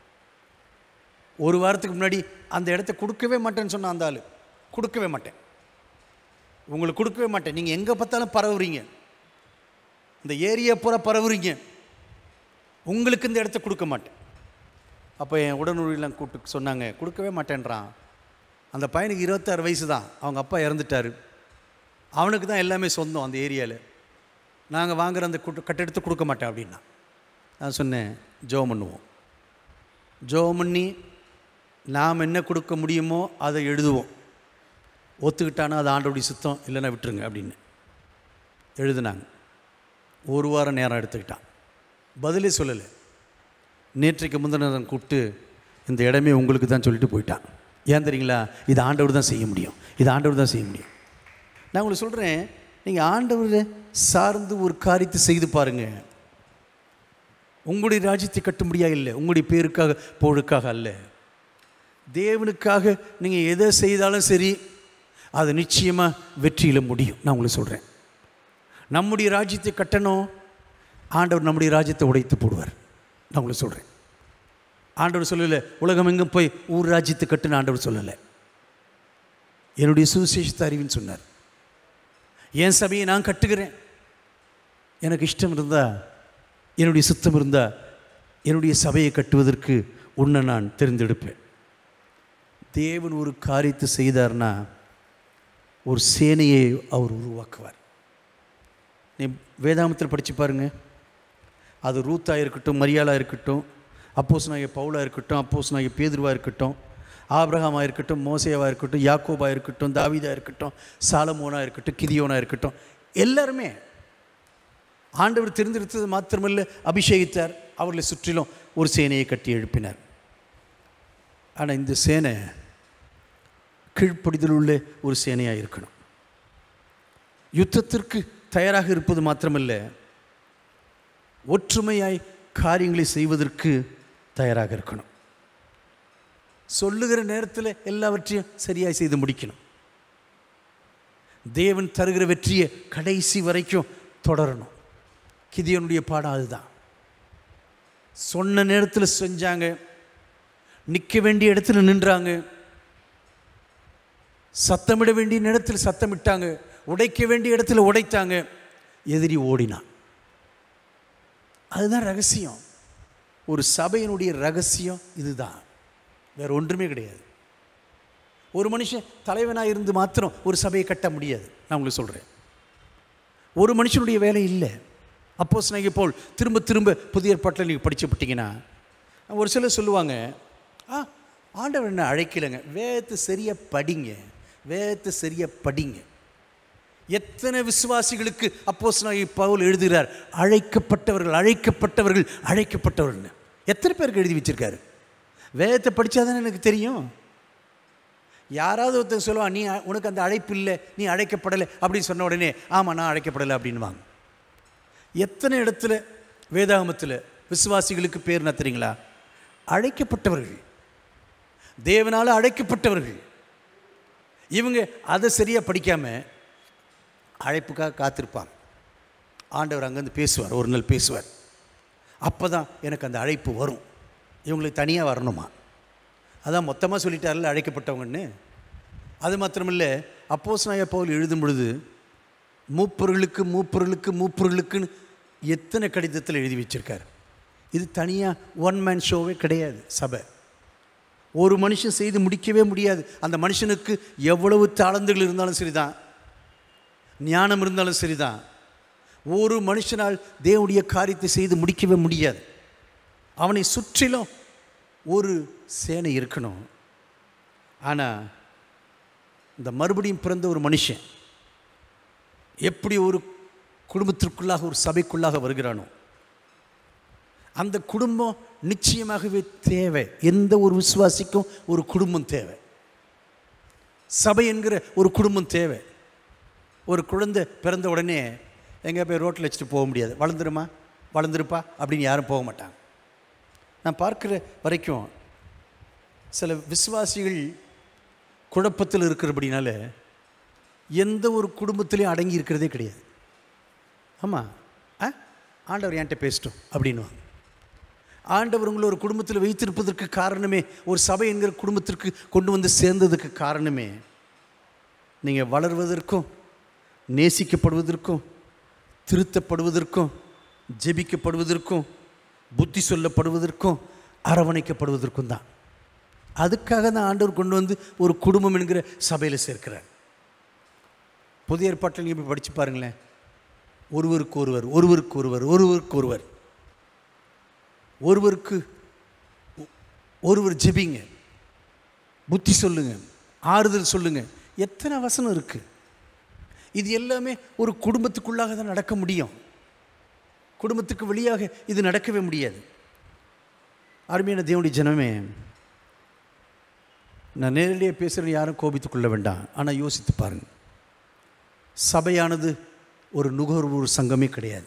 ஒரு வாரத்துக்கு முன்னாடி அந்த இடத்த கொடுக்கவே மாட்டேன்னு சொன்ன அந்த ஆள் கொடுக்கவே மாட்டேன் உங்களுக்கு கொடுக்கவே மாட்டேன் நீங்கள் எங்கே பார்த்தாலும் பரவுறீங்க இந்த ஏரியா பூரா பரவுறீங்க உங்களுக்கு இந்த இடத்த கொடுக்க மாட்டேன் அப்போ என் உடனுறையெல்லாம் கூப்பிட்டு சொன்னாங்க கொடுக்கவே மாட்டேன்றான் அந்த பையனுக்கு இருபத்தாறு வயசு தான் அவங்க அப்பா இறந்துட்டார் அவனுக்கு தான் எல்லாமே சொந்தம் அந்த ஏரியாவில் நாங்கள் வாங்குற அந்த குட்டு கட்டெடுத்து கொடுக்க மாட்டேன் அப்படின்னா நான் சொன்னேன் ஜோம் பண்ணுவோம் ஜோம் பண்ணி நாம் என்ன கொடுக்க முடியுமோ அதை எழுதுவோம் ஒத்துக்கிட்டானா அது ஆண்டோடைய சுத்தம் இல்லைன்னா விட்டுருங்க அப்படின்னு எழுதுனாங்க ஒரு வாரம் நேரம் எடுத்துக்கிட்டான் பதிலே சொல்லலை நேற்றைக்கு முந்தின நாள் கூப்பிட்டு இந்த இடமே உங்களுக்கு தான் சொல்லிட்டு போயிட்டான் ஏன் தெரியுங்களா இது ஆண்டவர் தான் செய்ய முடியும் இது ஆண்டவர் தான் செய்ய முடியும் நான் உங்களுக்கு சொல்கிறேன் நீங்கள் ஆண்டவரை சார்ந்து ஒரு காரியத்தை செய்து பாருங்கள் உங்களுடைய ராஜ்யத்தை கட்டும்படியா இல்லை உங்களுடைய பேருக்காக புகழுக்காக அல்ல தேவனுக்காக நீங்கள் எதை செய்தாலும் சரி அது நிச்சயமாக வெற்றியில் முடியும் நான் உங்களுக்கு சொல்கிறேன் நம்முடைய ராஜ்யத்தை கட்டணும் ஆண்டவர் நம்முடைய ராஜ்யத்தை உடைத்து போடுவார் நான் உங்களுக்கு சொல்கிறேன் ஆண்டவர் சொல்லலை உலகம் எங்கும் போய் ஊர் ராஜ்யத்தை கட்டுன்னு ஆண்டவர் சொல்லலை என்னுடைய சுவிசேஷத்தை அறிவின்னு சொன்னார் என் சபையை நான் கட்டுகிறேன் எனக்கு இஷ்டம் இருந்தா என்னுடைய சுத்தம் இருந்தா என்னுடைய சபையை கட்டுவதற்கு உன்னை நான் தெரிந்தெடுப்பேன் தேவன் ஒரு காரியத்தை செய்தார்னா ஒரு சேனையை அவர் உருவாக்குவார் நீ வேதாமத்தில் படித்து பாருங்க அது ரூத்தா இருக்கட்டும் மரியாளா இருக்கட்டும் அப்போஸ் நாய பவுலா இருக்கட்டும் அப்போஸ் நாய பேதுருவா இருக்கட்டும் ஆபிரகாமா இருக்கட்டும் மோசேவா இருக்கட்டும் யாக்கோபா இருக்கட்டும் தாவீதா இருக்கட்டும் சாலமோனா இருக்கட்டும் கிதியோனா இருக்கட்டும் எல்லாருமே ஆண்டவர் தெரிந்தெடுத்தது மாத்திரமல்ல அபிஷேகித்தார் அவர்களை சுற்றிலும் ஒரு சேனையை கட்டி எழுப்பினார் ஆனால் இந்த சேனை கீழ்ப்படிதல் உள்ள ஒரு சேனையாக இருக்கணும் யுத்தத்திற்கு தயாராக இருப்பது மாத்திரமல்ல ஒற்றுமையாய் காரியங்களை செய்வதற்கு தயாராக இருக்கணும் சொல்லுகிற நேரத்தில் எல்லாவற்றையும் சரியாய் செய்து முடிக்கணும் தேவன் தருகிற வெற்றியை கடைசி வரைக்கும் தொடரணும் கிதியனுடைய பாடம் அதுதான் சொன்ன நேரத்தில் செஞ்சாங்க நிற்க வேண்டிய இடத்துல நின்றாங்க சத்தமிட வேண்டிய நேரத்தில் சத்தமிட்டாங்க உடைக்க வேண்டிய இடத்துல உடைத்தாங்க எதிரி ஓடினான் அதுதான் ரகசியம் ஒரு சபையினுடைய ரகசியம் இதுதான் வேற ஒன்றுமே கிடையாது ஒரு மனுஷன் தலைவனாக இருந்து மாத்திரம் ஒரு சபையை கட்ட முடியாது நான் உங்களுக்கு சொல்கிறேன் ஒரு மனுஷனுடைய வேலை இல்லை அப்போ ஸ்நேகி போல் திரும்ப திரும்ப புதிய ஏற்பாட்டில் நீங்கள் படிச்சு விட்டீங்கன்னா ஒரு சிலர் சொல்லுவாங்க ஆ ஆண்டவர் என்ன அழைக்கலைங்க வேதத்தை சரியாக படிங்க வேதத்தை சரியாக படிங்க எத்தனை விசுவாசிகளுக்கு அப்போஸ் பவுல் எழுதுகிறார் அழைக்கப்பட்டவர்கள் அழைக்கப்பட்டவர்கள் அழைக்கப்பட்டவர்கள் எத்தனை பேருக்கு எழுதி வச்சிருக்காரு வேதத்தை படித்தாதானே எனக்கு தெரியும் யாராவது ஒருத்தர் சொல்லுவான் நீ அ- உனக்கு அந்த அழைப்பு இல்லை நீ அழைக்கப்படலை அப்படின்னு சொன்ன உடனே ஆமாம் நான் அழைக்கப்படலை அப்படின்வாங்க எத்தனை இடத்துல வேதாகமத்தில் விசுவாசிகளுக்கு பேர் என்ன தெரியுங்களா அழைக்கப்பட்டவர்கள் தேவனால் அழைக்கப்பட்டவர்கள் இவங்க அதை சரியாக படிக்காமல் அழைப்புக்காக காத்திருப்பாங்க ஆண்டவர் அங்கேருந்து பேசுவார் ஒரு நாள் பேசுவார் அப்போ தான் எனக்கு அந்த அழைப்பு வரும் இவங்களுக்கு தனியாக வரணுமா அதான் மொத்தமாக சொல்லிட்டார்ல அழைக்கப்பட்டவங்கன்னு அது மாத்திரமில்லை அப்போஸ் நாய பவுல் எழுதும் பொழுது மூப்பொருளுக்கு மூப்பொருளுக்கு மூப்பொருளுக்குன்னு எத்தனை கடிதத்தில் எழுதி வச்சிருக்காரு இது தனியாக ஒன் மேன் ஷோவே கிடையாது சபை ஒரு மனுஷன் செய்து முடிக்கவே முடியாது அந்த மனுஷனுக்கு எவ்வளவு தாளந்துகள் இருந்தாலும் சரிதான் ஞானம் இருந்தாலும் சரிதான் ஒரு மனுஷனால் தேவனுடைய காரியத்தை செய்து முடிக்கவே முடியாது அவனை சுற்றிலும் ஒரு சேனை இருக்கணும் ஆனால் இந்த மறுபடியும் பிறந்த ஒரு மனுஷன் எப்படி ஒரு குடும்பத்திற்குள்ளாக ஒரு சபைக்குள்ளாக வருகிறானோ அந்த குடும்பம் நிச்சயமாகவே தேவை எந்த ஒரு விசுவாசிக்கும் ஒரு குடும்பம் தேவை சபை என்கிற ஒரு குடும்பம் தேவை ஒரு குழந்தை பிறந்த உடனே எங்கே போய் ரோட்டில் வச்சுட்டு போக முடியாது வளர்ந்துருமா வளர்ந்துருப்பா அப்படின்னு யாரும் போக மாட்டாங்க நான் பார்க்குற வரைக்கும் சில விசுவாசிகள் குழப்பத்தில் இருக்கிறபடினால எந்த ஒரு குடும்பத்திலையும் அடங்கி இருக்கிறதே கிடையாது ஆமாம் ஆ ஆண்டவர் என்கிட்ட பேசிட்டோம் அப்படின்னுவாங்க ஆண்டவர் உங்களை ஒரு குடும்பத்தில் வைத்திருப்பதற்கு காரணமே ஒரு சபை என்கிற குடும்பத்திற்கு கொண்டு வந்து சேர்ந்ததுக்கு காரணமே நீங்கள் வளர்வதற்கும் நேசிக்கப்படுவதற்கும் திருத்தப்படுவதற்கும் ஜெபிக்கப்படுவதற்கும் புத்தி சொல்லப்படுவதற்கும் அரவணைக்கப்படுவதற்கும் தான் அதுக்காக தான் ஆண்டவர் கொண்டு வந்து ஒரு குடும்பம் என்கிற சபையில் சேர்க்கிறார் புதிய ஏற்பாட்டில் நீங்கள் போய் படித்து பாருங்களேன் ஒருவருக்கு ஒருவர் ஒருவருக்கு ஒருவர் ஒருவருக்கு ஒருவர் ஒருவருக்கு ஒ- ஒருவர் ஜெபிங்க புத்தி சொல்லுங்க ஆறுதல் சொல்லுங்க எத்தனை வசனம் இருக்கு இது எல்லாமே ஒரு குடும்பத்துக்குள்ளாக தான் நடக்க முடியும் குடும்பத்துக்கு வெளியாக இது நடக்கவே முடியாது அருமையான தேவனுடைய ஜனமே நான் நேரடியாக பேசுகிறேன் யாரும் கோபித்துக் கொள்ள வேண்டாம் ஆனால் யோசித்து பாருங்க சபையானது ஒரு நுகர்வோர் சங்கமே கிடையாது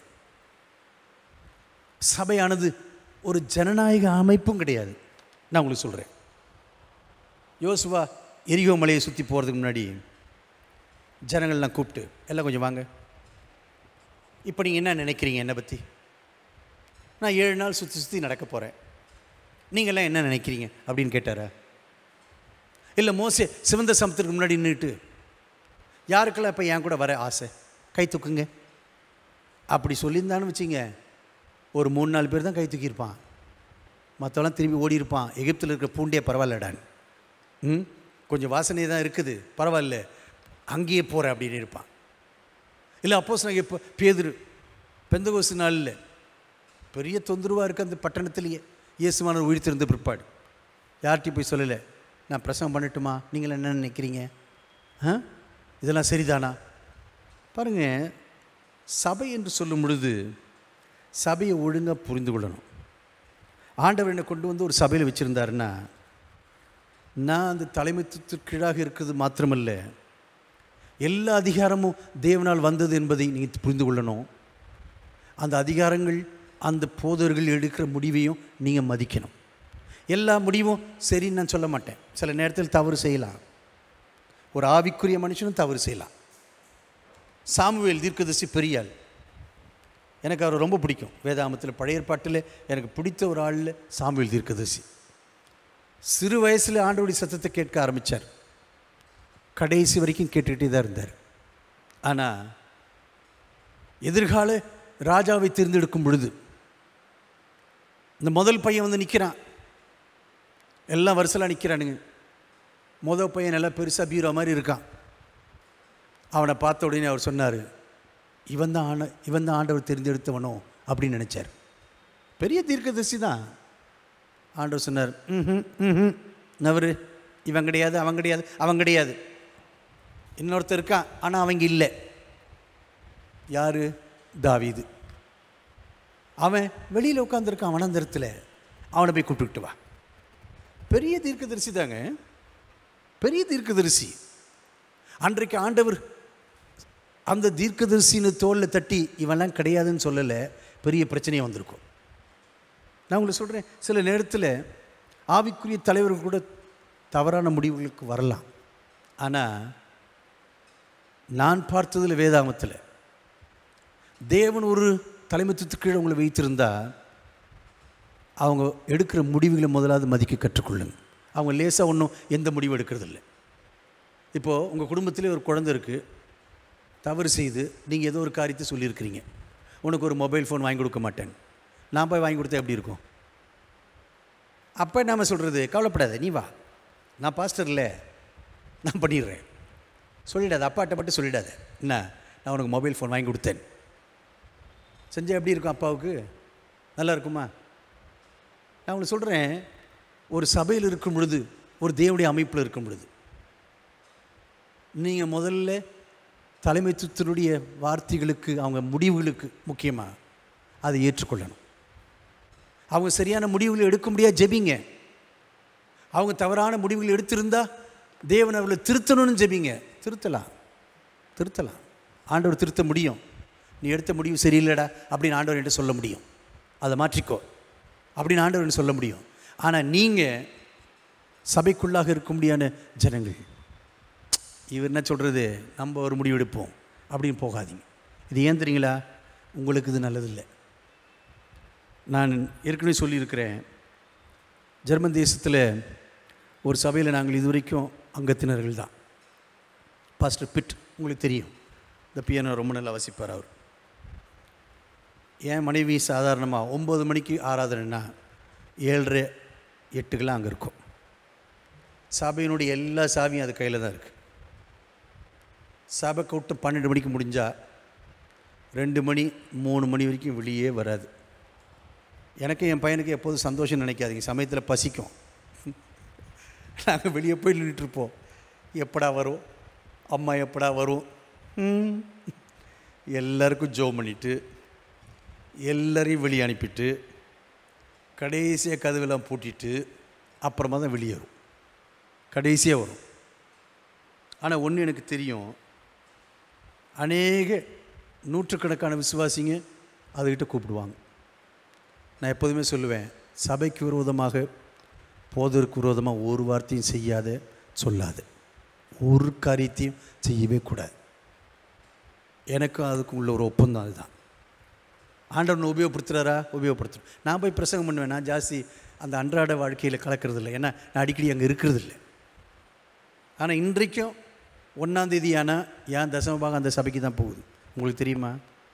சபையானது ஒரு ஜனநாயக அமைப்பும் கிடையாது நான் உங்களுக்கு சொல்கிறேன் யோசுவா எரிகோ மலையை சுற்றி போகிறதுக்கு முன்னாடி ஜனங்கள்லாம் கூப்பிட்டு எல்லாம் கொஞ்சம் வாங்க இப்போ நீங்கள் என்ன நினைக்கிறீங்க என்னை பற்றி நான் ஏழு நாள் சுற்றி சுற்றி நடக்க போகிறேன் நீங்கள்லாம் என்ன நினைக்கிறீங்க அப்படின்னு கேட்டாரா இல்லை மோசே சிவந்த சமுத்திரத்துக்கு முன்னாடி நின்றுட்டு யாருக்கெல்லாம் இப்போ என் கூட வர ஆசை கை தூக்குங்க அப்படி சொல்லியிருந்தான்னு வச்சுங்க ஒரு மூணு நாலு பேர் தான் கை தூக்கியிருப்பான் மற்றவெல்லாம் திரும்பி ஓடி இருப்பான் எகிப்தில் இருக்கிற பூண்டே பரவாயில்லடான்னு ம் கொஞ்சம் வாசனை தான் இருக்குது பரவாயில்ல அங்கேயே போகிறேன் அப்படின்னு இருப்பான் இல்லை அப்போஸ் நான் இப்போ பேதுரு பெந்தகோசு நாளில் பெரிய தொந்தரவாக இருக்குது அந்த பட்டணத்திலேயே இயேசுமானவர் உயிர்த்திருந்த பிற்பாடு யார்கிட்டையும் போய் சொல்லலை நான் பிரசவம் பண்ணட்டுமா நீங்கள் என்ன நினைக்கிறீங்க ஆ இதெல்லாம் சரிதானா பாருங்கள் சபை என்று சொல்லும் பொழுது சபையை ஒழுங்காக புரிந்து கொள்ளணும் ஆண்டவர் என்னை கொண்டு வந்து ஒரு சபையில் வச்சுருந்தாருன்னா நான் அந்த தலைமைத்துவத்திற்கு கீழாக இருக்கிறது மாத்திரமல்ல எல்லா அதிகாரமும் தேவனால் வந்தது என்பதை நீங்கள் புரிந்து கொள்ளணும் அந்த அதிகாரங்கள் அந்த போதர்கள் எடுக்கிற முடிவையும் நீங்கள் மதிக்கணும் எல்லா முடிவும் சரின்னு நான் சொல்ல மாட்டேன் சில நேரத்தில் தவறு செய்யலாம் ஒரு ஆவிக்குரிய மனுஷனும் தவறு செய்யலாம் சாமுவேல் தீர்க்கதரிசி பெரியாள் எனக்கு அவர் ரொம்ப பிடிக்கும் வேதாமத்தில் பழைய ஏற்பாட்டில் எனக்கு பிடித்த ஒரு ஆளில் சாமுவேல் தீர்க்கதரிசி சிறு வயசில் ஆண்டோடைய சத்தத்தை கேட்க ஆரம்பித்தார் கடைசி வரைக்கும் கேட்டுக்கிட்டே தான் இருந்தார் ஆனால் எதிர்கால ராஜாவை தேர்ந்தெடுக்கும் பொழுது இந்த முதல் பையன் வந்து நிற்கிறான் எல்லாம் வருஷலாம் நிற்கிறானுங்க முதல் பையன் நல்லா பெருசாக பீரோ மாதிரி இருக்கான் அவனை பார்த்த உடனே அவர் சொன்னார் இவன் தான் ஆண்ட இவன் தான் ஆண்டவர் தேர்ந்தெடுத்தவனோ அப்படின்னு நினச்சார் பெரிய தீர்க்கதரிசி தான் ஆண்டவர் சொன்னார் ம் ம் நவரு இவன் கிடையாது அவன் கிடையாது அவன் கிடையாது இன்னொருத்தர் இருக்கான் ஆனால் அவங்க இல்லை யார் தாவீது அவன் வெளியில் உட்காந்துருக்கான் வனந்தரத்தில் அவனை போய் கூப்பிட்டுக்கிட்டு வா பெரிய தீர்க்கதரிசி தாங்க பெரிய தீர்க்கதரிசி அன்றைக்கு ஆண்டவர் அந்த தீர்க்கதரிசின்னு தோளில் தட்டி இவன்லாம் கிடையாதுன்னு சொல்லலை பெரிய பிரச்சனையே வந்திருக்கும் நான் உங்களுக்கு சொல்கிறேன் சில நேரத்தில் ஆவிக்குரிய தலைவர்கள் கூட தவறான முடிவுகளுக்கு வரலாம் ஆனால் நான் பார்த்ததில் வேதாமத்தில் தேவன் ஒரு தலைமைத்துவத்துக்கு கீழே உங்களை வைத்திருந்தா அவங்க எடுக்கிற முடிவுகளை முதலாவது மதிக்க கற்றுக்கொள்ளுங்க அவங்க லேசாக ஒன்றும் எந்த முடிவும் எடுக்கிறதில்ல இப்போது உங்கள் குடும்பத்திலே ஒரு குழந்தை இருக்குது தவறு செய்து நீங்கள் ஏதோ ஒரு காரியத்தை சொல்லியிருக்கிறீங்க உனக்கு ஒரு மொபைல் ஃபோன் வாங்கி கொடுக்க மாட்டேன் நான் போய் வாங்கி கொடுத்தா எப்படி இருக்கும் அப்போ நாம் சொல்கிறது கவலைப்படாத நீ வா நான் பாஸ்டர் இல்லை நான் பண்ணிடுறேன் சொல்லிடாத அப்பாட்ட மட்டும் சொல்லிடாத என்ன நான் உனக்கு மொபைல் ஃபோன் வாங்கி கொடுத்தேன் செஞ்சால் எப்படி இருக்கும் அப்பாவுக்கு நல்லா இருக்குமா நான் உங்களுக்கு சொல்கிறேன் ஒரு சபையில் இருக்கும் பொழுது ஒரு தேவனுடைய அமைப்பில் இருக்கும் பொழுது நீங்கள் முதல்ல தலைமைத்துவத்தினுடைய வார்த்தைகளுக்கு அவங்க முடிவுகளுக்கு முக்கியமாக அதை ஏற்றுக்கொள்ளணும் அவங்க சரியான முடிவுகளை எடுக்க முடியாது ஜெபிங்க அவங்க தவறான முடிவுகள் எடுத்திருந்தா தேவன் அவர்களை திருத்தணும்னு ஜெபிங்க திருத்தலாம் திருத்தலாம் ஆண்டவர் திருத்த முடியும் நீ எடுத்த முடிவு சரியில்லைடா அப்படின்னு ஆண்டவர் என்கிட்ட சொல்ல முடியும் அதை மாற்றிக்கோ அப்படின்னு ஆண்டவர் எனக்கு சொல்ல முடியும் ஆனால் நீங்கள் சபைக்குள்ளாக இருக்க முடியாத ஜனங்கள் இவர் என்ன சொல்கிறது நம்ம ஒரு முடிவு எடுப்போம் அப்படின்னு போகாதீங்க இது ஏன் தெரியுங்களா உங்களுக்கு இது நல்லதில்லை நான் ஏற்கனவே சொல்லியிருக்கிறேன் ஜெர்மன் தேசத்தில் ஒரு சபையில் நாங்கள் இதுவரைக்கும் அங்கத்தினர்கள் தான் பாஸ்டர் பிட் உங்களுக்கு தெரியும் இந்த பியானோ ரொம்ப நல்லா வசிப்பார் அவர் என் மனைவி சாதாரணமாக ஒம்பது மணிக்கு ஆராதனைன்னா ஏழரை எட்டுக்கெல்லாம் அங்கே இருக்கும் சபையினுடைய எல்லா சாவியும் அது கையில் தான் இருக்குது சபை கூட்டு பன்னெண்டு மணிக்கு முடிஞ்சால் ரெண்டு மணி மூணு மணி வரைக்கும் வெளியே வராது எனக்கு என் பையனுக்கு எப்போதும் சந்தோஷம் நினைக்காதீங்க சமயத்தில் பசிக்கும் நாங்கள் வெளியே போய் நின்றுட்டுருப்போம் எப்படா வரும் அம்மா எப்படா வரும் ம். எல்லாருக்கும் ஜோ பண்ணிட்டு எல்லாரையும் வெளியே அனுப்பிட்டு கடைசியாக கதவெல்லாம் பூட்டிட்டு அப்புறமா தான் வெளியேறும் கடைசியாக வரும் ஆனால் ஒன்று எனக்கு தெரியும் அநேக நூற்றுக்கணக்கான விசுவாசிங்க அதுக்கிட்ட கூப்பிடுவாங்க நான் எப்போதுமே சொல்லுவேன் சபைக்கு விரோதமாக போதற்கு விரோதமாக ஒரு வார்த்தையும் செய்யாத சொல்லாத ஒரு காரியத்தையும் செய்யவே கூடாது எனக்கும் அதுக்கும் உள்ள ஒரு ஒப்பந்தம் அதுதான் ஆண்டவனை உபயோகப்படுத்துகிறாரா உபயோகப்படுத்துகிறோம் நான் போய் பிரசங்கம் பண்ணுவேன் நான் ஜாஸ்தி அந்த அன்றாட வாழ்க்கையில் கலக்கிறது இல்லை ஏன்னா நான் அடிக்கடி அங்கே இருக்கிறது இல்லை ஆனால் இன்றைக்கும் ஒன்றாந்தேதி ஆனால் ஏன் தசமபாகம் அந்த சபைக்கு தான் போகுது உங்களுக்கு தெரியுமா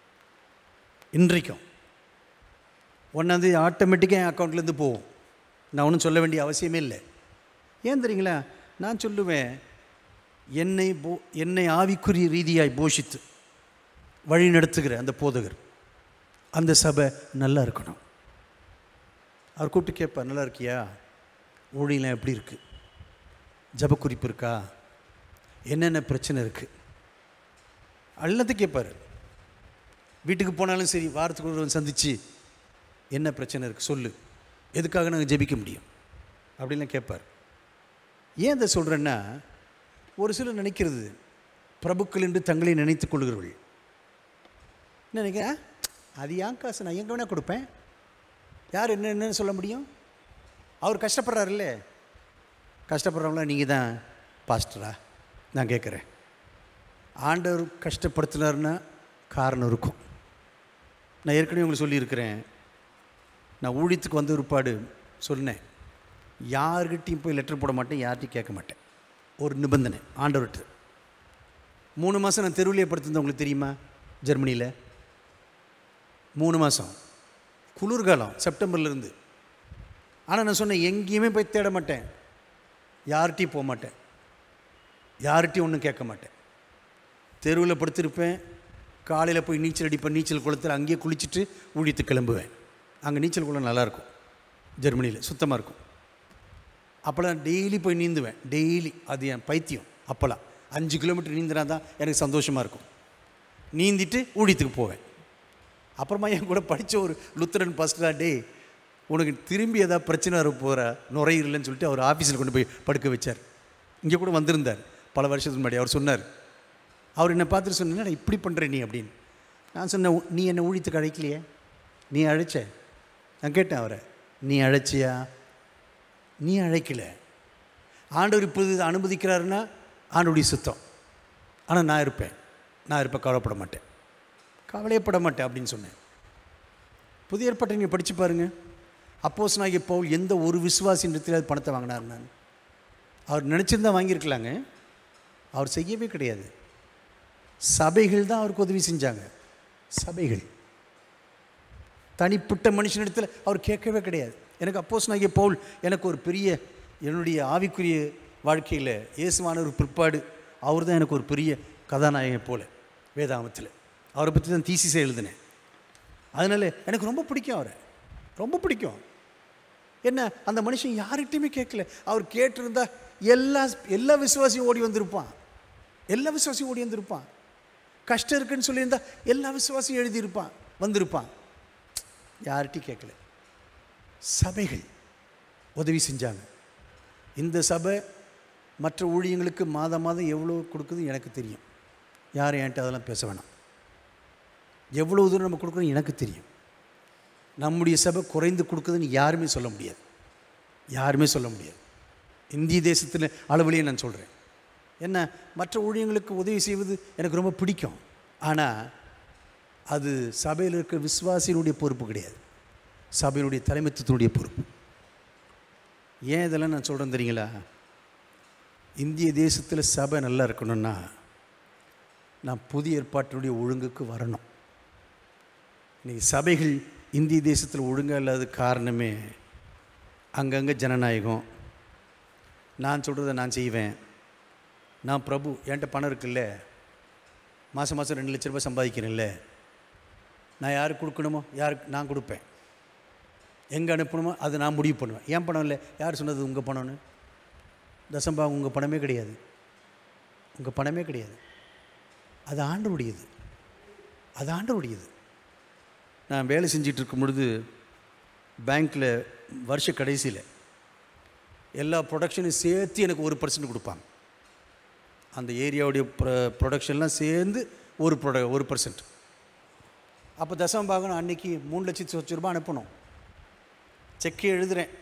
இன்றைக்கும் ஒன்றாந்தேதி ஆட்டோமேட்டிக்காக என் அக்கௌண்ட்லேருந்து போகும் நான் ஒன்றும் சொல்ல வேண்டிய அவசியமே இல்லை ஏன் தெரியுங்களா நான் சொல்லுவேன் என்னை போ என்னை ஆவிக்குரிய ரீதியாய் போஷித்து வழி நடத்துகிற அந்த போதகர் அந்த சபை நல்லா இருக்கணும் அவர் கூப்பிட்டு கேட்பார் நல்லா இருக்கியா ஊழியெலாம் எப்படி இருக்குது ஜப குறிப்பு இருக்கா என்னென்ன பிரச்சனை இருக்குது எல்லாத்தையும் கேட்பார் வீட்டுக்கு போனாலும் சரி வாரத்துக்கு ஒரு சந்தித்து என்ன பிரச்சனை இருக்குது சொல்லு எதுக்காக நாங்கள் ஜெபிக்க முடியும் அப்படின்லாம் கேட்பார் ஏன் அதை சொல்கிறேன்னா ஒரு சிலர் நினைக்கிறது பிரபுக்கள் என்று தங்களை நினைத்துக் கொள்கிறவர்கள் என்ன நினைக்கிறேன் அது ஏன் காசு நான் எங்கே வேணால் கொடுப்பேன் யார் என்ன என்னன்னு சொல்ல முடியும் அவர் கஷ்டப்படுறாருல்ல கஷ்டப்படுறவங்கள நீங்கள் தான் பாஸ்டரா நான் கேட்குறேன் ஆண்டவர் கஷ்டப்படுத்தினார்னா காரணம் இருக்கும் நான் ஏற்கனவே உங்களுக்கு சொல்லியிருக்கிறேன் நான் ஊழியத்துக்கு வந்த ஒருபாடு சொன்னேன் யார்கிட்டையும் போய் லெட்டர் போட மாட்டேன் யார்கிட்டையும் கேட்க மாட்டேன் ஒரு நிபந்தனை ஆண்டவர்கிட்ட மூணு மாதம் நான் தெருவிலே படுத்திருந்தேன் உங்களுக்கு தெரியுமா ஜெர்மனியில் மூணு மாதம் குளிர்காலம் செப்டம்பர்லேருந்து ஆனால் நான் சொன்னேன் எங்கேயுமே போய் தேட மாட்டேன் யார்கிட்டையும் போக மாட்டேன் யார்கிட்டையும் ஒன்றும் கேட்க மாட்டேன் தெருவில் படுத்திருப்பேன் காலையில் போய் நீச்சல் அடிப்பேன் நீச்சல் குளத்தில் அங்கேயே குளிச்சுட்டு ஊழியத்துக்கு கிளம்புவேன் அங்கே நீச்சல் குளம் நல்லாயிருக்கும் ஜெர்மனியில் சுத்தமாக இருக்கும் அப்போல்லாம் டெய்லி போய் நீந்துவேன் டெய்லி அது என் பைத்தியம் அப்போல்லாம் அஞ்சு கிலோமீட்டர் நீந்தினா தான் எனக்கு சந்தோஷமாக இருக்கும் நீந்திட்டு ஊழியத்துக்கு போவேன் அப்புறமா என் கூட படித்த ஒரு லுத்தரன் பாஸ்டரா டே உனக்கு திரும்பி ஏதாவது பிரச்சனை வர போகிற நுரையீரலன்னு சொல்லிட்டு அவர் ஆஃபீஸில் கொண்டு போய் படுக்க வச்சார் இங்கே கூட வந்திருந்தார் பல வருஷத்துக்கு முன்னாடி அவர் சொன்னார் அவர் என்னை பார்த்துட்டு சொன்னேன் இப்படி பண்ணுற நீ அப்படின்னு நான் சொன்னேன் "உ- நீ என்னை ஊழியத்துக்கு அழைக்கலையே நீ அழைச்ச நான் கேட்டேன் அவரை நீ அழைச்சியா நீ அழைக்கல ஆண்டவர் இப்போது இதை அனுமதிக்கிறாருன்னா ஆண்டவருடைய சுத்தம் ஆனால் நான் இருப்பேன் நான் இருப்பேன் கவலைப்பட மாட்டேன் கவலையப்பட மாட்டேன் அப்படின்னு சொன்னேன் புதிய ஏற்பாட்டை நீங்கள் படித்து பாருங்க அப்போஸ் நாகிய பவுல் எந்த ஒரு விசுவாசின்றத்தில் பணத்தை வாங்கினார் நான் அவர் நினச்சிருந்தா வாங்கியிருக்கலாங்க அவர் செய்யவே கிடையாது சபைகள் தான் அவருக்கு உதவி செஞ்சாங்க சபைகள் தனிப்பட்ட மனுஷனிடத்தில் அவர் கேட்கவே கிடையாது எனக்கு அப்போஸ் நாகிய பவுல் எனக்கு ஒரு பெரிய என்னுடைய ஆவிக்குரிய வாழ்க்கையில் இயேசுவான ஒரு பிற்பாடு அவர் தான் எனக்கு ஒரு பெரிய கதாநாயகன் போல வேதாமத்தில் அவரை பற்றி தான் தீசிஸை எழுதினேன் அதனால் எனக்கு ரொம்ப பிடிக்கும் அவரை ரொம்ப பிடிக்கும் என்ன அந்த மனுஷன் யார்கிட்டையுமே கேட்கல அவர் கேட்டிருந்தா எல்லா எல்லா விசுவாசியும் ஓடி வந்திருப்பான் எல்லா விசுவாசியும் ஓடி வந்திருப்பான் கஷ்டம் இருக்குன்னு சொல்லியிருந்தா எல்லா விசுவாசியும் எழுதியிருப்பான் வந்திருப்பான் யார்கிட்டையும் கேட்கல சபைகள் உதவி செஞ்சாங்க இந்த சபை மற்ற ஊழியங்களுக்கு மாதம் மாதம் எவ்வளோ கொடுக்குது எனக்கு தெரியும் யாரும் என்கிட்ட அதெல்லாம் பேச வேணாம் எவ்வளோ தூரம் நம்ம கொடுக்குறோம் எனக்கு தெரியும் நம்முடைய சபை குறைந்து கொடுக்குதுன்னு யாருமே சொல்ல முடியாது யாருமே சொல்ல முடியாது இந்திய தேசத்தில் அளவிலேயே நான் சொல்கிறேன் என்ன மற்ற ஊழியங்களுக்கு உதவி செய்வது எனக்கு ரொம்ப பிடிக்கும் ஆனால் அது சபையில் இருக்கிற விசுவாசியினுடைய பொறுப்பு கிடையாது சபையினுடைய தலைமைத்துவத்தினுடைய பொறுப்பு ஏன் இதெல்லாம் நான் சொல்கிறேன் தெரியுங்களா இந்திய தேசத்தில் சபை நல்லா இருக்கணும்னா நான் புதிய ஏற்பாட்டினுடைய ஒழுங்குக்கு வரணும் இன்னைக்கு சபைகள் இந்திய தேசத்தில் ஒழுங்காக இல்லாத காரணமே அங்கங்கே ஜனநாயகம் நான் சொல்கிறத நான் செய்வேன் நான் பிரபு என்கிட்ட பணம் இருக்குல்ல மாதம் மாதம் ரெண்டு லட்ச ரூபாய் சம்பாதிக்கிறேன்ல நான் யாருக்கு கொடுக்கணுமோ யாருக்கு நான் கொடுப்பேன் எங்கே அனுப்பணுமோ அதை நான் முடிவு பண்ணுவேன் ஏன் பணம் இல்லை யார் சொன்னது உங்கள் பணம்னு தசம்பா உங்கள் பணமே கிடையாது உங்கள் பணமே கிடையாது அது ஆண்டவருடையது அது ஆண்டவருடையது நான் வேலை செஞ்சிட்டு இருக்கும் பொழுது பேங்க்கில் வருஷ கடைசியில் எல்லா ப்ரொடக்ஷனையும் சேர்த்து எனக்கு ஒரு பர்சன்ட் கொடுப்பாங்க அந்த ஏரியாவுடைய ப்ரொடக்ஷன்லாம் சேர்ந்து ஒரு ப்ரொட ஒரு பர்சன்ட் அப்போ தசம பாகம் அன்னைக்கு மூணு லட்சத்து சொச்ச ரூபாய் அனுப்பணும் செக்கு எழுதுகிறேன்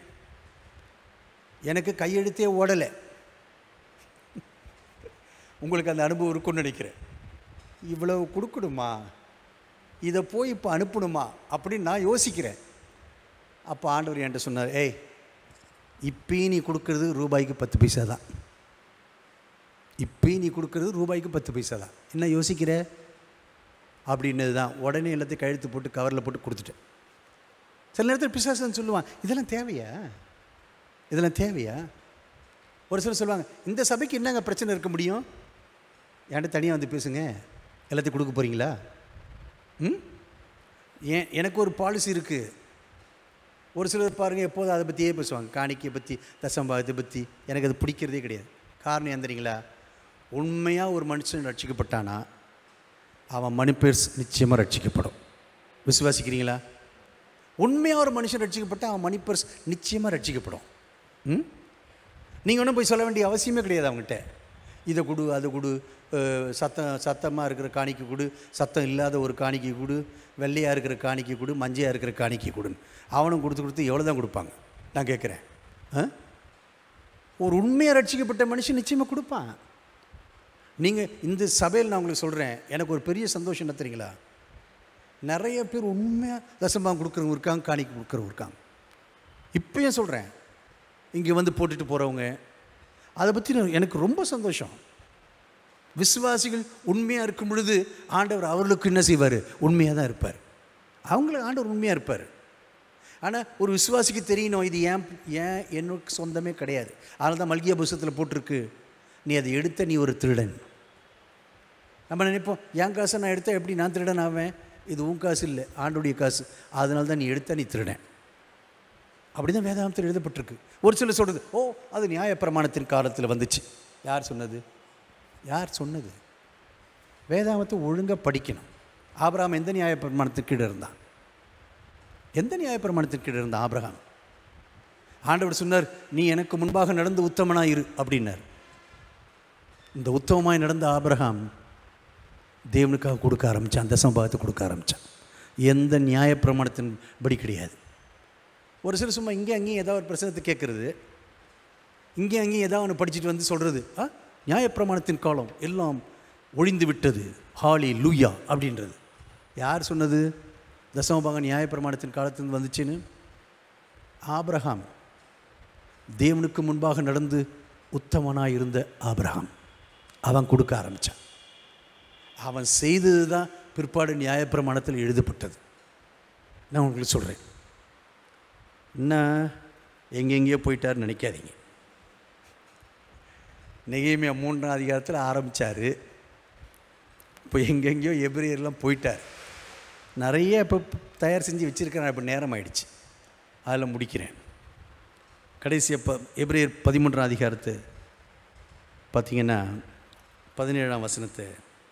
எனக்கு கையெழுத்தே ஓடலை உங்களுக்கு அந்த அனுபவம் இருக்கும்னு நினைக்கிறேன் இவ்வளவு கொடுக்கணுமா இதை போய் இப்போ அனுப்பணுமா அப்படின்னு நான் யோசிக்கிறேன் அப்போ ஆண்டவர் என்கிட்ட சொன்னார் ஏய் இப்பயும் நீ கொடுக்கறது ரூபாய்க்கு பத்து பைசா தான் இப்பயும் நீ கொடுக்கறது ரூபாய்க்கு பத்து பைசா தான் என்ன யோசிக்கிற அப்படின்னது தான் உடனே எல்லாத்தையும் கழுத்து போட்டு கவரில் போட்டு கொடுத்துட்டேன் சில நேரத்தில் பிசாசன் சொல்லுவான் இதெல்லாம் தேவையா இதெல்லாம் தேவையா ஒரு சிலர் சொல்லுவாங்க இந்த சபைக்கு என்னங்க பிரச்சனை இருக்க முடியும் என்கிட்ட தனியாக வந்து பேசுங்க எல்லாத்தையும் கொடுக்க போகிறீங்களா ம் ஏன் எனக்கு ஒரு பாலிசி இருக்குது ஒரு சிலர் பாருங்கள் எப்போதும் அதை பற்றியே பேசுவாங்க காணிக்கையை பற்றி தசம்பாகத்தை பற்றி எனக்கு அது பிடிக்கிறதே கிடையாது காரணம் ஏன் தெரியுங்களா உண்மையாக ஒரு மனுஷன் ரட்சிக்கப்பட்டானா அவன் மணிப்பேர்ஸ் நிச்சயமாக ரட்சிக்கப்படும் விசுவாசிக்கிறீங்களா உண்மையாக ஒரு மனுஷன் ரட்சிக்கப்பட்டால் அவன் மணிப்பர்ஸ் நிச்சயமாக ரட்சிக்கப்படும் ம் நீங்கள் ஒன்றும் போய் சொல்ல வேண்டிய அவசியமே கிடையாது அவங்ககிட்ட இதை கொடு அதை கொடு அஹ், சத்தம் சத்தமாக இருக்கிற காணிக்கை கொடு சத்தம் இல்லாத ஒரு காணிக்கை கொடு வெள்ளையாக இருக்கிற காணிக்கை கொடு மஞ்சையாக இருக்கிற காணிக்கை கொடுன்னு அவனும் கொடுத்து கொடுத்து எவ்வளோ தான் கொடுப்பாங்க நான் கேட்குறேன் ஆ ஒரு உண்மையாக ரட்சிக்கப்பட்ட மனுஷன் நிச்சயமாக கொடுப்பான் நீங்கள் இந்த சபையில் நான் உங்களுக்கு சொல்கிறேன் எனக்கு ஒரு பெரிய சந்தோஷம் என்ன தெரியுங்களா நிறைய பேர் உண்மையாக தசம்பாகம் கொடுக்குறவங்க இருக்காங்க காணிக்கை கொடுக்குறவங்க இருக்காங்க இப்பயும் சொல்கிறேன் இங்கே வந்து போட்டுட்டு போகிறவங்க அதை பற்றி நான் எனக்கு ரொம்ப சந்தோஷம் விசுவாசிகள் உண்மையாக இருக்கும் பொழுது ஆண்டவர் அவர்களுக்கு என்ன செய்வார் உண்மையாக தான் இருப்பார் அவங்களுக்கு ஆண்டவர் உண்மையாக இருப்பார் ஆனால் ஒரு விசுவாசிக்கு தெரியணும் இது ஏன் ஏன் என்னுக்கு சொந்தமே கிடையாது அதனால தான் மல்கியா புஸ்தகத்தில் போட்டிருக்கு நீ அதை எடுத்த நீ ஒரு திருடன் நம்ம நினைப்போம் என் காசை நான் எடுத்தால் எப்படி நான் திருடன் ஆவேன் இது உன் காசு இல்லை ஆண்டுடைய காசு அதனால தான் நீ எடுத்த நீ திருடன் அப்படி தான் வேதாந்தத்தில் எழுதப்பட்டிருக்கு ஒரு சிலர் சொல்கிறது ஓ அது நியாயப்பிரமாணத்தின் காலத்தில் வந்துச்சு யார் சொன்னது யார் சொன்னது வேதாமத்தை ஒழுங்காக படிக்கணும் ஆபிரகாம் எந்த நியாயப்பிரமாணத்திற்கு கீழே இருந்தான் எந்த நியாயப்பிரமாணத்திற்கு கீழே இருந்தான் ஆபிரகாம் ஆண்டவர் சொன்னார் நீ எனக்கு முன்பாக நடந்து உத்தமனாக இரு அப்படின்னார் இந்த உத்தமமாய் நடந்த ஆபிரகாம் தேவனுக்காக கொடுக்க ஆரம்பித்தான் தசமபாகத்தை கொடுக்க ஆரம்பித்தான் எந்த நியாயப்பிரமாணத்தின் படி கிடையாது ஒரு சிலர் சும்மா இங்கே அங்கேயும் ஏதாவது ஒரு பிரச்சனத்தை கேட்குறது இங்கே அங்கேயும் ஏதாவது ஒன்று படிச்சுட்டு வந்து சொல்கிறது ஆ நியாயப்பிரமாணத்தின் காலம் எல்லாம் ஒழிந்து விட்டது ஹாலி லூயா அப்படின்றது யார் சொன்னது தசமபாகம் நியாயப்பிரமாணத்தின் காலத்திலிருந்து வந்துச்சுன்னு ஆபிரகாம் தேவனுக்கு முன்பாக நடந்து உத்தமனாக இருந்த ஆபிரகாம் அவன் கொடுக்க ஆரம்பித்தான் அவன் செய்தது தான் பிற்பாடு நியாயப்பிரமாணத்தில் எழுதப்பட்டது நான் உங்களுக்கு சொல்கிறேன் என்ன எங்கெங்கேயோ போயிட்டாருன்னு நினைக்காதீங்க நெகேமியா மூன்றாம் அதிகாரத்தில் ஆரம்பித்தார் இப்போ எங்கெங்கேயோ எபிரியர்லாம் போயிட்டார் நிறைய இப்போ தயார் செஞ்சு வச்சுருக்கிறேன் இப்போ நேரம் ஆயிடுச்சு அதில் முடிக்கிறேன் கடைசி அப்போ எபிரியர் பதிமூன்றாம் அதிகாரத்தை பார்த்தீங்கன்னா பதினேழாம் வசனத்தை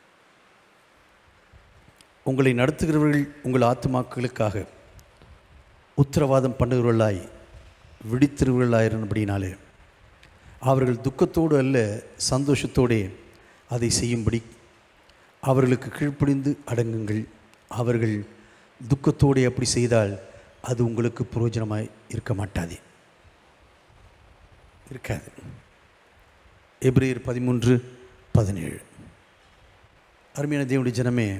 உங்களை நடத்துகிறவர்கள் உங்கள் ஆத்துமாக்களுக்காக உத்தரவாதம் பண்ணுகிறவர்களாய் விழித்திருவர்களாயிருந்தபடினாலே அவர்கள் துக்கத்தோடு அல்ல சந்தோஷத்தோடே அதை செய்யும்படி அவர்களுக்கு கீழ்ப்படிந்து அடங்குங்கள் அவர்கள் துக்கத்தோடே அப்படி செய்தால் அது உங்களுக்கு பிரயோஜனமாய் இருக்க மாட்டாது இருக்காது எப்ரேயர் பதிமூன்று பதினேழு அருமையான தேவனுடைய ஜனமே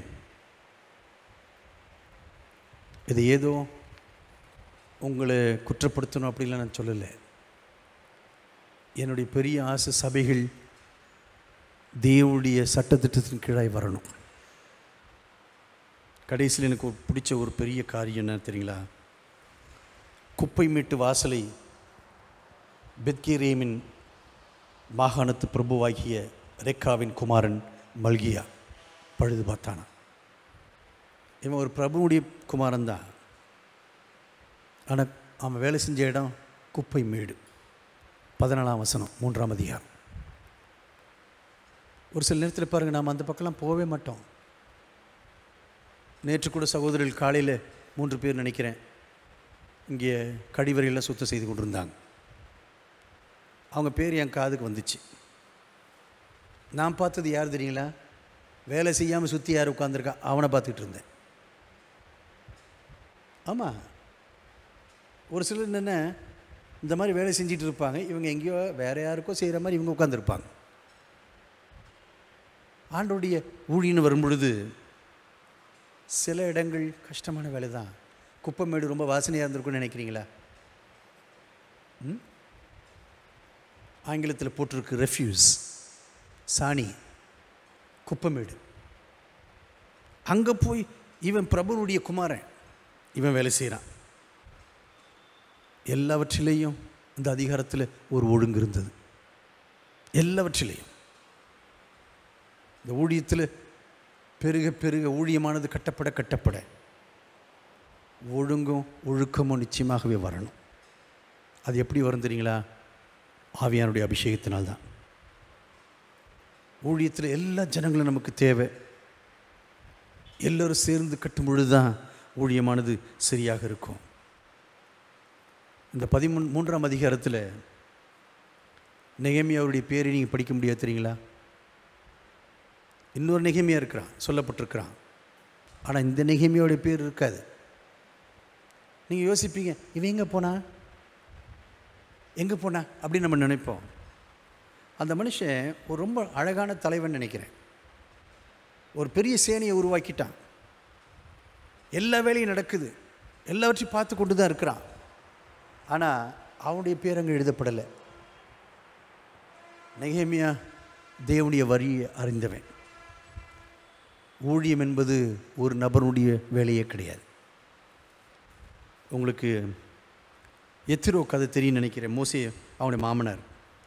இது ஏதோ உங்களை குற்றப்படுத்தணும் அப்படின்லாம் நான் சொல்லலை என்னுடைய பெரிய ஆசை சபைகள் தேவனுடைய சட்டத்திட்டத்தின் கீழாய் வரணும் கடைசியில் எனக்கு ஒரு பிடிச்ச ஒரு பெரிய காரியம் என்ன தெரியுங்களா குப்பை மீட்டு வாசலை பெத்கேரேமின் மாகாணத்து பிரபுவாகிய ரேக்காவின் குமாரன் மல்கியா பழுது பார்த்தானா இவன் ஒரு பிரபுவுடைய குமாரன் தான் ஆனால் அவன் வேலை செஞ்ச இடம் குப்பை மேடு பதினாலாம் வசனம் மூன்றாம் அதிகாரம் ஒரு சில நேரத்தில் பாருங்கள் நாம் அந்த பக்கம்லாம் போகவே மாட்டோம் நேற்று கூட சகோதரர்கள் காலையில் மூன்று பேர் நினைக்கிறேன் இங்கே கழிவறையெல்லாம் சுத்தம் செய்து கொண்டிருந்தாங்க அவங்க பேர் என் காதுக்கு வந்துச்சு நான் பார்த்தது யார் தெரியுங்களா வேலை செய்யாமல் சுற்றி யார் உட்காந்துருக்கா அவனை பார்த்துக்கிட்டு இருந்தேன் ஆமாம் ஒரு சிலர் என்னென்ன இந்த மாதிரி வேலை செஞ்சிட்டு இருப்பாங்க இவங்க எங்கேயோ வேறு யாருக்கோ செய்கிற மாதிரி இவங்க உட்காந்துருப்பாங்க ஆண்டோடைய ஊழின்னு வரும் பொழுது சில இடங்கள் கஷ்டமான வேலை தான் குப்பைமேடு ரொம்ப வாசனையாக இருந்திருக்கும்னு நினைக்கிறீங்களா ம்? ஆங்கிலத்தில் போட்டிருக்கு ரெஃப்யூஸ் சாணி குப்பைமேடு அங்கே போய் இவன் பிரபுனுடைய குமாரன் இவன் வேலை செய்கிறான் எல்லாவற்றிலேயும் இந்த அதிகாரத்தில் ஒரு ஒழுங்கு இருந்தது எல்லாவற்றிலேயும் இந்த ஊழியத்தில் பெருக பெருக ஊழியமானது கட்டப்பட கட்டப்பட ஒழுங்கும் ஒழுக்கமும் நிச்சயமாகவே வரணும் அது எப்படி வரும் தெரியுங்களா ஆவியானுடைய அபிஷேகத்தினால்தான் ஊழியத்தில் எல்லா ஜனங்களும் நமக்கு தேவை எல்லோரும் சேர்ந்து கட்டும் பொழுது தான் ஊழியமானது சரியாக இருக்கும் இந்த பதிமூணு மூன்றாம் அதிகாரத்தில் நெகமியாவுடைய பேரை நீங்கள் படிக்க முடியாது தெரியுங்களா இன்னொரு நெகமியா இருக்கிறான் சொல்லப்பட்டிருக்கிறான் ஆனால் இந்த நெகமியாவுடைய பேர் இருக்காது நீங்கள் யோசிப்பீங்க இவன் எங்கே போனா எங்கே போனா அப்படின்னு நம்ம நினைப்போம் அந்த மனுஷன் ஒரு ரொம்ப அழகான தலைவன் நினைக்கிறேன் ஒரு பெரிய சேனையை உருவாக்கிட்டான் எல்லா வேலையும் நடக்குது எல்லாவற்றையும் பார்த்து கொண்டு தான் இருக்கிறான் ஆனால் அவனுடைய பேர் அங்கே எழுதப்படலை நெகேமியா தேவனுடைய வரியை அறிந்தவன் ஊழியம் என்பது ஒரு நபருடைய வேலையே கிடையாது உங்களுக்கு எத்திரோ கதை தெரியும் நினைக்கிறேன் மோசே அவனுடைய மாமனார்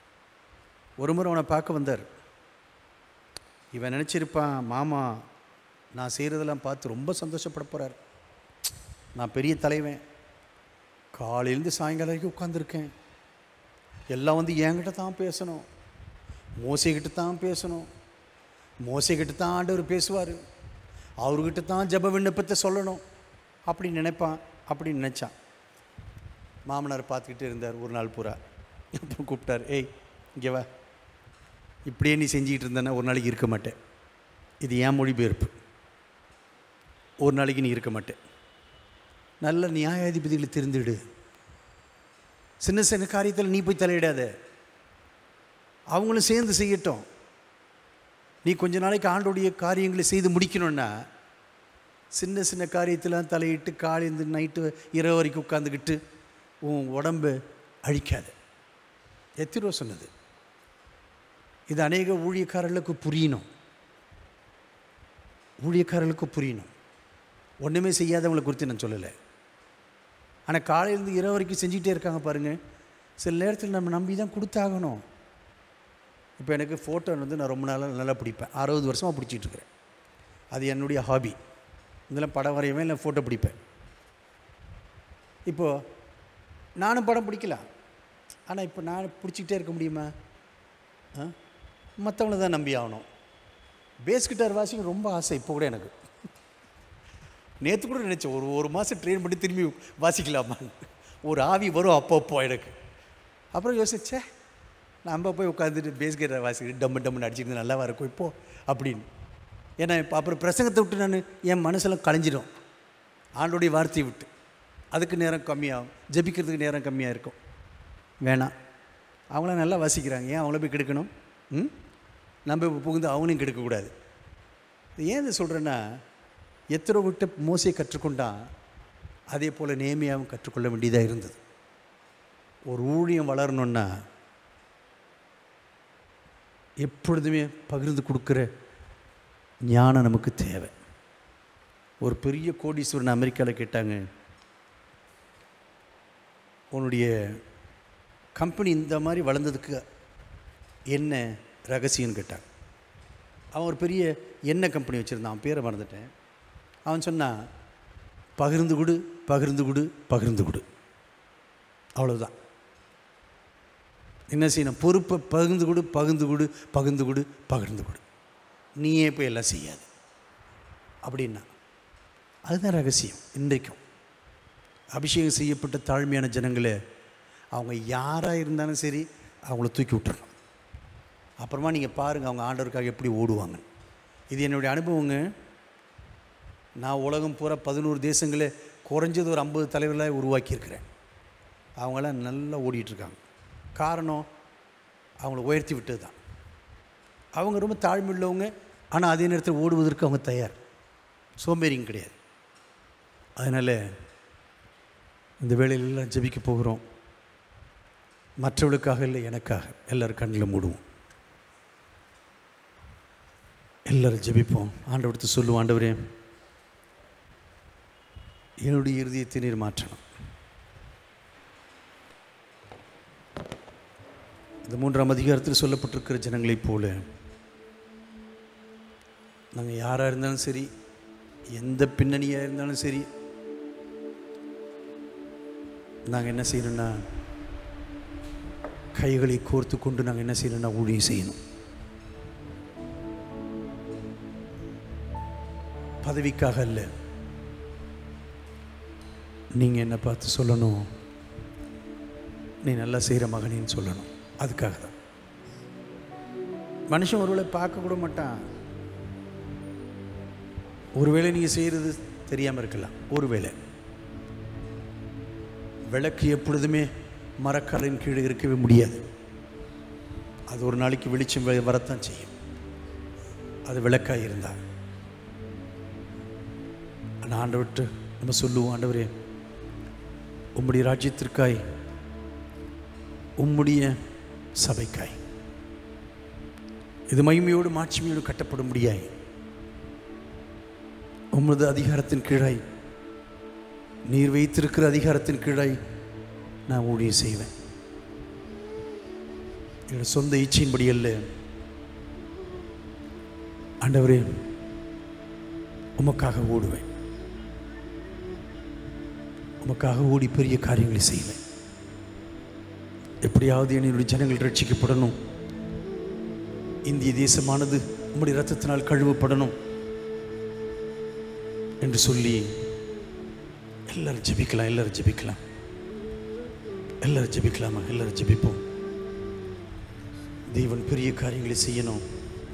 ஒரு முறை அவனை பார்க்க வந்தார் இவன் நினச்சிருப்பான் மாமா நான் செய்கிறதெல்லாம் பார்த்து ரொம்ப சந்தோஷப்பட போகிறார் நான் பெரிய தலைவன் காலையிலேருந்து சாயங்காலம் வரைக்கும் உட்காந்துருக்கேன் எல்லாம் வந்து என்கிட்ட தான் பேசணும் மோசைக்கிட்ட தான் பேசணும் மோசைக்கிட்ட தான் ஆண்டவர் பேசுவார் அவர்கிட்ட தான் ஜெப விண்ணப்பத்தை சொல்லணும் அப்படி நினைப்பான் அப்படி நினச்சான் மாமனார் பார்த்துக்கிட்டு இருந்தார் ஒரு நாள் பூரா அப்புறம் கூப்பிட்டார் ஏய் இங்கே வா இப்படியே நீ செஞ்சுக்கிட்டு இருந்தேன்னா ஒரு நாளைக்கு இருக்க மாட்டேன் இது ஏன் மொழிபெயர்ப்பு ஒரு நாளைக்கு நீ இருக்க மாட்டேன் நல்ல நியாயாதிபதிகளை தெரிந்துடு சின்ன சின்ன காரியத்தில் நீ போய் தலையிடாத அவங்களும் சேர்ந்து செய்யட்டும் நீ கொஞ்ச நாளைக்கு ஆண்டோடைய காரியங்களை செய்து முடிக்கணும்னா சின்ன சின்ன காரியத்தெல்லாம் தலையிட்டு காலையிருந்து நைட்டு இரவு வரைக்கும் உட்காந்துக்கிட்டு உன் உடம்பை அழிக்காத எத்திரோ சொன்னது இது அநேக ஊழியக்காரர்களுக்கு புரியணும் ஊழியக்காரர்களுக்கு புரியணும் ஒன்றுமே செய்யாதவங்களை குறித்து நான் சொல்லலை ஆனால் காலையிலேருந்து இரவு வரைக்கும் செஞ்சுக்கிட்டே இருக்காங்க பாருங்கள் சில நேரத்தில் நம்ம நம்பி தான் கொடுத்தாகணும் இப்போ எனக்கு ஃபோட்டோ வந்து நான் ரொம்ப நாளாக நல்லா பிடிப்பேன் அறுபது வருஷமாக பிடிச்சிட்டு இருக்கிறேன் அது என்னுடைய ஹாபி இதெல்லாம் படம் வரையவே இல்லை ஃபோட்டோ பிடிப்பேன் இப்போது நானும் படம் பிடிக்கலாம் ஆனால் இப்போ நான் பிடிச்சிக்கிட்டே இருக்க முடியுமா ஆ மற்றவங்கள தான் நம்பி ஆகணும் பேஸ் கிட்டார் வாசிக்க ரொம்ப ஆசை இப்போ கூட எனக்கு நேற்று கூட நினச்சேன் ஒரு ஒரு மாதம் ட்ரெயின் பண்ணி திரும்பி வாசிக்கலாமான்னு ஒரு ஆவி வரும் அப்பப்போ எனக்கு அப்புறம் யோசிச்சே நம்ம போய் உட்காந்துட்டு பேஸ் கிட்டார் வாசிக்கிட்டு டம்மு டம்முன்னு அடிச்சுட்டு நல்லா இருக்கும் இப்போ அப்படின்னு ஏன்னா இப்போ அப்புறம் பிரசங்கத்தை விட்டு நான் என் மனசெல்லாம் கலைஞ்சிடும் ஆண்டோடைய வார்த்தையை விட்டு அதுக்கு நேரம் கம்மியாகும் ஜெபிக்கிறதுக்கு நேரம் கம்மியாக இருக்கும் வேணாம் அவங்களாம் நல்லா வாசிக்கிறாங்க ஏன் அவங்கள போய் கெடுக்கணும் ம் நம்ம இப்போ புகுந்து அவங்களையும் கெடுக்கக்கூடாது இது ஏன் இதை சொல்கிறேன்னா எத்தனை விட்டு மோசையை கற்றுக்கொண்டான் அதே போல் நேமியாவும் கற்றுக்கொள்ள வேண்டியதாக இருந்தது ஒரு ஊழியம் வளரணுன்னா எப்பொழுதுமே பகிர்ந்து கொடுக்குற ஞானம் நமக்கு தேவை ஒரு பெரிய கோடீஸ்வரன் அமெரிக்காவில் கேட்டாங்க உன்னுடைய கம்பெனி இந்த மாதிரி வளர்ந்ததுக்கு என்ன ரகசியம்னு கேட்டாங்க அவன் ஒரு பெரிய எண்ணெய் கம்பெனி வச்சுருந்தான் அவன் பேரை மறந்துட்டேன் அவன் சொன்னான் பகிர்ந்து கொடு பகிர்ந்து கொடு பகிர்ந்து கொடு அவ்வளவுதான் என்ன செய்யணும் பொறுப்பை பகிர்ந்து கொடு பகிர்ந்து கொடு பகிர்ந்து கொடு பகிர்ந்து கொடு நீயே போய் எல்லாம் செய்யாது அப்படின்னா அதுதான் ரகசியம் இன்றைக்கும் அபிஷேகம் செய்யப்பட்ட தாழ்மையான ஜனங்களே அவங்க யாராக இருந்தாலும் சரி அவங்கள தூக்கி விட்டுறணும் அப்புறமா நீங்கள் பாருங்கள் அவங்க ஆண்டவருக்காக எப்படி ஓடுவாங்க இது என்னுடைய அனுபவங்க நான் உலகம் பூரா பதினோரு தேசங்களே குறைஞ்சது ஒரு ஐம்பது தலைவர்களாக உருவாக்கியிருக்கிறேன் அவங்களாம் நல்லா ஓடிட்டுருக்காங்க காரணம் அவங்கள உயர்த்தி விட்டது தான் அவங்க ரொம்ப தாழ்மை உள்ளவங்க ஆனால் அதே நேரத்தில் ஓடுவதற்கு அவங்க தயார் சோம்பேறிங்க கிடையாது அதனால் இந்த வேளையில எல்லாம் ஜெபிக்க போகிறோம் மற்றவளுக்காக இல்லை எனக்காக எல்லாரும் கண்ணில் மூடுவோம் எல்லாரும் ஜெபிப்போம் ஆண்டவர்த்து சொல்லுவோம் ஆண்டவரே என்னுடைய இருதயத்தை நீர் மாற்றணும் இந்த மூன்றாம் அதிகாரத்தில் சொல்லப்பட்டிருக்கிற ஜனங்களைப் போல நாங்கள் யாராக இருந்தாலும் சரி எந்த பின்னணியாக இருந்தாலும் சரி நாங்கள் என்ன செய்யணும்னா கைகளை கோர்த்து கொண்டு நாங்கள் என்ன செய்யணும்னா ஊழியம் செய்யணும் பதவிக்காக அல்ல நீங்கள் என்ன பார்த்து சொல்லணும் நீ நல்லா செய்கிற மகனின்னு சொல்லணும் அதுக்காக தான் மனுஷன் ஒருவேளை பார்க்க கூட மாட்டான் ஒருவேளை நீங்கள் செய்கிறது தெரியாமல் இருக்கலாம் ஒருவேளை விளக்கு எப்பொழுதுமே மரக்காலின் கீழே இருக்கவே முடியாது அது ஒரு நாளைக்கு வெளிச்சம் வ- வரத்தான் செய்யும் அது விளக்காக இருந்தால் ஆனால் ஆண்டவர்கிட்ட நம்ம சொல்லுவோம் ஆண்டவரே உம்முடைய ராஜ்யத்திற்காய் உம்முடைய சபைக்காய் இது மகிமையோடு மாட்சிமையோடு கட்டப்பட முடியாய் உமது அதிகாரத்தின் கீழாய் நீர் வைத்திருக்கிற அதிகாரத்தின் கீழாய் நான் ஊழியம் செய்வேன் என்னோட சொந்த இச்சையின்படி அல்ல ஆண்டவரே உமக்காக ஓடுவேன் உமக்காக ஓடி பெரிய காரியங்களை செய்வேன் எப்படியாவது என்னுடைய ஜனங்கள் ரட்சிக்கப்படணும் இந்திய தேசமானது உம்முடைய ரத்தத்தினால் கழுவப்படணும் என்று சொல்லி எல்லாரும் ஜெபிக்கலாம் எல்லாரும் ஜெபிக்கலாம் எல்லாரும் ஜெபிக்கலாமா எல்லாரும் ஜெபிப்போம் தேவன் பெரிய காரியங்களை செய்யணும்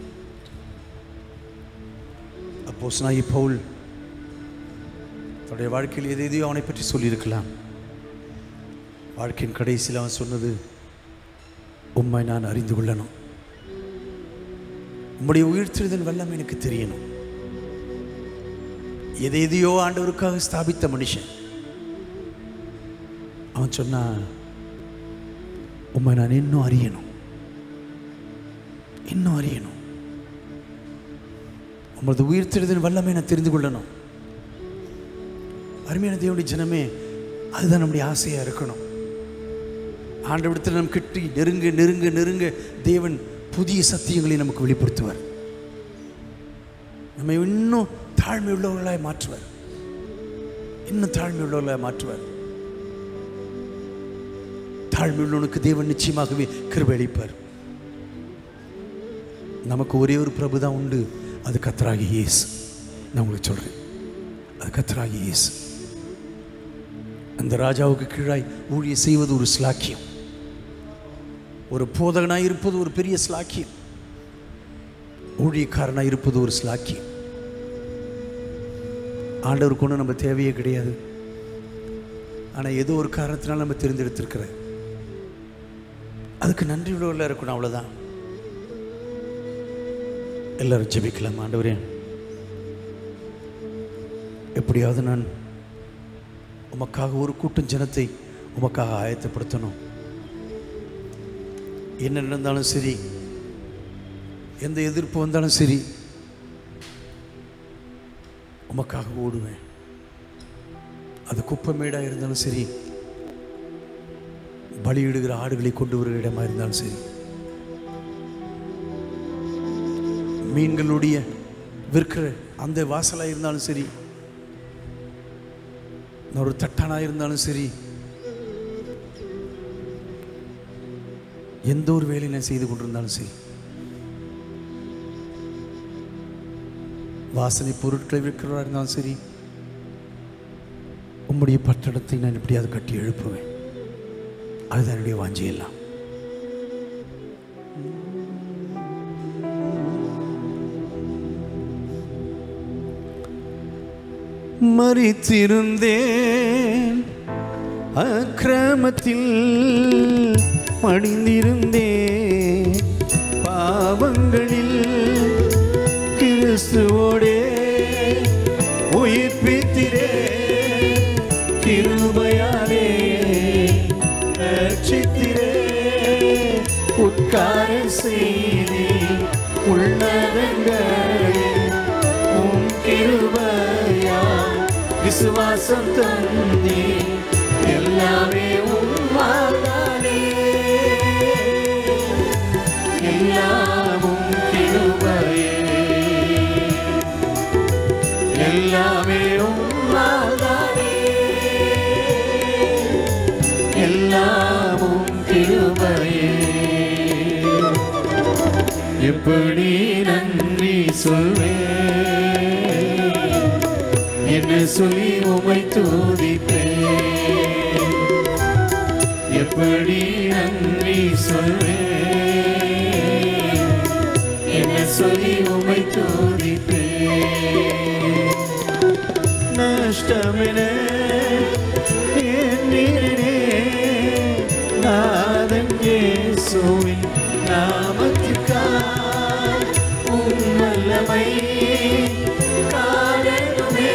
அப்போ நாயி பவுல் தன்னுடைய வாழ்க்கையில் எது எதையோ அவனை பற்றி சொல்லியிருக்கலாம் வாழ்க்கையின் கடைசியில் அவன் சொன்னது உம்மை நான் அறிந்து கொள்ளணும் உம்முடைய உயிர்த்தெழுதல் வல்லம் எனக்கு தெரியணும் எதை எதையோ ஆண்டவருக்காக ஸ்தாபித்த மனுஷன் அவன் சொன்னான் உம்மை நான் இன்னும் அறியணும் இன்னும் அறியணும் உமது உயிர்த்தெழுதல் வல்லமை நான் தெரிந்து கொள்ளணும் அருமையான தேவனுடைய ஜனமே அதுதான் நம்முடைய ஆசையாக இருக்கணும் ஆண்டவிடத்தில் நம் கிட்டி நெருங்க நெருங்க நெருங்க தேவன் புதிய சத்தியங்களை நமக்கு வெளிப்படுத்துவார் நம்மை இன்னும் தாழ்மை உள்ளவர்களாய் மாற்றுவார் இன்னும் தாழ்மை உள்ளவர்களாய் மாற்றுவார் தாழ்மை உள்ளவனுக்கு தேவன் நிச்சயமாகவே கிருபை அளிப்பார் நமக்கு ஒரே ஒரு பிரபு தான் உண்டு அது கத்தராகி இயேசு நான் உங்களுக்கு சொல்கிறேன் அது கத்தராகி இயேசு அந்த ராஜாவுக்கு கீழாய் ஊழியம் செய்வது ஒரு ஸ்லாக்கியம் ஒரு போதகனாய் இருப்பது ஒரு பெரிய ஸ்லாக்கியம் ஊழியக்காரனாய் இருப்பது ஒரு ஸ்லாக்கியம் ஆண்டவருக்கு ஒன்றும் நம்ம தேவையே கிடையாது ஆனால் ஏதோ ஒரு காரணத்தினால் நம்ம தெரிந்தெடுத்திருக்கிறேன் அதுக்கு நன்றி உள்ளவர்களாக இருக்கணும் அவ்வளோதான் எல்லாரும் ஜெபிக்கலாம் ஆண்டவரே எப்படியாவது நான் உமக்காக ஒரு கூட்டம் ஜனத்தை உமக்காக ஆயத்தப்படுத்தணும் என்ன நடந்தாலும் சரி எந்த எதிர்ப்பு வந்தாலும் சரி உமக்காக ஓடுவேன் அது குப்பமேடாக இருந்தாலும் சரி பலியிடுகிற ஆடுகளை கொண்டு வருகிற இடமா இருந்தாலும் சரி மீன்களுடைய விற்கிற அந்த வாசலாக இருந்தாலும் சரி ஒரு தட்டானாக இருந்தாலும் சரி எந்த ஒரு வேலையை நான் செய்து கொண்டிருந்தாலும் சரி வாசனை பொருட்களை விற்கிறவராக இருந்தாலும் சரி உம்முடைய பட்டணத்தை நான் எப்படியாவது கட்டி எழுப்புவேன் அதுதான் என்னுடைய வாஞ்சியெல்லாம் மறித்திருந்தேன் அக்கிரமத்தில் மடிந்திருந்தேன் பாவங்களில் கிறிஸ்துவோடே கரை செய்தி உள்ளதங்களில் உம் கிருபையா விசுவாசம் தந்தி எல்லாமே உம்மாதானே எல்லாமும் கிருபையே எல்லாமே உம்மாதானே எல்லாமும் கிருபையே எப்படி நன்றி சொல்வேன் என்ன சொல்லி உமை துதிப்பேன் எப்படி நன்றி சொல்வேன் என்ன சொல்லி உமை துதிப்பேன் நஷ்டமென எண்ணினே நாதன் இயேசுவின் நாமத்திற்காய் உம் வல்லமை காணணுமே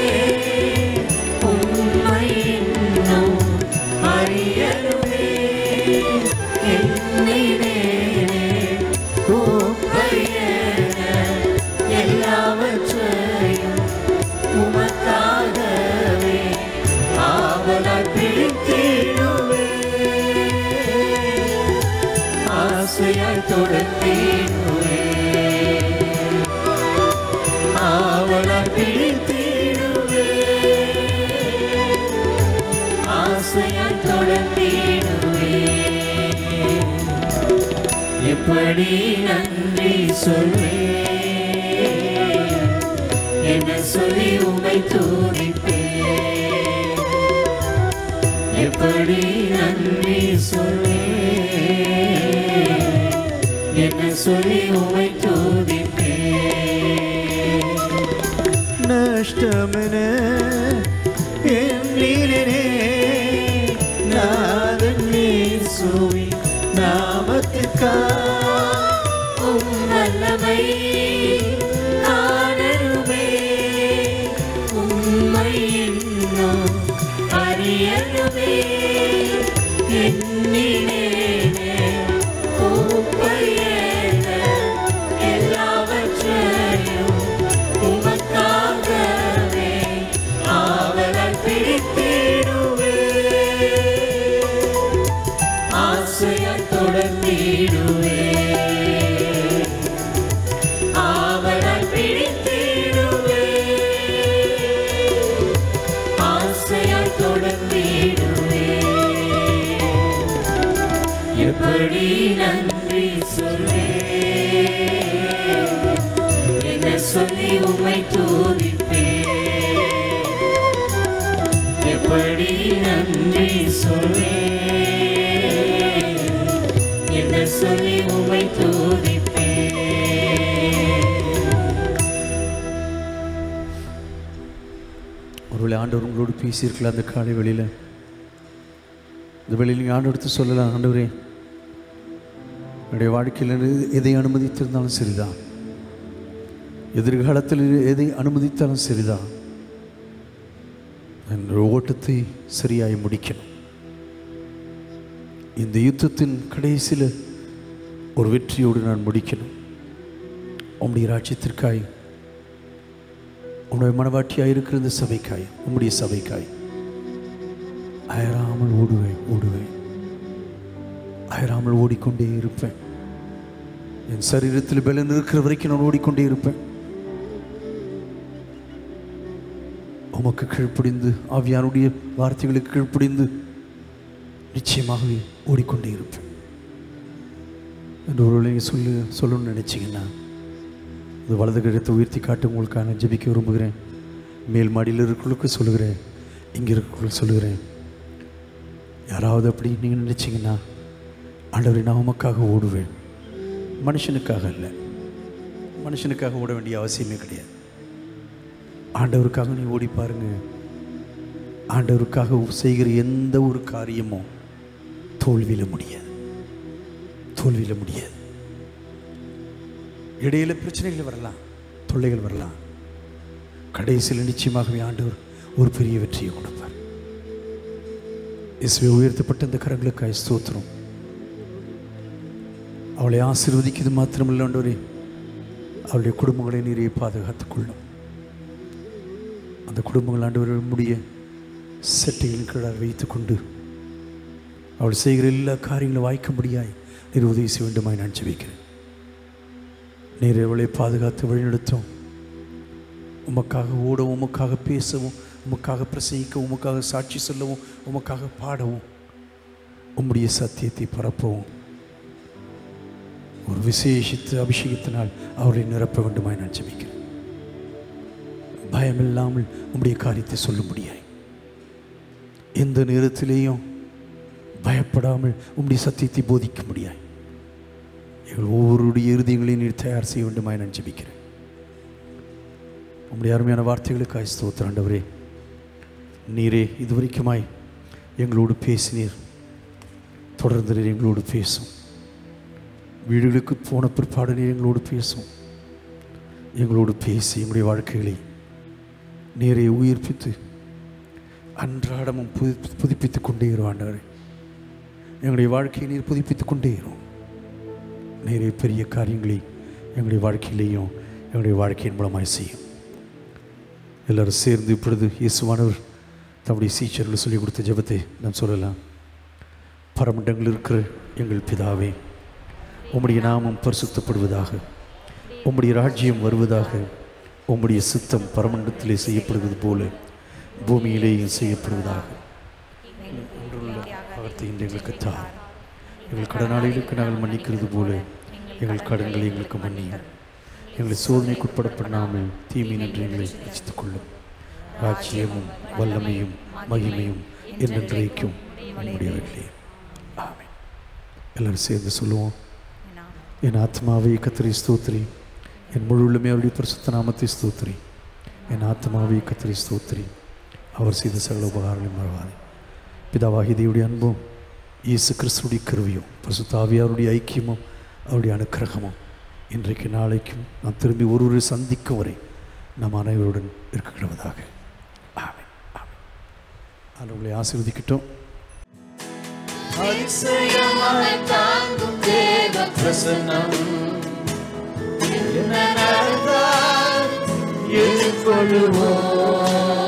உம்மை இன்னும் அறியணுமே எண்ணினே கூப்பையன எல்லாவற்றையும் உமக்காகவே ஆவலாய் பிடித்திடுவே ஆசையாய் தொடர்த்திடுவே ஆவலாய் பிடித்திடுவே ஆசையாய் தொடர்த்திடுவே எப்படி நன்றி சொல்வே என்ன சொல்லி உமை துதிப்பேன் எப்படி நன்றி சொல்வே என்ன சொல்லி உமை துதிப்பேன் நஷ்டமென எண்ணினே நாதன் இயேசுவி நாமத்துக்காய் உம் வல்லமை காணலுமே உம்மை இன்னும் அறியலுமே எண்ணினே கூப்பையேன எல்லாவற்றையும் உமக்காகவே ஆவலாய் பிடித்திடுவே ஆசையாய் தொடர்ந்திடுவே ஆவலாய் பிடித்திடுவே ஆசையாய் தொடர்ந்திடுவே எப்படி நன்றி சொல்வே என்ன சொல்லி உமை தூதிப்பே எப்படி நன்றி சொல்வே என்ன சொல்லி உமை தூதிப்பே ஒருவேளை ஆண்டவர் உங்களோடு பேசியிருக்கலாம் அந்த காலை வெளியில் இந்த வெளியில் நீங்கள் ஆண்டு எடுத்து சொல்லலாம் ஆண்டவரே என்னுடைய வாழ்க்கையில் எது- எதை அனுமதித்திருந்தாலும் சரிதான் எதிர்காலத்தில் எதை அனுமதித்தாலும் சரிதான் என்னுடைய ஓட்டத்தை சரியாய் முடிக்கணும் இந்த யுத்தத்தின் கடைசியில் ஒரு வெற்றியோடு நான் முடிக்கணும் உம்முடைய ராஜ்யத்திற்காய் உன்னுடைய மனவாட்டியாய் இருக்கிற இந்த சபைக்காய் உம்முடைய சபைக்காய் அயராமல் ஓடுவேன் ஓடுவேன் அயராமல் ஓடிக்கொண்டே இருப்பேன் என் சரீரத்தில் பலன் இருக்கிற வரைக்கும் நான் ஓடிக்கொண்டே இருப்பேன் உமக்கு கீழ்ப்படிந்து ஆவியானுடைய வார்த்தைகளுக்கு கீழ்ப்படிந்து நிச்சயமாகவே ஓடிக்கொண்டே இருப்பேன் என்று ஒரு நீங்கள் சொல்லு சொல்லணும்னு நினச்சிங்கன்னா இந்த வலது கழுத்தை உயர்த்தி காட்டு உங்களுக்காக நான் ஜெபிக்க விரும்புகிறேன் மேல் மாடியில் இருக்கிறவங்களுக்கு சொல்லுகிறேன் இங்கே இருக்கிறவங்களுக்கு சொல்லுகிறேன் யாராவது அப்படி நீங்கள் நினச்சிங்கன்னா ஆண்டவரை நான் உமக்காக ஓடுவேன் மனுஷனுக்காக இல்லை மனுஷனுக்காக ஓட வேண்டிய அவசியமே கிடையாது ஆண்டவருக்காக நீ ஓடி பாருங்க ஆண்டவருக்காக செய்கிற எந்த ஒரு காரியமும் தோல்வியில முடியாது தோல்வியில முடியாது இடையில பிரச்சனைகள் வரலாம் தொல்லைகள் வரலாம் கடைசியில் நிச்சயமாகவே ஆண்டவர் ஒரு பெரிய வெற்றியை கொடுப்பார் இயேசுவே உயர்த்தப்பட்ட இந்த கரங்களுக்காய் ஸ்தோத்திரம் அவளை ஆசீர்வதிக்கிறது மாத்திரமில்லை ஆண்டவரே அவளுடைய குடும்பங்களை நீரே பாதுகாத்துக் கொள்ளும் அந்த குடும்பங்கள் ஆண்டவர் முடிய செட்டையின் கீழால் வைத்துக்கொண்டு அவள் செய்கிற எல்லா காரியங்களும் வாய்க்க முடியாய் நீர் உதவி செய்ய வேண்டுமாய் நான் ஜெபிக்கிறேன் நீர் அவளை பாதுகாத்து வழிநடத்தும் உமக்காக ஓடவும் உமக்காக பேசவும் உமக்காக பிரசங்கிக்கவும் உமக்காக சாட்சி சொல்லவும் உமக்காக பாடவும் உம்முடைய சத்தியத்தை பரப்பவும் ஒரு விசேஷித்த அபிஷேகத்தினால் அவரை நிரப்ப வேண்டுமாய் நான் ஜெபிக்கிறேன் பயமில்லாமல் உம்முடைய காரியத்தை சொல்ல முடியாய் எந்த நேரத்திலேயும் பயப்படாமல் உம்முடைய சத்தியத்தை போதிக்க முடியாய் எங்கள் ஒவ்வொருடைய இறுதியங்களையும் நீர் தயார் செய்ய வேண்டுமாய் நான் ஜெபிக்கிறேன் உம்முடைய அருமையான வார்த்தைகளுக்காய் ஸ்தோத்திரம் ஆண்டவரே நீரே இதுவரைக்குமாய் எங்களோடு பேசினீர் தொடர்ந்து நீர் எங்களோடு பேசும் வீடுகளுக்கு போன பிற்பாடு நீர் எங்களோடு பேசும் எங்களோடு பேசி எங்களுடைய வாழ்க்கைகளை நீரை உயிர்ப்பித்து அன்றாடமும் புது புதுப்பித்துக் கொண்டே இரு ஆண்டவரே எங்களுடைய வாழ்க்கையை நீர் புதுப்பித்துக் கொண்டே இரும் நீரே பெரிய காரியங்களை எங்களுடைய வாழ்க்கையிலேயும் எங்களுடைய வாழ்க்கையின் மூலமாய் செய்யும் எல்லாரும் சேர்ந்து இப்பொழுது இயேசுவானவர் தம்முடைய சீச்சர்கள் சொல்லிக் கொடுத்த ஜெபத்தை நாம் சொல்லலாம் பரமண்டங்கள் இருக்கிற எங்கள் பிதாவே உம்முடைய நாமம் பரிசுத்தப்படுவதாக உம்முடைய ராஜ்யம் வருவதாக உம்முடைய சித்தம் பரமண்டத்திலே செய்யப்படுவது போல பூமியிலேயும் செய்யப்படுவதாக ஒன்றுள்ள வார்த்தை இன்று எங்களுக்கு தார் எங்கள் கடனாளிகளுக்கு நாங்கள் மன்னிக்கிறது போல எங்கள் கடன்களை எங்களுக்கு மன்னியும் எங்களை சோதனைக்குட்பட பண்ணாமல் தீமை நின்று எங்களை ரசித்துக் கொள்ளும் ராஜ்யமும் வல்லமையும் மகிமையும் என்றென்றைக்கும் நம்முடையவர்களே ஆமென் எல்லாரும் சேர்ந்து சொல்லுவோம் என் ஆத்மாவை கத்திரி ஸ்தோத்திரி என் முழு உள்ளமே அவருடைய பரிசுத்த நாமத்தை ஸ்தோத்திரி என் ஆத்மாவை கத்திரி ஸ்தோத்திரி அவர் செய்த சகல உபகாரங்களையும் மறவாதே பிதாவாகி தேவனுடைய அன்பும் இயேசு கிறிஸ்துடைய கருவியும் பரிசுத்தாவியாருடைய ஐக்கியமும் அவருடைய அனுக்கிரகமும் இன்றைக்கு நாளைக்கும் நாம் திரும்பி ஒருவரை சந்திக்கும் வரை நம் அனைவருடன் இருக்க கிடவதாக ஆமென் ஆமென் ஆண்டவர்களை ஆசீர்வதிக்கட்டும் அதிசயமாய் தாங்கும் தேவ பிரசன்னம் என்ன நடந்தால் எதிர்கொள்ளுவோம்